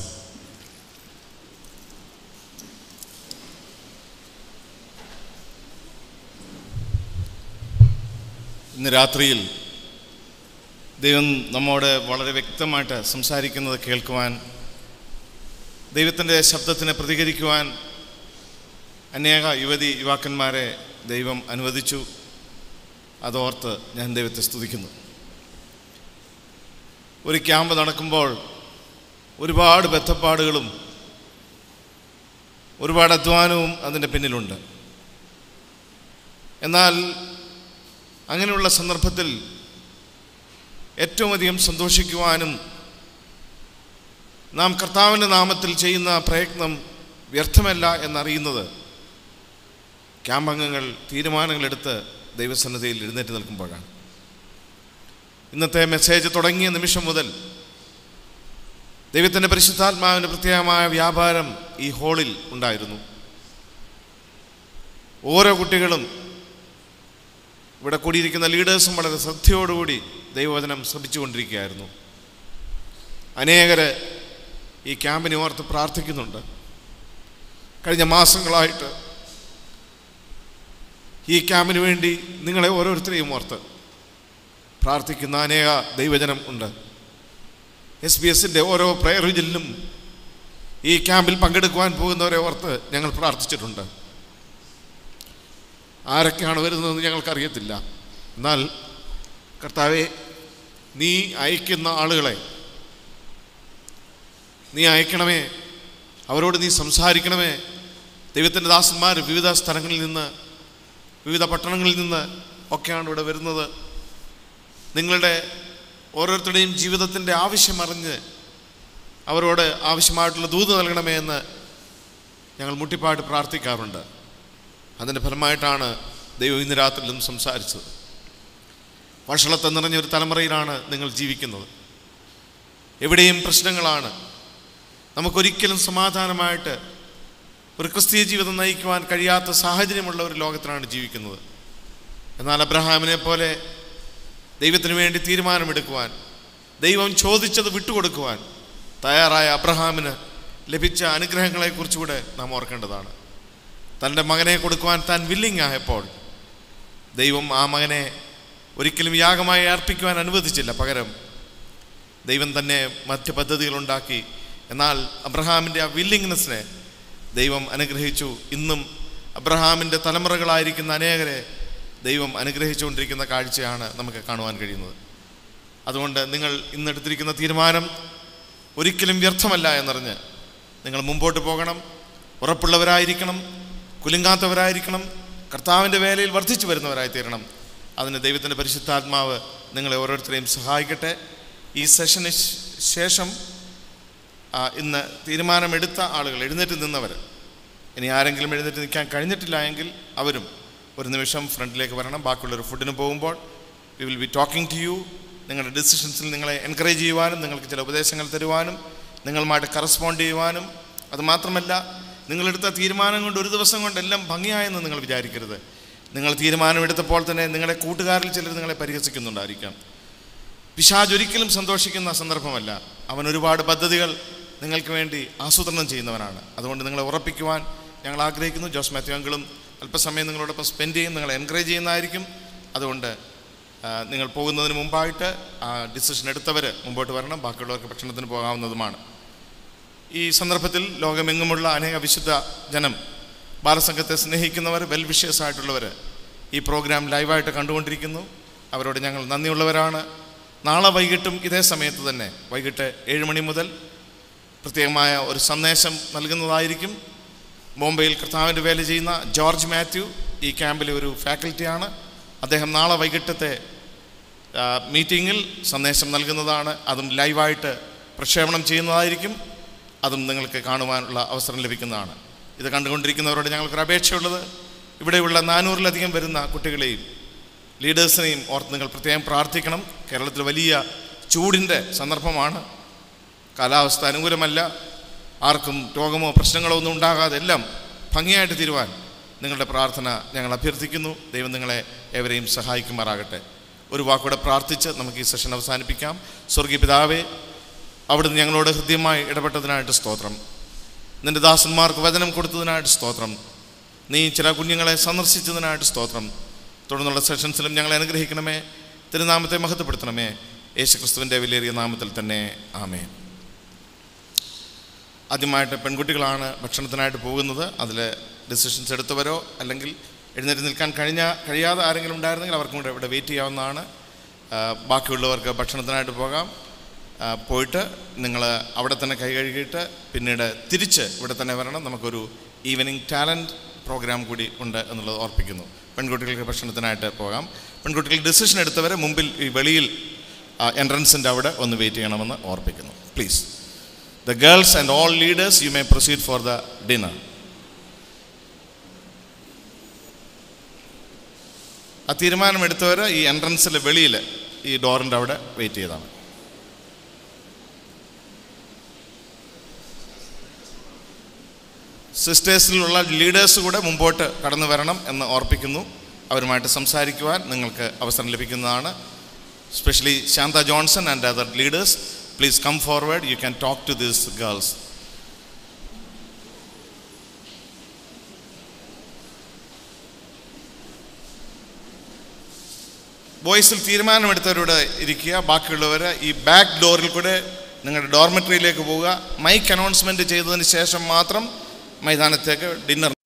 ഇന്ന് രാത്രിയിൽ ദൈവം നമ്മോട് വളരെ വ്യക്തമായിട്ട് സംസാരിക്കുന്നത് കേൾക്കുവാൻ ദൈവത്തിൻ്റെ ശബ്ദത്തിന് പ്രതികരിക്കുവാൻ അനേക യുവതി യുവാക്കന്മാരെ ദൈവം അനുവദിച്ചു അതോർത്ത് ഞാൻ ദൈവത്തെ സ്തുതിക്കുന്നു ഒരു ക്യാമ്പ് നടക്കുമ്പോൾ ഒരുപാട് ബന്ധപ്പാടുകളും ഒരുപാട് അധ്വാനവും അതിൻ്റെ പിന്നിലുണ്ട് എന്നാൽ അങ്ങനെയുള്ള സന്ദർഭത്തിൽ ഏറ്റവും അധികം സന്തോഷിക്കുവാനും നാം കർത്താവിൻ്റെ നാമത്തിൽ ചെയ്യുന്ന പ്രയത്നം വ്യർത്ഥമല്ല എന്നറിയുന്നത് ക്യാമ്പ് അംഗങ്ങൾ തീരുമാനങ്ങളെടുത്ത് ദൈവസന്നദ്ധയിൽ എഴുന്നേറ്റ് നിൽക്കുമ്പോഴാണ് ഇന്നത്തെ മെസ്സേജ് തുടങ്ങിയ നിമിഷം മുതൽ ദൈവത്തിൻ്റെ പരിശുദ്ധാത്മാവിൻ്റെ പ്രത്യേകമായ വ്യാപാരം ഈ ഹാളിൽ ഉണ്ടായിരുന്നു ഓരോ കുട്ടികളും ഇവിടെ കൂടിയിരിക്കുന്ന ലീഡേഴ്സും വളരെ ശ്രദ്ധയോടുകൂടി ദൈവവചനം ശ്രമിച്ചുകൊണ്ടിരിക്കുകയായിരുന്നു അനേകര് ഈ ക്യാമ്പിനെ ഓർത്ത് പ്രാർത്ഥിക്കുന്നുണ്ട് കഴിഞ്ഞ മാസങ്ങളായിട്ട് ഈ ക്യാമ്പിന് വേണ്ടി നിങ്ങളെ ഓരോരുത്തരെയും ഓർത്ത് പ്രാർത്ഥിക്കുന്ന അനേക ദൈവജനം ഉണ്ട് എസ് ബി എസിൻ്റെ ഓരോ പ്രയർ വിജിലിലും ഈ ക്യാമ്പിൽ പങ്കെടുക്കുവാൻ പോകുന്നവരെ ഓർത്ത് ഞങ്ങൾ പ്രാർത്ഥിച്ചിട്ടുണ്ട് ആരൊക്കെയാണ് വരുന്നതെന്ന് ഞങ്ങൾക്കറിയത്തില്ല എന്നാൽ കർത്താവെ നീ അയക്കുന്ന ആളുകളെ നീ അയക്കണമേ അവരോട് നീ സംസാരിക്കണമേ ദൈവത്തിൻ്റെ ദാസന്മാർ വിവിധ സ്ഥലങ്ങളിൽ നിന്ന് വിവിധ പട്ടണങ്ങളിൽ നിന്ന് ഒക്കെയാണ് ഇവിടെ വരുന്നത് നിങ്ങളുടെ ഓരോരുത്തരുടെയും ജീവിതത്തിൻ്റെ ആവശ്യമറിഞ്ഞ് അവരോട് ആവശ്യമായിട്ടുള്ള ദൂത് നൽകണമേ എന്ന് ഞങ്ങൾ മുട്ടിപ്പാട്ട് പ്രാർത്ഥിക്കാറുണ്ട് അതിൻ്റെ ഫലമായിട്ടാണ് ദൈവം ഇന്ന് രാത്രിയിലും സംസാരിച്ചത് വഷളത്തെ നിറഞ്ഞ ഒരു തലമുറയിലാണ് നിങ്ങൾ ജീവിക്കുന്നത് എവിടെയും പ്രശ്നങ്ങളാണ് നമുക്കൊരിക്കലും സമാധാനമായിട്ട് ഒരു ക്രിസ്തീയ ജീവിതം നയിക്കുവാൻ കഴിയാത്ത സാഹചര്യമുള്ള ഒരു ലോകത്തിലാണ് ജീവിക്കുന്നത് എന്നാൽ അബ്രഹാമിനെ പോലെ ദൈവത്തിന് വേണ്ടി തീരുമാനമെടുക്കുവാൻ ദൈവം ചോദിച്ചത് വിട്ടുകൊടുക്കുവാൻ തയ്യാറായ അബ്രഹാമിന് ലഭിച്ച അനുഗ്രഹങ്ങളെക്കുറിച്ചുകൂടെ നാം ഓർക്കേണ്ടതാണ് തൻ്റെ മകനെ കൊടുക്കുവാൻ താൻ വില്ലിങ് ആയപ്പോൾ ദൈവം ആ മകനെ ഒരിക്കലും യാഗമായി അർപ്പിക്കുവാൻ അനുവദിച്ചില്ല പകരം ദൈവം തന്നെ മറ്റ് പദ്ധതികളുണ്ടാക്കി എന്നാൽ അബ്രഹാമിൻ്റെ ആ വില്ലിങ്നെസ്സിനെ ദൈവം അനുഗ്രഹിച്ചു ഇന്നും അബ്രഹാമിൻ്റെ തലമുറകളായിരിക്കുന്ന അനേകരെ ദൈവം അനുഗ്രഹിച്ചുകൊണ്ടിരിക്കുന്ന കാഴ്ചയാണ് നമുക്ക് കാണുവാൻ കഴിയുന്നത് അതുകൊണ്ട് നിങ്ങൾ ഇന്നെടുത്തിരിക്കുന്ന തീരുമാനം ഒരിക്കലും വ്യർത്ഥമല്ല എന്നറിഞ്ഞ് നിങ്ങൾ മുമ്പോട്ട് പോകണം ഉറപ്പുള്ളവരായിരിക്കണം കുലുങ്ങാത്തവരായിരിക്കണം കർത്താവിൻ്റെ വേലയിൽ വർദ്ധിച്ചു വരുന്നവരായി തീരണം അതിന് ദൈവത്തിൻ്റെ പരിശുദ്ധാത്മാവ് നിങ്ങളെ ഓരോരുത്തരെയും സഹായിക്കട്ടെ ഈ സെഷന് ശ്- ശേഷം ആ, ഇന്ന് തീരുമാനമെടുത്ത ആളുകൾ എഴുന്നേറ്റ് നിന്നവർ ഇനി ആരെങ്കിലും എഴുന്നേറ്റ് നിൽക്കാൻ കഴിഞ്ഞിട്ടില്ല എങ്കിൽ അവരും ഒരു നിമിഷം ഫ്രണ്ടിലേക്ക് വരണം ബാക്കിയുള്ളൊരു ഫുഡിന് പോകുമ്പോൾ we will be talking to you നിങ്ങളുടെ ഡിസിഷൻസിൽ നിങ്ങളെ എൻകറേജ് ചെയ്യുവാനും നിങ്ങൾക്ക് ചില ഉപദേശങ്ങൾ തരുവാനും നിങ്ങളുമായിട്ട് കറസ്പോണ്ട് ചെയ്യുവാനും അതുമാത്രമല്ല നിങ്ങളെടുത്ത തീരുമാനം കൊണ്ട് ഒരു ദിവസം കൊണ്ട് എല്ലാം ഭംഗിയായെന്ന് നിങ്ങൾ വിചാരിക്കരുത് നിങ്ങൾ തീരുമാനമെടുത്തപ്പോൾ തന്നെ നിങ്ങളുടെ കൂട്ടുകാരിൽ ചിലർ നിങ്ങളെ പരിഹസിക്കുന്നുണ്ടായിരിക്കാം പിശാജ് ഒരിക്കലും സന്തോഷിക്കുന്ന സന്ദർഭമല്ല അവൻ ഒരുപാട് പദ്ധതികൾ നിങ്ങൾക്ക് വേണ്ടി ആസൂത്രണം ചെയ്യുന്നവനാണ് അതുകൊണ്ട് നിങ്ങളെ ഉറപ്പിക്കുവാൻ ഞങ്ങൾ ആഗ്രഹിക്കുന്നു ജോസ് മാത്യു അങ്കിളും അല്പസമയം നിങ്ങളോടൊപ്പം സ്പെൻഡ് ചെയ്യും നിങ്ങളെ എൻകറേജ് ചെയ്യുന്നതായിരിക്കും അതുകൊണ്ട് ആ, നിങ്ങൾ പോകുന്നതിന് മുമ്പായിട്ട് ആ ഡിസിഷൻ എടുത്തവർ മുമ്പോട്ട് വരണം ബാക്കിയുള്ളവർക്ക് ഭക്ഷണത്തിന് പോകാവുന്നതുമാണ് ഈ സന്ദർഭത്തിൽ ലോകമെങ്ങുമുള്ള അനേക വിശുദ്ധ ജനം ബാലസംഘത്തെ സ്നേഹിക്കുന്നവർ വെൽ വിഷേഴ്സ് ആയിട്ടുള്ളവർ ഈ പ്രോഗ്രാം ലൈവായിട്ട് കണ്ടുകൊണ്ടിരിക്കുന്നു അവരോട് ഞങ്ങൾ നന്ദിയുള്ളവരാണ് നാളെ വൈകിട്ടും ഇതേ സമയത്ത് തന്നെ വൈകിട്ട് ഏഴ് മണി മുതൽ പ്രത്യേകമായ ഒരു സന്ദേശം നൽകുന്നതായിരിക്കും ബോംബെയിൽ കർത്താവിൻ്റെ വേല ചെയ്യുന്ന ജോർജ് മാത്യു ഈ ക്യാമ്പിലെ ഒരു ഫാക്കൽറ്റിയാണ് അദ്ദേഹം നാളെ വൈകിട്ടത്തെ ആ, മീറ്റിങ്ങിൽ സന്ദേശം നൽകുന്നതാണ് അതും ലൈവായിട്ട് പ്രക്ഷേപണം ചെയ്യുന്നതായിരിക്കും അതും നിങ്ങൾക്ക് കാണുവാനുള്ള അവസരം ലഭിക്കുന്നതാണ് ഇത് കണ്ടുകൊണ്ടിരിക്കുന്നവരോട് ഞങ്ങൾക്കൊരു അപേക്ഷയുള്ളത് ഇവിടെയുള്ള നാനൂറിലധികം വരുന്ന കുട്ടികളെയും ലീഡേഴ്സിനെയും ഓർത്ത് നിങ്ങൾ പ്രത്യേകം പ്രാർത്ഥിക്കണം കേരളത്തിൽ വലിയ ചൂടിൻ്റെ സന്ദർഭമാണ് കാലാവസ്ഥ അനുകൂലമല്ല ആർക്കും രോഗമോ പ്രശ്നങ്ങളോ ഒന്നും ഉണ്ടാകാതെ എല്ലാം ഭംഗിയായിട്ട് തീരുവാൻ നിങ്ങളുടെ പ്രാർത്ഥന ഞങ്ങൾ അഭ്യർത്ഥിക്കുന്നു ദൈവം നിങ്ങളെ ഏവരെയും സഹായിക്കുമാറാകട്ടെ ഒരു വാക്കൂടെ പ്രാർത്ഥിച്ച് നമുക്ക് ഈ സെഷൻ അവസാനിപ്പിക്കാം സ്വർഗീയ പിതാവേ അവിടുന്ന് ഞങ്ങളോട് ഹൃദ്യമായി ഇടപെട്ടതിനായിട്ട് സ്തോത്രം നിന്റെ ദാസന്മാർക്ക് വചനം കൊടുത്തതിനായിട്ട് സ്തോത്രം നീ ചില കുഞ്ഞുങ്ങളെ സന്ദർശിച്ചതിനായിട്ട് സ്തോത്രം തുടർന്നുള്ള സെഷൻസിലും ഞങ്ങളെ അനുഗ്രഹിക്കണമേ തിരുനാമത്തെ മഹത്വപ്പെടുത്തണമേ യേശുക്രിസ്തുവിൻ്റെ വിലയേറിയ നാമത്തിൽ തന്നെ ആമേ ആദ്യമായിട്ട് പെൺകുട്ടികളാണ് ഭക്ഷണത്തിനായിട്ട് പോകുന്നത് അതിൽ ഡിസിഷൻസ് എടുത്തവരോ അല്ലെങ്കിൽ എഴുന്നേറ്റ് നിൽക്കാൻ കഴിഞ്ഞ കഴിയാതെ ആരെങ്കിലും ഉണ്ടായിരുന്നെങ്കിൽ അവർക്കും കൂടെ ഇവിടെ വെയിറ്റ് ചെയ്യാവുന്നതാണ് ആ, ബാക്കിയുള്ളവർക്ക് ഭക്ഷണത്തിനായിട്ട് പോകാം ആ, പോയിട്ട് നിങ്ങൾ അവിടെ തന്നെ കൈ കഴുകിയിട്ട് പിന്നീട് തിരിച്ച് ഇവിടെ തന്നെ വരണം നമുക്കൊരു ഈവനിങ് ടാലൻറ്റ് പ്രോഗ്രാം കൂടി ഉണ്ട് എന്നുള്ളത് ഓർപ്പിക്കുന്നു പെൺകുട്ടികൾക്ക് ഭക്ഷണത്തിനായിട്ട് പോകാം പെൺകുട്ടികൾ ഡിസിഷൻ എടുത്തവരെ മുമ്പിൽ ഈ വെളിയിൽ എൻട്രൻസിൻ്റെ അവിടെ ഒന്ന് വെയിറ്റ് ചെയ്യണമെന്ന് ഓർപ്പിക്കുന്നു please the girls and all leaders you may proceed for the dinner ആ തീരുമാനമെടുത്തവർ ഈ എൻട്രൻസിൽ വെളിയിൽ ഈ ഡോറിൻ്റെ അവിടെ വെയിറ്റ് ചെയ്താണ് സിസ്റ്റേഴ്സിലുള്ള ലീഡേഴ്സ് കൂടെ മുമ്പോട്ട് കടന്നു വരണം എന്ന് ഓർപ്പിക്കുന്നു അവരുമായിട്ട് സംസാരിക്കുവാൻ നിങ്ങൾക്ക് അവസരം ലഭിക്കുന്നതാണ് specially Shantha Johnson and other leaders please come forward you can talk to this girls ബോയ്സിൽ തീരുമാനമെടുത്തവരോട് ഇരിക്കുക ബാക്കിയുള്ളവർ ഈ ബാക്ക് ഡോറിൽ കൂടെ നിങ്ങളുടെ ഡോർമെറ്ററിയിലേക്ക് പോവുക മൈക്ക് അനൗൺസ്മെൻറ്റ് ചെയ്തതിന് ശേഷം മാത്രം മൈതാനത്തേക്ക് ഡിന്നർ